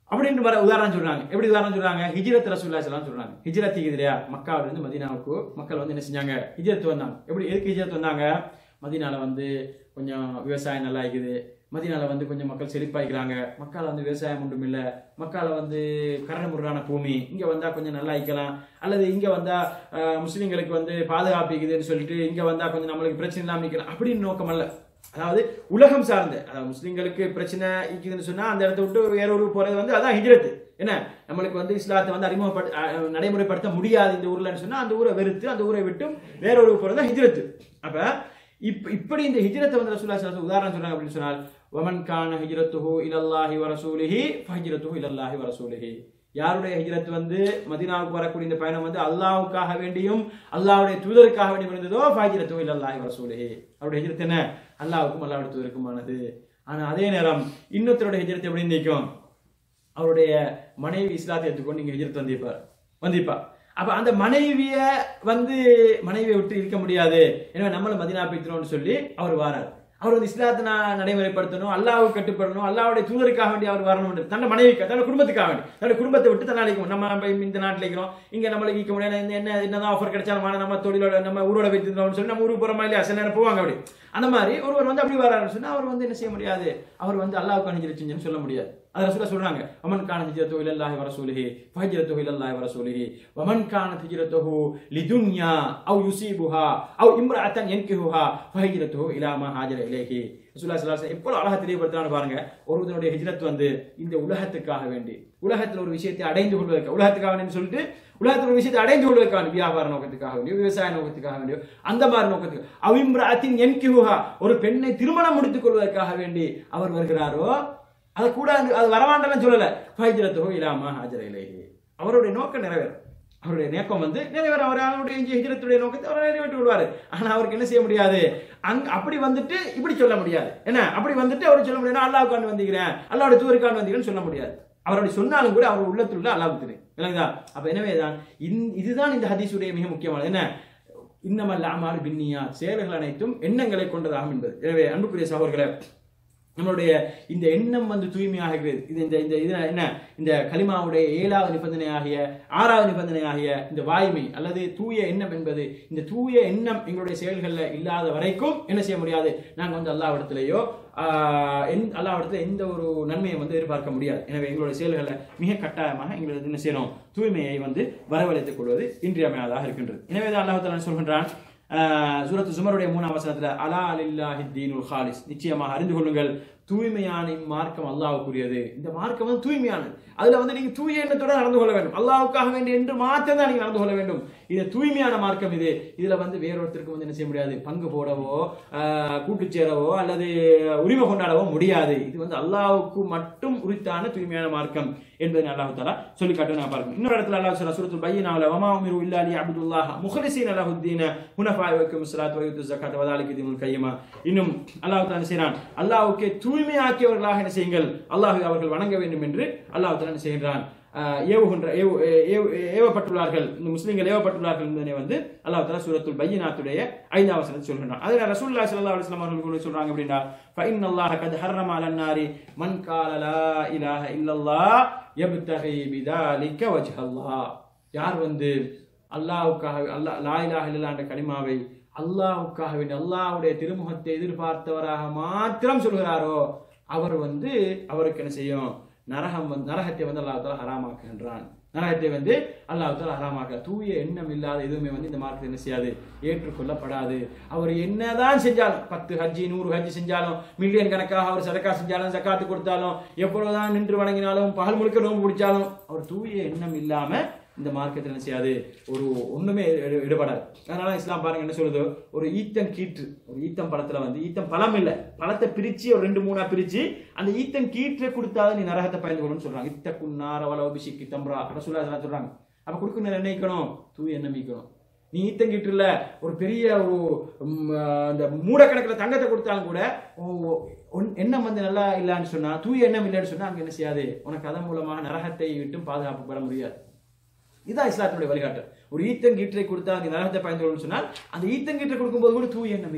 அப்படின்னு வர உதாரணம் சொல்றாங்க எப்படி உதாரணம் சொல்றாங்க ஹிஜ்ரத் ரசூல்லா ஸல்லல்லாஹு அலைஹி சொல்றாங்க ஹிஜ்ரத் இல்லையா மக்காவில இருந்து மதீனாவுக்கு மக்கள் வந்து என்ன செஞ்சாங்க ஹிஜ்ரத் வந்தாங்க எப்படி எதுக்கு ஹிஜ்ரத் வந்தாங்க மதீனால வந்து கொஞ்சம் விவசாயம் நல்லா இருக்குது மதினால வந்து கொஞ்சம் மக்கள் செழிப்பாய்க்கிறாங்க மக்கள் வந்து விவசாயம் ஒன்றும் இல்லை மக்கால வந்து கரடுமுரடான பூமி இங்க வந்தா கொஞ்சம் நல்லா ஆயிக்கலாம் அல்லது இங்க வந்தா அஹ், முஸ்லிம்களுக்கு வந்து பாதுகாப்பு இருக்குதுன்னு சொல்லிட்டு இங்க வந்தா கொஞ்சம் நம்மளுக்கு பிரச்சனை இல்லாம நிக்கலாம் அப்படின்னு நோக்கம் அல்ல அதாவது உலகம் சார்ந்த அதாவது முஸ்லிம்களுக்கு பிரச்சனை இருக்குதுன்னு சொன்னா அந்த இடத்த விட்டு வேற ஒரு போறது வந்து அதான் ஹிஜ்ரத் என்ன நம்மளுக்கு வந்து இஸ்லாத்தை வந்து அறிமுகப்படுத்த அஹ், நடைமுறைப்படுத்த முடியாது இந்த ஊர்லன்னு சொன்னா அந்த ஊரை வெறுத்து அந்த ஊரை விட்டு வேற ஒரு போறது தான் ஹிஜ்ரத் அப்ப இப்ப இப்படி இந்த ஹிஜ்ரத்தை வந்து ரசூலுல்லாஹி ஸல்லல்லாஹு அலைஹி வஸல்லம் உதாரணம் சொல்றாங்க அப்படின்னு சொன்னால் வமன் கான ஹிஜ்ரத்துஹு இலல்லாஹி வ ரசூலிஹி ஃபஹிஜ்ரத்துஹு இலல்லாஹி வ ரசூலிஹி யாருடைய ஹிஜ்ரத் வந்து மதீனாவுக்கு வரக்கூடிய இந்த பயணம் வந்து அல்லாஹ்வுக்காக வேண்டியும் அல்லாஹ்வுடைய தூதருக்காக வேண்டியும் இருந்ததோ ஃபஹிஜ்ரத்துஹு இலல்லாஹி வ ரசூலிஹி அவருடைய ஹிஜ்ரத் என்ன அல்லாஹ்வுக்கும் அல்லாஹ்வுடைய தூதருக்குமானது ஆனா அதே நேரம் இன்னொருத்தருடைய ஹிஜ்ரத் எப்படி நிற்கும் அவருடைய மனைவி இஸ்லாத்தை எடுத்துக்கொண்டு இங்க ஹிஜ்ரத் வந்திருப்பார் வந்திருப்பார் அப்ப அந்த மனைவிய வந்து மனைவியை விட்டு இருக்க முடியாது எனவே நம்மளும் மதினா போய்க்கிறோம்னு சொல்லி அவர் வாரார் அவர் வந்து இஸ்லாத்தை நான் நடைமுறைப்படுத்தணும் அல்லாஹ்வுக்கு கட்டுப்படணும் அல்லாஹ்வுடைய தூதருக்காக வேண்டி அவர் வரணும் தன்னை மனைவிக்கு தன்னோட குடும்பத்துக்காக வேண்டி தன்னோட குடும்பத்தை விட்டு தன்னால இருக்க முடியும். நம்ம நம்ம இந்த நாட்டில் இருக்கிறோம் இங்க நம்மளுக்கு இருக்க முடியாது இந்த என்ன என்னதான் ஆஃபர் கிடைச்சாலும் வாங்க, நம்ம தொழிலோட நம்ம ஊரோட வைத்திருந்தோம்னு சொல்லி நம்ம ஊருக்கு போறோமா இல்லையா சில நேரம் போவாங்க அப்படி அந்த மாதிரி ஒருவர் வந்து அப்படி வராருன்னு சொன்னா அவர் வந்து என்ன செய்ய முடியாது அவர் வந்து அல்லாஹ்வுக்கு அணிஞ்சிரு செஞ்சுன்னு சொல்ல முடியாது அதை ரசூலா சொல்றாங்க வமன் கான ஹிஜ்ரத்துஹு இலல்லாஹி வ ரசூலிஹி ஃபஹிஜ்ரத்துஹு இலல்லாஹி வ ரசூலிஹி வமன் கான ஹிஜ்ரத்துஹு லிதுன்யா அவ் யுஸீபுஹா அவ் இம்ரஅத்தன் யன்கிஹுஹா ஃபஹிஜ்ரத்துஹு இலா மா ஹாஜர இலைஹி ரசூலுல்லாஹி ஸல்லல்லாஹு அலைஹி வஸல்லம் எவ்வளவு அழகா தெரியப்படுத்துறான்னு பாருங்க ஒருவனுடைய ஹிஜ்ரத் வந்து இந்த உலகத்துக்காக வேண்டி உலகத்துல ஒரு விஷயத்தை அடைந்து கொள்வதற்கு உலகத்துக்காக வேண்டி சொல்லிட்டு உலகத்துல ஒரு விஷயத்தை அடைந்து கொள்வதற்காக வேண்டி, வியாபார நோக்கத்துக்காக வேண்டிய விவசாய நோக்கத்துக்காக வேண்டிய அந்த மாதிரி நோக்கத்துக்கு அவிம்ராத்தின் என்கிஹுஹா ஒரு பெண்ணை திருமணம் முடித்துக் கொள்வதற்காக வேண்டி அவர் வருகிறாரோ அதை கூட அந்த- அது வரவாண்டெல்லாம் சொல்லல ஃபைஜரத்துஹு இலாமா ஹாஜர இலைஹி அவருடைய நோக்கம் நிறைவேறும் அவருடைய நோக்கம் வந்து நிறைவேற அவர் அவருடைய இங்கே ஹிஜ்ரத்துடைய நோக்கத்தை அவர் நிறைவேற்றி விடுவார் ஆனா அவருக்கு என்ன செய்ய முடியாது அங்க அப்படி வந்துட்டு இப்படி சொல்ல முடியாது என்ன அப்படி வந்துட்டு அவர் சொல்ல முடியாது அல்லாவுக்காண்டு வந்திருக்கிறேன் அல்லாவோட தூருக்காண்டு வந்திருக்கேன்னு சொல்ல முடியாது அவர் அப்படி சொன்னாலும் கூட அவர் உள்ளத்துள்ள அல்லாஹ் தெரியும் இல்லைங்களா அப்ப எனவேதான் இந்- இதுதான் இந்த ஹதீஸுடைய மிக முக்கியமானது என்ன இன்னமல் அமால் பின்னியா செயல்கள் அனைத்தும் எண்ணங்களை கொண்டதாகும் என்பது எனவே அன்புக்குரிய சகோதரர்களே நம்மளுடைய இந்த எண்ணம் வந்து தூய்மையாக இருக்கிறது இது இந்த இந்த இது என்ன இந்த கலிமாவுடைய ஏழாவது நிபந்தனை ஆகிய ஆறாவது நிபந்தனை ஆகிய இந்த வாய்மை அல்லது தூய எண்ணம் என்பது இந்த தூய எண்ணம் எங்களுடைய செயல்களில் இல்லாத வரைக்கும் என்ன செய்ய முடியாது நாங்கள் வந்து அல்லாவிடத்திலேயோ ஆஹ், எந் அல்லாவிடத்துல எந்த ஒரு நன்மையை வந்து எதிர்பார்க்க முடியாது எனவே எங்களுடைய செயல்களை மிக கட்டாயமாக எங்களுக்கு என்ன செய்யணும் தூய்மையை வந்து வரவழைத்துக் கொள்வது இன்றியமையாததாக இருக்கின்றது எனவே தான் அல்லாஹ் தஆலா சொல்கின்றான் ஆஹ் சூரத்து சுமருடைய மூணாம் வசனத்துல அலா அலில்லாஹி தீனுல் ஹாலிஸ் நிச்சயமாக அறிந்து கொள்ளுங்கள் தூய்மையான இம்மார்க்கம் அல்லாஹ்வுக்குரியது இந்த மார்க்கம் வந்து தூய்மையானது அதுல வந்து நீங்க தூய எண்ணத்தோட நடந்து கொள்ள வேண்டும் அல்லாஹ்வுக்காக வேண்டி என்று மாத்திரம் தான் நீங்க நடந்து கொள்ள வேண்டும் இது தூய்மையான மார்க்கம் இது இதுல வந்து வேறொருத்தருக்கு வந்து என்ன செய்ய முடியாது பங்கு போடவோ ஆஹ் கூட்டு சேரவோ அல்லது உரிமை கொண்டாடவோ முடியாது இது வந்து அல்லாஹ்வுக்கு மட்டும் உரித்தான தூய்மையான மார்க்கம் என்பதை அல்லாஹ் தாலா சொல்லி காட்டு நான் பார்க்கணும் இன்னொரு இடத்துல அல்லாஹ் சொல்ற சூரத்துல் பையனாவில் வமா உமிரு இல்லா லி அப்துல்லாஹ் முஹலிசீன் அல்லாஹுத்தீன ஹுனஃபா வக்கும் ஸலாத் வ யூத்து ஸகாத் வ தாலிக தீனுல் கையமா இன்னும் அல்லாஹ் தாலா என்ன செய்றான் அல்லாஹ்வுக்கு தூய்மையாக்கியவர்களாக என்ன செய்யுங்கள் அல்லாஹ் அவர்கள் வணங்க வேண்டும் என்று அல்லாஹ் தாலா என்ன செய்கின்றான் ஆஹ் ஏவுகின்ற ஏவு ஏவு- ஏவப்பட்டுள்ளார்கள் இந்த முஸ்லிம்கள் ஏவப்பட்டுள்ளார்கள் என்பதை வந்து அல்லாஹ் தஆலா சூரத்துல் பையினாத்துடைய ஐந்தாவது வசனத்தில் சொல்கின்றான் அதில் ரசூலுல்லாஹி ஸல்லல்லாஹு அலைஹி வஸல்லம் அவர்கள் கூட சொல்றாங்க அப்படின்னா ஃபஇன் அல்லாஹ் கத் ஹர்ரம அலன் நாரி மன் கால லா இலாஹ இல்லல்லாஹ் யப்தகி பிதாலிக வஜ்ஹல்லாஹ் யார் வந்து அல்லாஹ்வுக்காக அல்லாஹ் லா இலாஹ இல்லல்லாஹ் என்ற கலிமாவை அல்லாஹ்வுக்காக வேண்டி அல்லாஹ்வுடைய திருமுகத்தை எதிர்பார்த்தவராக மாத்திரம் சொல்கிறாரோ அவர் வந்து அவருக்கு என்ன செய்யும் நரகம் வந்து நரகத்தை வந்து அல்லாஹ் தாலா ஹராமாக்குகின்றான் நரகத்தை வந்து அல்லாஹ் தாலா ஹராமாக்க தூய எண்ணம் இல்லாத எதுவுமே வந்து இந்த மார்க்கத்தை என்ன செய்யாது ஏற்றுக்கொள்ளப்படாது அவர் என்னதான் செஞ்சாலும் பத்து ஹஜ்ஜி நூறு ஹஜ்ஜி செஞ்சாலும் மில்லியன் கணக்காக அவர் சதக்கா செஞ்சாலும் ஜக்காத்து கொடுத்தாலும் எவ்வளவுதான் நின்று வணங்கினாலும் பகல் முழுக்க நோன்பு பிடிச்சாலும் அவர் தூய எண்ணம் இல்லாம இந்த மார்க்கத்தில் என்ன செய்யாது ஒரு ஒண்ணுமே ஈடு- ஈடுபடாது அதனால இஸ்லாம் பாருங்க என்ன சொல்லுது ஒரு ஈத்தன் கீற்று ஒரு ஈத்தம் பழத்துல வந்து ஈத்தம் பழம் இல்ல பழத்தை பிரிச்சு ஒரு ரெண்டு மூணா பிரிச்சு அந்த ஈத்தன் கீற்றை கொடுத்தாதான் நீ நரகத்தை பயந்து கொள்ளுன்னு சொல்றாங்க இத்த குன்னார வளவு பிசிக்கி தம்ரா ரசூலா இதெல்லாம் சொல்றாங்க அப்ப கொடுக்கணும் என்ன நினைக்கணும் தூய எண்ணம் மீக்கணும் நீ ஈத்தன் கீற்றுல ஒரு பெரிய ஒரு ம், அந்த மூடக்கணக்கில் தங்கத்தை கொடுத்தாலும் கூட ஓ, உன் எண்ணம் வந்து நல்லா இல்லைன்னு சொன்னா தூய எண்ணம் இல்லைன்னு சொன்னா அங்க என்ன செய்யாது உனக்கு அதன் மூலமாக நரகத்தை விட்டும் பாதுகாப்பு பெற முடியாது இதுதான் இஸ்லாத்தினுடைய வழிகாட்டு ஒரு ஈத்தன் கீற்றை கொடுத்தா நீ நரகத்தை பயந்து கொள்ளுன்னு சொன்னால் அந்த ஈத்தன் கீற்றை கொடுக்கும்போது கூட தூய எண்ணம் வைக்கணும்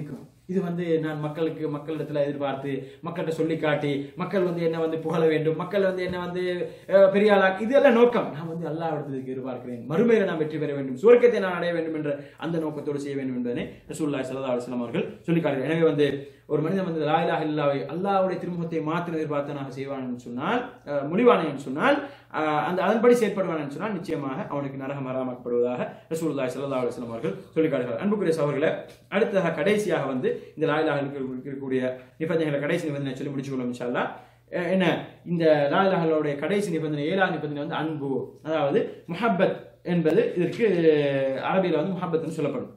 இது வந்து நான் மக்களுக்கு மக்களிடத்துல எதிர்பார்த்து மக்கள்கிட்ட சொல்லி காட்டி மக்கள் வந்து என்ன வந்து புகழ வேண்டும் மக்கள் வந்து என்ன வந்து அஹ், பெரிய ஆளா இதெல்லாம் நோக்கம் நான் வந்து அல்லாஹ் இடத்துக்கு எதிர்பார்க்கிறேன் மறுமையில நான் வெற்றி பெற வேண்டும் சுவர்க்கத்தை நான் அடைய வேண்டும் என்ற அந்த நோக்கத்தோடு செய்ய வேண்டும் என்பதனை ரசூலுல்லாஹி ஸல்லல்லாஹு அலைஹி வஸல்லம் அவர்கள் சொல்லி காட்டுகிறார் எனவே வந்து ஒரு மனிதன் வந்து லா இலாஹ இல்லாவை அல்லாஹ்வுடைய திருமுகத்தை மாத்திரம் எதிர்பார்த்தனாக செய்வான் என்று சொன்னால் அஹ், முடிவானே என்று சொன்னால் அஹ், அந்த அதன்படி செயற்படுவான் என்று சொன்னால் நிச்சயமாக அவனுக்கு நரகம் ஹராமாக்கப்படுவதாக ரசூலுல்லாஹி ஸல்லல்லாஹு அலைஹி வஸல்லம் அவர்கள் சொல்லி காட்டுகிறார் அன்புக்குரிய சகோதரர்களே அடுத்ததாக கடைசியாக வந்து இந்த லா இலாஹ இல்லல்லாஹ் இருக்கக்கூடிய நிபந்தனைகளை கடைசி நிபந்தனை சொல்லி முடிச்சுக்கொள்ளும் இன்ஷா அல்லாஹ் அஹ் என்ன இந்த லா இலாஹ இல்லல்லாஹ்வுடைய கடைசி நிபந்தனை ஏழாவது நிபந்தனை வந்து அன்பு அதாவது முஹப்பத் என்பது இதற்கு அரபியில் வந்து முஹப்பத்னு சொல்லப்படும்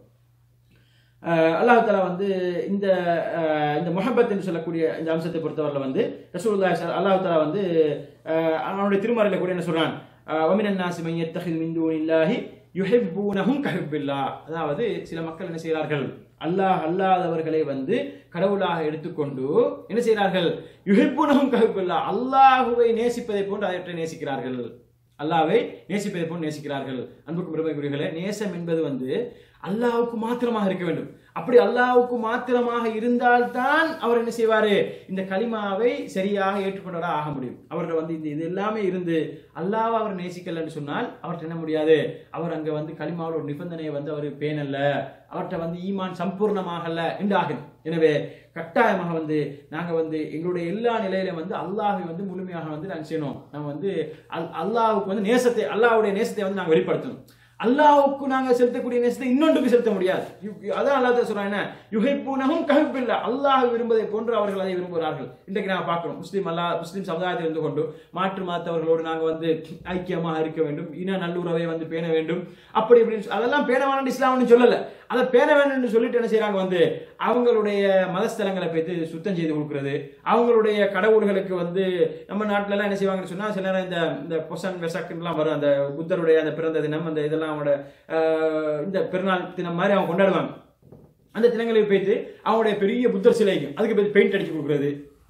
அஹ் அல்லாஹ் தஆலா வந்து இந்த அஹ், இந்த முஹப்பத் என்று சொல்லக்கூடிய இந்த அம்சத்தை பொறுத்தவரையில் வந்து ரசூலுல்லாஹி ஸல் அல்லாஹ் தஆலா வந்து அஹ், அவனுடைய திருமறையில கூட என்ன சொல்றான் அஹ், வமினன் நாசி மன் யத்தஹிது மின் தூனில்லாஹி யுஹிப்பூனஹும் கஹிப்பில்லாஹ் அதாவது சில மக்கள் என்ன செய்கிறார்கள் அல்லாஹ் அல்லாதவர்களை வந்து கடவுளாக எடுத்துக்கொண்டு என்ன செய்கிறார்கள் யுஹிப்பூனஹும் கஹிப்பில்லாஹ் அல்லாஹுவை நேசிப்பதை போன்று அவற்றை நேசிக்கிறார்கள் அல்லாவை நேசிப்பதை போல் நேசிக்கிறார்கள் அன்புக்கும் பெருமைக்குரியர்களே நேசம் என்பது வந்து அல்லாஹ்வுக்கு மாத்திரமாக இருக்க வேண்டும் அப்படி அல்லாஹ்வுக்கு மாத்திரமாக இருந்தால்தான் அவர் என்ன செய்வாரு இந்த கலிமாவை சரியாக ஏற்றுக்கொண்டவராக ஆக முடியும் அவர்கிட்ட வந்து இந்த இது எல்லாமே இருந்து அல்லாஹ் அவர் நேசிக்கலன்னு சொன்னால் அவர்கிட்ட என்ன முடியாது அவர் அங்க வந்து கலிமாவோட ஒரு நிபந்தனையை வந்து அவர் பேணல அவர்கிட்ட வந்து ஈமான் சம்பூர்ணமாகல என்று ஆகும் எனவே கட்டாயமாக வந்து நாங்க வந்து எங்களுடைய எல்லா நிலையிலும் வந்து அல்லாஹை வந்து முழுமையாக வந்து நாங்க செய்யணும் நம்ம வந்து அல் அல்லாஹ்வுக்கு வந்து நேசத்தை அல்லாஹ்வுடைய நேசத்தை வந்து நாங்க வெளிப்படுத்தணும் அல்லாஹ்வுக்கு நாங்க செலுத்தக்கூடிய நேசத்தை இன்னொன்றுக்கு செலுத்த முடியாது யு- அதான் அல்லாஹ் சொல்றான் என்ன யுஹிப்புனஹும் கஹிப்பில்ல அல்லாஹ் விரும்புவதை போன்று அவர்கள் அதை விரும்புகிறார்கள் இன்றைக்கு நாங்க பார்க்கிறோம் முஸ்லீம் அல்லாஹ் முஸ்லீம் சமுதாயத்தில் இருந்து கொண்டு மாற்று மதத்தவர்களோடு நாங்க வந்து ஐக்கியமாக இருக்க வேண்டும் இன நல்லுறவை வந்து பேண வேண்டும் அப்படி இப்படின்னு சொ- அதெல்லாம் பேண வேண்டாம் இஸ்லாம்னு சொல்லல அதை பேண வேண்டும்னு சொல்லிட்டு என்ன செய்றாங்க வந்து அவங்களுடைய மதஸ்தலங்களை போய்த்து சுத்தம் செய்து கொடுக்கிறது அவங்களுடைய கடவுள்களுக்கு வந்து நம்ம நாட்டுல எல்லாம் என்ன செய்வாங்கன்னு சொன்னா சில நேரம் இந்த இந்த பொசன் வெசக்குலாம் வரும் அந்த புத்தருடைய அந்த பிறந்த தினம் அந்த இதெல்லாம் அவங்களோட ஆஹ், இந்த பெருநாள் தினம் மாதிரி அவங்க கொண்டாடுவாங்க அந்த தினங்களுக்கு போயிட்டு அவங்களுடைய பெரிய புத்தர் சிலைக்கு அதுக்கு போய் பெயிண்ட் அடிச்சு கொடுக்குறது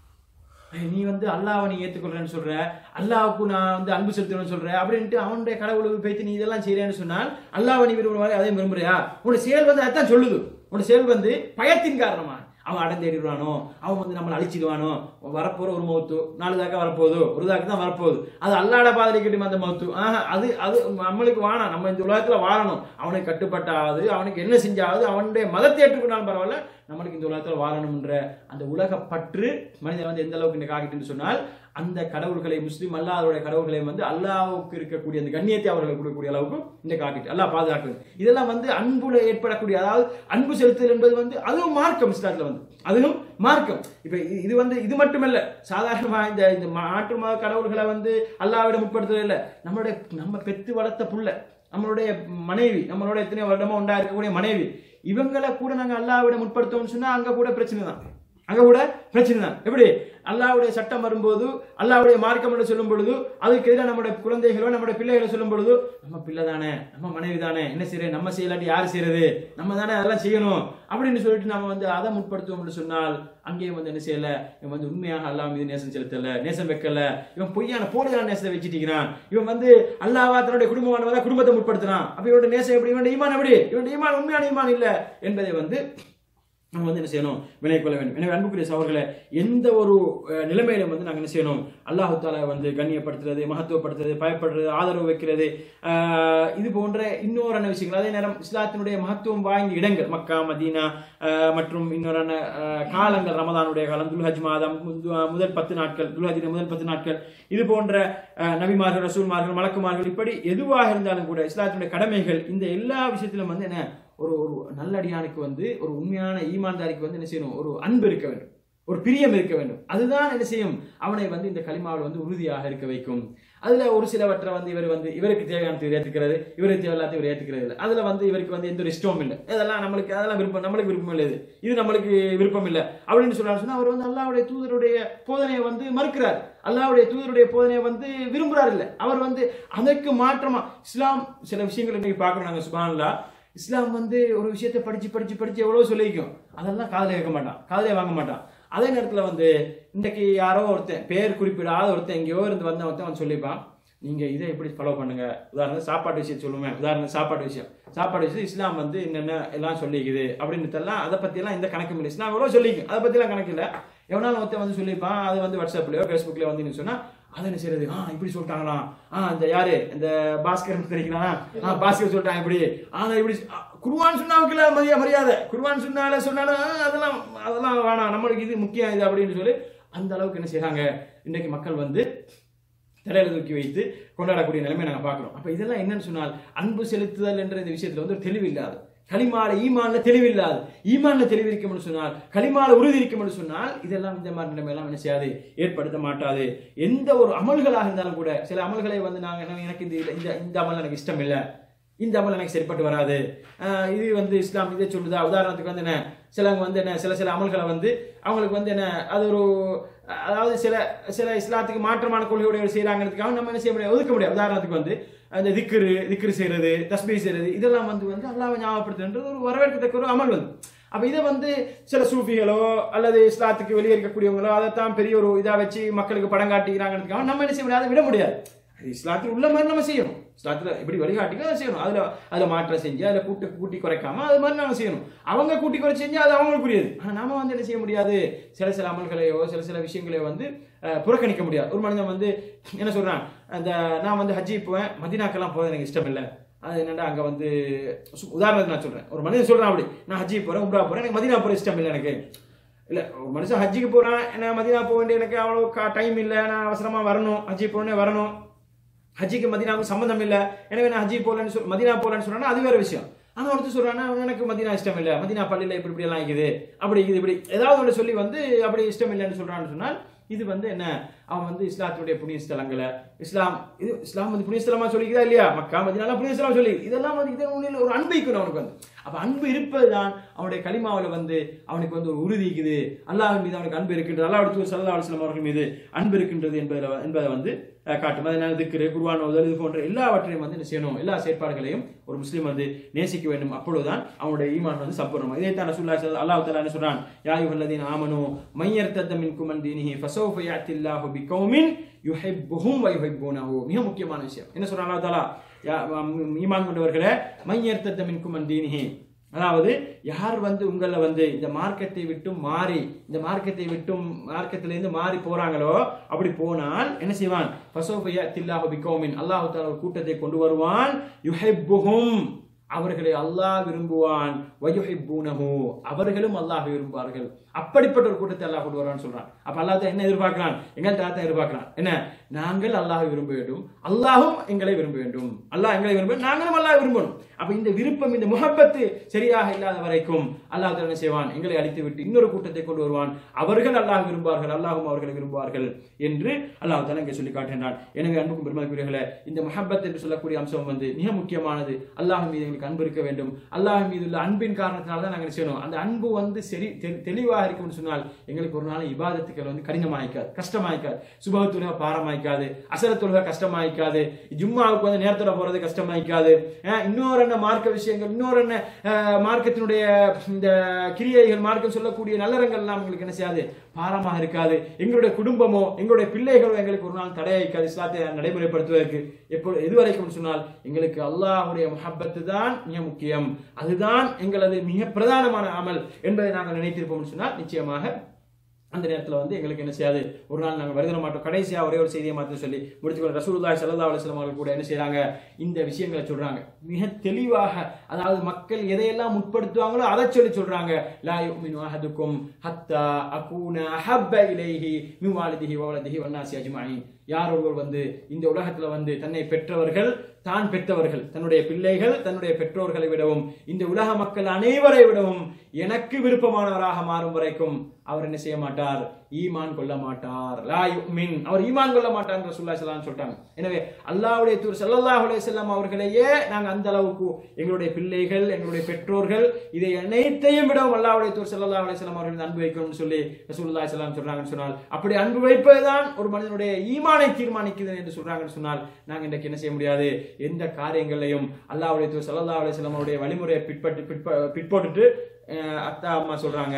ஏய், நீ வந்து அல்லாஹ்வை நீ ஏத்துக்கொள்றேன்னு சொல்ற அல்லாஹ்வுக்கு நான் வந்து அன்பு செலுத்தணும்னு சொல்ற அப்படின்ட்டு அவனுடைய கடவுளுக்கு போயிட்டு நீ இதெல்லாம் செய்யறேன்னு சொன்னால் அல்லாஹ்வை நீ விரும்புற மாதிரி அதையும் விரும்புறியா உன்னோட செயல் வந்து அதான் சொல்லுது உன்னோட செயல் வந்து பயத்தின் காரணமா அவன் அடந்தேடிடுவானோ அவன் வந்து நம்மளை அழிச்சிடுவானோ வரப்போற ஒரு மௌத்து நாலு தாக்கா வரப்போகுது ஒரு தாக்கு தான் வரப்போகுது அது அல்லாட பாதலிக்கட்டும் அந்த மௌத்து ஆஹா அது அது நம்மளுக்கு வாணாம் நம்ம இந்த உலகத்துல வாழணும் அவனுக்கு கட்டுப்பட்டாவது அவனுக்கு என்ன செஞ்சாவது அவனுடைய மதத்தை ஏற்றுக்கொண்டாலும் பரவாயில்ல நம்மளுக்கு இந்த உலகத்துல வாழணும்ன்ற அந்த உலக பற்று மனிதன் வந்து எந்த அளவுக்கு இன்னைக்கு ஆகிட்டுன்னு சொன்னால் அந்த கடவுள்களை முஸ்லீம் அல்லாதவருடைய கடவுள்களை வந்து அல்லாஹ்வுக்கு இருக்கக்கூடிய அந்த கண்ணியத்தை அவர்களுக்கு கொடுக்கக்கூடிய அளவுக்கு இந்த காக்கிட்டு அல்லாஹ் பாதுகாக்குது இதெல்லாம் வந்து அன்புல ஏற்படக்கூடிய அதாவது அன்பு செலுத்துதல் என்பது வந்து அதுவும் மார்க்கம் இஸ்லாத்துல வந்து அதுவும் மார்க்கம் இப்ப இது- இது வந்து இது மட்டுமல்ல சாதாரணமா இந்த இந்த மாற்று மத கடவுள்களை வந்து அல்லாவிடம் முற்படுத்துறது இல்ல நம்மளுடைய நம்ம பெத்து வளர்த்த புள்ள நம்மளுடைய மனைவி நம்மளோட எத்தனை வருடமா உண்டா இருக்கக்கூடிய மனைவி இவங்களை கூட நாங்க அல்லாவிடம் முற்படுத்தோம்னு சொன்னா அங்க கூட பிரச்சனை தான் அங்க கூட பிரச்சனை தான் எப்படி அல்லாஹ்வுடைய சட்டம் வரும்போது அல்லாஹ்வுடைய மார்க்கம் என்று சொல்லும் பொழுது அதுக்கு எதிராக நம்முடைய குழந்தைகளோ நம்முடைய பிள்ளைகளை சொல்லும் பொழுது நம்ம பிள்ளை தானே நம்ம மனைவி தானே என்ன செய்யறது நம்ம செய்யலாட்டி யார் செய்யறது நம்ம தானே அதெல்லாம் செய்யணும் அப்படின்னு சொல்லிட்டு நம்ம வந்து அதை முற்படுத்துவோம்னு சொன்னால் அங்கேயும் வந்து என்ன செய்யல இவன் வந்து உண்மையாக அல்லாஹ் மீது நேசம் செலுத்தல நேசம் வைக்கல இவன் பொய்யான போலியான நேசத்தை வச்சுட்டிருக்கிறான் இவன் வந்து அல்லாஹ்வா தன்னுடைய குடும்பமானவன் தான் குடும்பத்தை முற்படுத்துறான் அப்ப இவனோட நேசம் எப்படி இவனோட ஈமான் எப்படி இவனோட ஈமான் உண்மையான ஈமான் இல்ல என்பதை வந்து நம்ம வந்து என்ன செய்யணும் வினை கொள்ள வேண்டும் எனவே அன்புக்குரிய சகோதரர்களே எந்த ஒரு அஹ், நிலைமையிலும் வந்து நாங்கள் என்ன செய்யணும் அல்லாஹு தாலா வந்து கண்ணியப்படுத்துறது மகத்துவப்படுத்துறது பயப்படுறது ஆதரவு வைக்கிறது ஆஹ், இது போன்ற இன்னொரு விஷயங்கள் அதே நேரம் இஸ்லாத்தினுடைய மகத்துவம் வாய்ந்த இடங்கள் மக்கா மதீனா ஆஹ், மற்றும் இன்னொரு காலங்கள் ரமதானுடைய காலம் துல்ஹஜ் மாதம் முது- முதல் பத்து நாட்கள் துல்ஹஜின் முதல் பத்து நாட்கள் இது போன்ற அஹ், நபிமார்கள் ரசூல்மார்கள் மலக்குமார்கள் இப்படி எதுவாக இருந்தாலும் கூட இஸ்லாத்தினுடைய கடமைகள் இந்த எல்லா விஷயத்திலும் வந்து என்ன ஒரு ஒரு நல்லடியானுக்கு வந்து ஒரு உண்மையான ஈமான்தாரிக்கு வந்து என்ன செய்யணும் ஒரு அன்பு இருக்க வேண்டும் ஒரு பிரியம் இருக்க வேண்டும் அதுதான் என்ன செய்யும் அவனை வந்து இந்த களிமாவில் வந்து உறுதியாக இருக்க வைக்கும் அதுல ஒரு சிலவற்றை வந்து இவர் வந்து இவருக்கு தேவையானது இவர் ஏத்துக்கிறது இவருக்கு தேவையில்லாத இவர் ஏத்துக்கிறது இல்லை அதுல வந்து இவருக்கு வந்து எந்த ஒரு இஷ்டமும் இல்லை இதெல்லாம் நம்மளுக்கு அதெல்லாம் விருப்பம் நம்மளுக்கு விருப்பம் இல்லை இது இது நம்மளுக்கு விருப்பம் இல்லை அப்படின்னு சொன்னாரு சொன்னா அவர் வந்து அல்லாவுடைய தூதருடைய போதனையை வந்து மறுக்கிறார் அல்லாவுடைய தூதருடைய போதனையை வந்து விரும்புறார் இல்லை அவர் வந்து அதற்கு மாற்றமா இஸ்லாம் சில விஷயங்கள் இன்னைக்கு பார்க்கணும் நாங்க சுபான்லா இஸ்லாம் வந்து ஒரு விஷயத்தை படிச்சு படிச்சு படிச்சு எவ்வளவு சொல்லிக்கும் அதெல்லாம் காதுல கேட்க மாட்டான் காதுல வாங்க மாட்டான் அதே நேரத்துல வந்து இன்றைக்கு யாரோ ஒருத்தன் பேர் குறிப்பிடாத ஒருத்தன் எங்கேயோ இருந்து வந்த ஒருத்தன் அவன் சொல்லிப்பான் நீங்க இதை எப்படி ஃபாலோ பண்ணுங்க உதாரணம் சாப்பாட்டு விஷயம் சொல்லுவேன் உதாரணம் சாப்பாட்டு விஷயம் சாப்பாடு விஷயம் இஸ்லாம் வந்து என்னென்ன எல்லாம் சொல்லிக்குது அப்படின்றதெல்லாம் அதை பற்றியெல்லாம் எந்த கணக்கும் இல்லை இஸ்லாம் எவ்வளோ சொல்லிக்கும் அதை பற்றிலாம் கணக்கு இல்லை எவனாலும் ஒருத்தன் வந்து சொல்லியிருப்பான் அது வந்து வாட்ஸ்அப்லையோ ஃபேஸ்புக்லையோ வந்து நீ சொன்னா அதை என்ன செய்யறது ஆ இப்படி சொல்லிட்டாங்களா ஆ இந்த யாரு இந்த பாஸ்கர் தெரியுங்களா ஆ பாஸ்கர் சொல்லிட்டான் இப்படி ஆனா இப்படி ஆ, குர்ஆன் சொன்னாவுக்குல மரியா மரியாதை குர்ஆன் சொன்னால சொன்னாலும் ஆ, அதெல்லாம் அதெல்லாம் வேணாம் நம்மளுக்கு இது முக்கியம் இது அப்படின்னு சொல்லி அந்த அளவுக்கு என்ன செய்றாங்க இன்னைக்கு மக்கள் வந்து தலையில தூக்கி வைத்து கொண்டாடக்கூடிய நிலைமை நாங்க பார்க்கிறோம் அப்ப இதெல்லாம் என்னன்னு சொன்னால் அன்பு செலுத்துதல் என்ற இந்த விஷயத்துல வந்து ஒரு தெளிவு இல்லாது களிமால ஈமான்ல தெளிவில்லாது ஈமான்ல தெளிவு இருக்கும்னு சொன்னால் களிமால உறுதி இருக்கும்னு சொன்னால் இதெல்லாம் இந்த மாதிரி நிலைமை எல்லாம் என்ன செய்யாது ஏற்படுத்த மாட்டாது எந்த ஒரு அமல்களாக இருந்தாலும் கூட சில அமல்களை வந்து நாங்க என்ன, எனக்கு இந்த இந்த இந்த அமல் எனக்கு இஷ்டம் இல்லை இந்த அமல் எனக்கு சரிப்பட்டு வராது ஆஹ் இது வந்து இஸ்லாம் இதை சொல்லுதா உதாரணத்துக்கு வந்து என்ன சிலவங்க வந்து என்ன சில சில அமல்களை வந்து அவங்களுக்கு வந்து என்ன அது ஒரு அதாவது சில சில இஸ்லாத்துக்கு மாற்றமான கொள்கையுடைய செய்யறாங்கிறதுக்காக நம்ம என்ன செய்ய முடியாது ஒதுக்க முடியாது உதாரணத்துக்கு வந்து அந்த திக்ரு திக்ரு செய்யறது தஸ்பீ செய்யறது இதெல்லாம் வந்து வந்து அல்லாஹ்வை ஞாபகப்படுத்துன்றது ஒரு வரவேற்கத்தக்க ஒரு அமல் வந்து அப்ப இதை வந்து சில சூஃபிகளோ அல்லது இஸ்லாத்துக்கு வெளியே இருக்கக்கூடியவங்களோ அதைத்தான் பெரிய ஒரு இதா வச்சு மக்களுக்கு படம் காட்டிக்கிறாங்கிறதுக்காக நம்ம என்ன செய்ய முடியாது விட முடியாது அது இஸ்லாத்தில் உள்ள மாதிரி நம்ம செய்யணும் இஸ்லாத்துல இப்படி வழிகாட்டிக்க அதை செய்யணும் அதுல அதுல மாற்றம் செஞ்சு அதுல கூட்டு கூட்டி குறைக்காம அது மாதிரி நம்ம செய்யணும் அவங்க கூட்டி குறைச்சு செஞ்சு அது அவங்களுக்குரியது ஆனா நாம வந்து என்ன செய்ய முடியாது சில சில அமல்களையோ சில சில விஷயங்களையோ வந்து அஹ், புறக்கணிக்க முடியாது ஒரு மனிதன் வந்து என்ன சொல்றான் அந்த நான் வந்து ஹஜ்ஜி போவேன் மதினாக்கெல்லாம் போகிறது எனக்கு இஷ்டம் இல்லை அது என்னடா அங்க வந்து சு- உதாரணத்துக்கு நான் சொல்றேன் ஒரு மனிதன் சொல்றான் அப்படி நான் ஹஜ்ஜி போறேன் உம்ரா போறேன் எனக்கு மதினா போற இஷ்டம் இல்லை எனக்கு இல்ல ஒரு மனுஷன் ஹஜ்ஜிக்கு போறான் என்ன மதினா போக வேண்டிய எனக்கு அவ்வளோ டைம் இல்லை நான் அவசரமா வரணும் ஹஜ்ஜி போனே வரணும் ஹஜ்ஜிக்கு மதினாவுக்கு சம்மந்தம் இல்லை எனவே நான் ஹஜ்ஜி போகலன்னு சொல் மதினா போகலன்னு சொன்னா அது வேற விஷயம் ஆனா ஒருத்தர் சொல்றானா எனக்கு மதினா இஷ்டம் இல்லை மதினா பள்ளியில இப்படி இப்படி எல்லாம் இருக்குது அப்படி இருக்குது இப்படி ஏதாவது ஒன்று சொல்லி வந்து அப்படி இஷ்டம் இல்லைன்னு சொல்றான்னு சொன்னால் இது வந்து என்ன அவன் வந்து இஸ்லாத்துடைய புண்ணிய ஸ்தலங்களை இஸ்லாம் இது இஸ்லாம் வந்து புண்ணிய ஸ்தலமா சொல்லிக்குதா இல்லையா மக்கா மதினாலாம் புண்ணிய ஸ்தலமா சொல்லி இதெல்லாம் வந்து இதன் உண்மையில் ஒரு அன்பு இருக்கணும் அவனுக்கு வந்து அப்ப அன்பு இருப்பதுதான் அவனுடைய கலிமாவுல வந்து அவனுக்கு வந்து ஒரு உறுதி இருக்குது அல்லாஹ்வின் மீது அவனுக்கு அன்பு இருக்கின்றது அல்லாஹ் அடுத்து சல்லா அலுவலம் அவர்கள் மீது அன்பு இருக்கின்றது என்பதில் என்பதை வந்து அஹ், காட்டும் அதனால திக்ரு குர்ஆன் ஓதல் இது போன்ற எல்லாவற்றையும் வந்து என்ன செய்யணும் எல்லா செயற்பாடுகளையும் ஒரு முஸ்லீம் வந்து நேசிக்க வேண்டும் அப்பொழுதுதான் அவனுடைய ஈமான் வந்து சப்பூர்ணம் இதைத்தான் ரசூலுல்லாஹி ஸல்லல்லாஹு அல்லாஹ் தஆலா என்ன சொல்றான் யா அய்யுஹல்லதீன ஆமனு மய்யர்தத்த மின்கும் அன் தீனிஹி ஃபஸௌஃப யாத்தில்லாஹு பிகௌமின் யுஹிப்புஹும் வ யுஹிப்புனஹு மிக முக்கியமான விஷயம் என்ன சொல்றான் அல்லாஹ் தஆலா யா ம், ஈமான் கொண்டவர்களே மய்யர்தத்த மின்கும் அன் தீனிஹி அதாவது யார் வந்து உங்களை வந்து இந்த மார்க்கத்தை விட்டும் மாறி இந்த மார்க்கத்தை விட்டும் மார்க்கத்திலிருந்து மாறி போறாங்களோ அப்படி போனால் என்ன செய்வான் ஃபஸௌஃப தில்லாஹு பிகௌமின் அல்லாஹ் தஆலா ஒரு கூட்டத்தை கொண்டு வருவான் யுஹிப்புஹும் அவர்களை அல்லாஹ் விரும்புவான் வயுஹிப்பூனஹு அவர்களும் அல்லாஹ் விரும்புவார்கள் அப்படிப்பட்ட ஒரு கூட்டத்தை அல்லாஹ் கொண்டு வருவான்னு சொல்றான் அப்ப அல்லாஹ் தான் என்ன எதிர்பார்க்கிறான் எங்கள்கிட்ட தான் எதிர்பார்க்கிறான் என்ன நாங்கள் அல்லாஹ் விரும்ப வேண்டும் அல்லாஹும் எங்களை விரும்ப வேண்டும் அல்லாஹ் எங்களை விரும்ப வேண்டும், நாங்களும் அல்லாஹ் விரும்பணும் அப்ப இந்த விருப்பம் இந்த முகப்பத்து சரியாக இல்லாத வரைக்கும் அல்லாஹ் என்ன செய்வான் எங்களை அழித்து விட்டு இன்னொரு கூட்டத்தை கொண்டு வருவான் அவர்கள் அல்லாஹ் விரும்புவார்கள் அல்லாஹும் அவர்களை விரும்புவார்கள் என்று அல்லாஹ் தான் இங்கே சொல்லி காட்டுகின்றான் எனவே அன்புக்கும் பெருமதிக்குரியர்களே இந்த முஹப்பத் என்று சொல்லக்கூடிய அம்சம் வந்து மிக முக்கியமானது அல்லாஹ் மீது எங்களுக்கு அன்பு இருக்க வேண்டும் அல்லாஹ் மீது உள்ள அன்பின் காரணத்தினால தான் நாங்கள் என்ன செய்யணும் அந்த அன்பு வந்து சரி தெ- தெளிவாக இருக்கும்னு சொன்னால் எங்களுக்கு ஒரு நாள் இபாதத்துக்கள் வந்து கடினமாய்க்காது கஷ்டமாய்க்காது சுபகத்துலக பாரமாய்க்காது அசரத்துலக கஷ்டமாய்க்காது ஜும்மாவுக்கு வந்து நேரத்தோட போறது கஷ்டமாய்க்காது அஹ் இன்னொரு என்ன மார்க்க விஷயங்கள் இன்னொரு என்ன அஹ், மார்க்கத்தினுடைய இந்த கிரியைகள் மார்க்கம் சொல்லக்கூடிய நல்லறங்கள் எல்லாம் எங்களுக்கு என்ன செய்யாது பாரமாக இருக்காது எங்களுடைய குடும்பமோ எங்களுடைய பிள்ளைகளோ எங்களுக்கு ஒரு நாள் தடையாய்க்காது இஸ்லாத்தை நடைமுறைப்படுத்துவதற்கு எப்போ எதுவரைக்கும் சொன்னால் எங்களுக்கு அல்லாஹ்வுடைய முஹப்பத்து தான் மிக முக்கியம் அதுதான் எங்களது மிக பிரதானமான அமல் என்பதை நாங்கள் நினைத்திருப்போம்னு சொன்னால் நிச்சயமாக அந்த நேரத்தில் வந்து எங்களுக்கு என்ன செய்யாது ஒரு நாள் நாங்கள் வருதல மாட்டோம் கடைசியாக ஒரே ஒரு செய்தியை மாத்திரம் சொல்லி முடிச்சுக்கொள்ள ரசூலுல்லாஹி ஸல்லல்லாஹு அலைஹி வஸல்லம் அவர்கள் கூட என்ன செய்றாங்க இந்த விஷயங்களை சொல்றாங்க மிக தெளிவாக அதாவது மக்கள் எதையெல்லாம் முற்படுத்துவாங்களோ அதை சொல்லி சொல்றாங்க லா யுமினு அஹதுக்கும் ஹத்தா அகூன அஹப்ப இலைஹி மின் வாலிதிஹி வ வலதிஹி வன்னாசி அஜ்மஈன் யார் ஒருவர் வந்து இந்த உலகத்துல வந்து தன்னை பெற்றவர்கள் தான் பெற்றவர்கள் தன்னுடைய பிள்ளைகள் தன்னுடைய பெற்றோர்களை விடவும் இந்த உலக மக்கள் அனைவரை விடவும் எனக்கு விருப்பமானவராக மாறும் வரைக்கும் அவர் என்ன செய்ய மாட்டார் ஈமான் கொள்ள மாட்டார் லா யுமின் அவர் ஈமான் கொள்ள மாட்டார் என்று சொல்லா சொல்லிட்டாங்க எனவே அல்லாஹ்வுடைய தூர் ஸல்லல்லாஹு அலைஹி வஸல்லம் அவர்களையே நாங்க அந்த அளவுக்கு எங்களுடைய பிள்ளைகள் எங்களுடைய பெற்றோர்கள் இதை அனைத்தையும் விடவும் அல்லாஹ்வுடைய தூர் ஸல்லல்லாஹு அலைஹி வஸல்லம் அவர்கள் அன்பு வைக்கணும்னு சொல்லி ரசூலுல்லாஹி ஸல்லல்லாஹு அலைஹி சொன்னாங்கன்னு சொன்னால் அப்படி அன்பு வைப்பதுதான் ஒரு மனிதனுடைய ஈமானை தீர்மானிக்குது என்று சொல்றாங்கன்னு சொன்னால் நாங்க இன்றைக்கு என்ன செய்ய முடியாது எந்த காரியங்களையும் அல்லாஹ்வுடைய தூர் ஸல்லல்லாஹு அலைஹி வஸல்லம் அவருடைய வழிமுறையை பிற்பட்டு பிற்ப பிற்போட்டுட்டு அஹ், அத்தா அம்மா சொல்றாங்க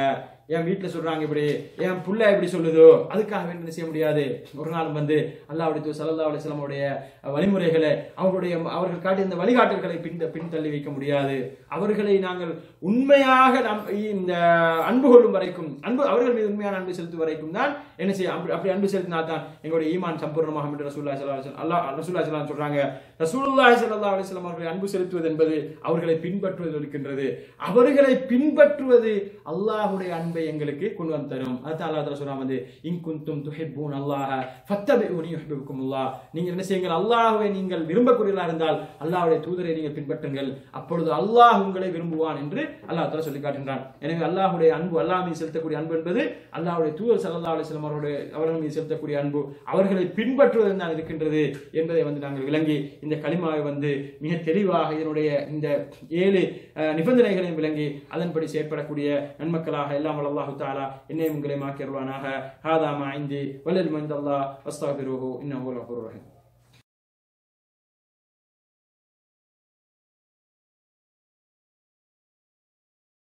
என் வீட்டுல சொல்றாங்க இப்படி என் புள்ள இப்படி சொல்லுதோ அதுக்காக வேண்டி என்ன செய்ய முடியாது ஒரு நாள் வந்து அல்லாஹ்வுடைய தூதர் ஸல்லல்லாஹு அலைஹி வஸல்லம் உடைய வழிமுறைகளை அவர்களுடைய அவர்கள் காட்டிய இந்த வழிகாட்டல்களை பின் பின் தள்ளி வைக்க முடியாது அவர்களை நாங்கள் உண்மையாக நாம் இந்த அன்பு கொள்ளும் வரைக்கும் அன்பு அவர்கள் மீது உண்மையான அன்பு செலுத்தும் வரைக்கும் தான் என்ன செய்ய அப்படி அப்படி அன்பு செலுத்தினால் தான் எங்களுடைய ஈமான் சம்பூர்ணமாக என்று ரசூலுல்லாஹி ஸல்லல்லாஹு அலைஹி வஸல்லம் அல்லாஹ் ரசூலுல்லாஹி ஸல்லல்லாஹு அலைஹி வஸல்லம் சொல்றாங்க ரசூலுல்லாஹி ஸல்லல்லாஹு அலைஹி வஸல்லம் அவர்களை அன்பு செலுத்துவது என்பது அவர்களை பின்பற்றுவது இருக்கின்றது அவர்களை பின்பற்றுவது அல்லாஹ்வுடைய அன்பை எங்களுக்கு கொண்டு வந்து தரும் அதான் அல்லாஹ் தஆலா சொல்றான் வந்து இன் குன்தும் துஹிப்பூன் அல்லாஹ ஃபத்தபிஉனி யுஹிப்புக்கும் அல்லாஹ் நீங்கள் என்ன செய்யுங்கள் அல்லாஹ்வை நீங்கள் விரும்பக்கூடியவர்களாக இருந்தால் அல்லாஹ்வுடைய தூதரை நீங்கள் பின்பற்றுங்கள் அப்பொழுது அல்லாஹ் உங்களை விரும்புவான் என்று அல்லாஹ் தஆலா சொல்லி காட்டுகின்றான் எனவே அல்லாஹ்வுடைய அன்பு அல்லாஹ் மீது செலுத்தக்கூடிய அன்பு என்பது அல்லாஹ்வுடைய தூதர் ஸல்லல்லாஹு அலைஹி வஸல்லம் அவர்களுடைய அவர்கள் மீது செலுத்தக்கூடிய அன்பு அவர்களை பின்பற்றுவதில் தான் இருக்கின்றது என்பதை வந்து நாங்கள் விளங்கி இந்த கலிமாவை வந்து மிக தெளிவாக இதனுடைய இந்த ஏழு அஹ், நிபந்தனைகளையும் விளங்கி அதன்படி செயற்படக்கூடிய நன்மக்களாக எல்லாம் வல்ல அல்லாஹு தாலா என்னையும் உங்களையும் ஆக்கியருவானாக ஹாதா மா இந்தி வல்லல் மந்தல்லா வஸ்தாபிருஹு இன்னஹு லஃபூர் ரஹீம்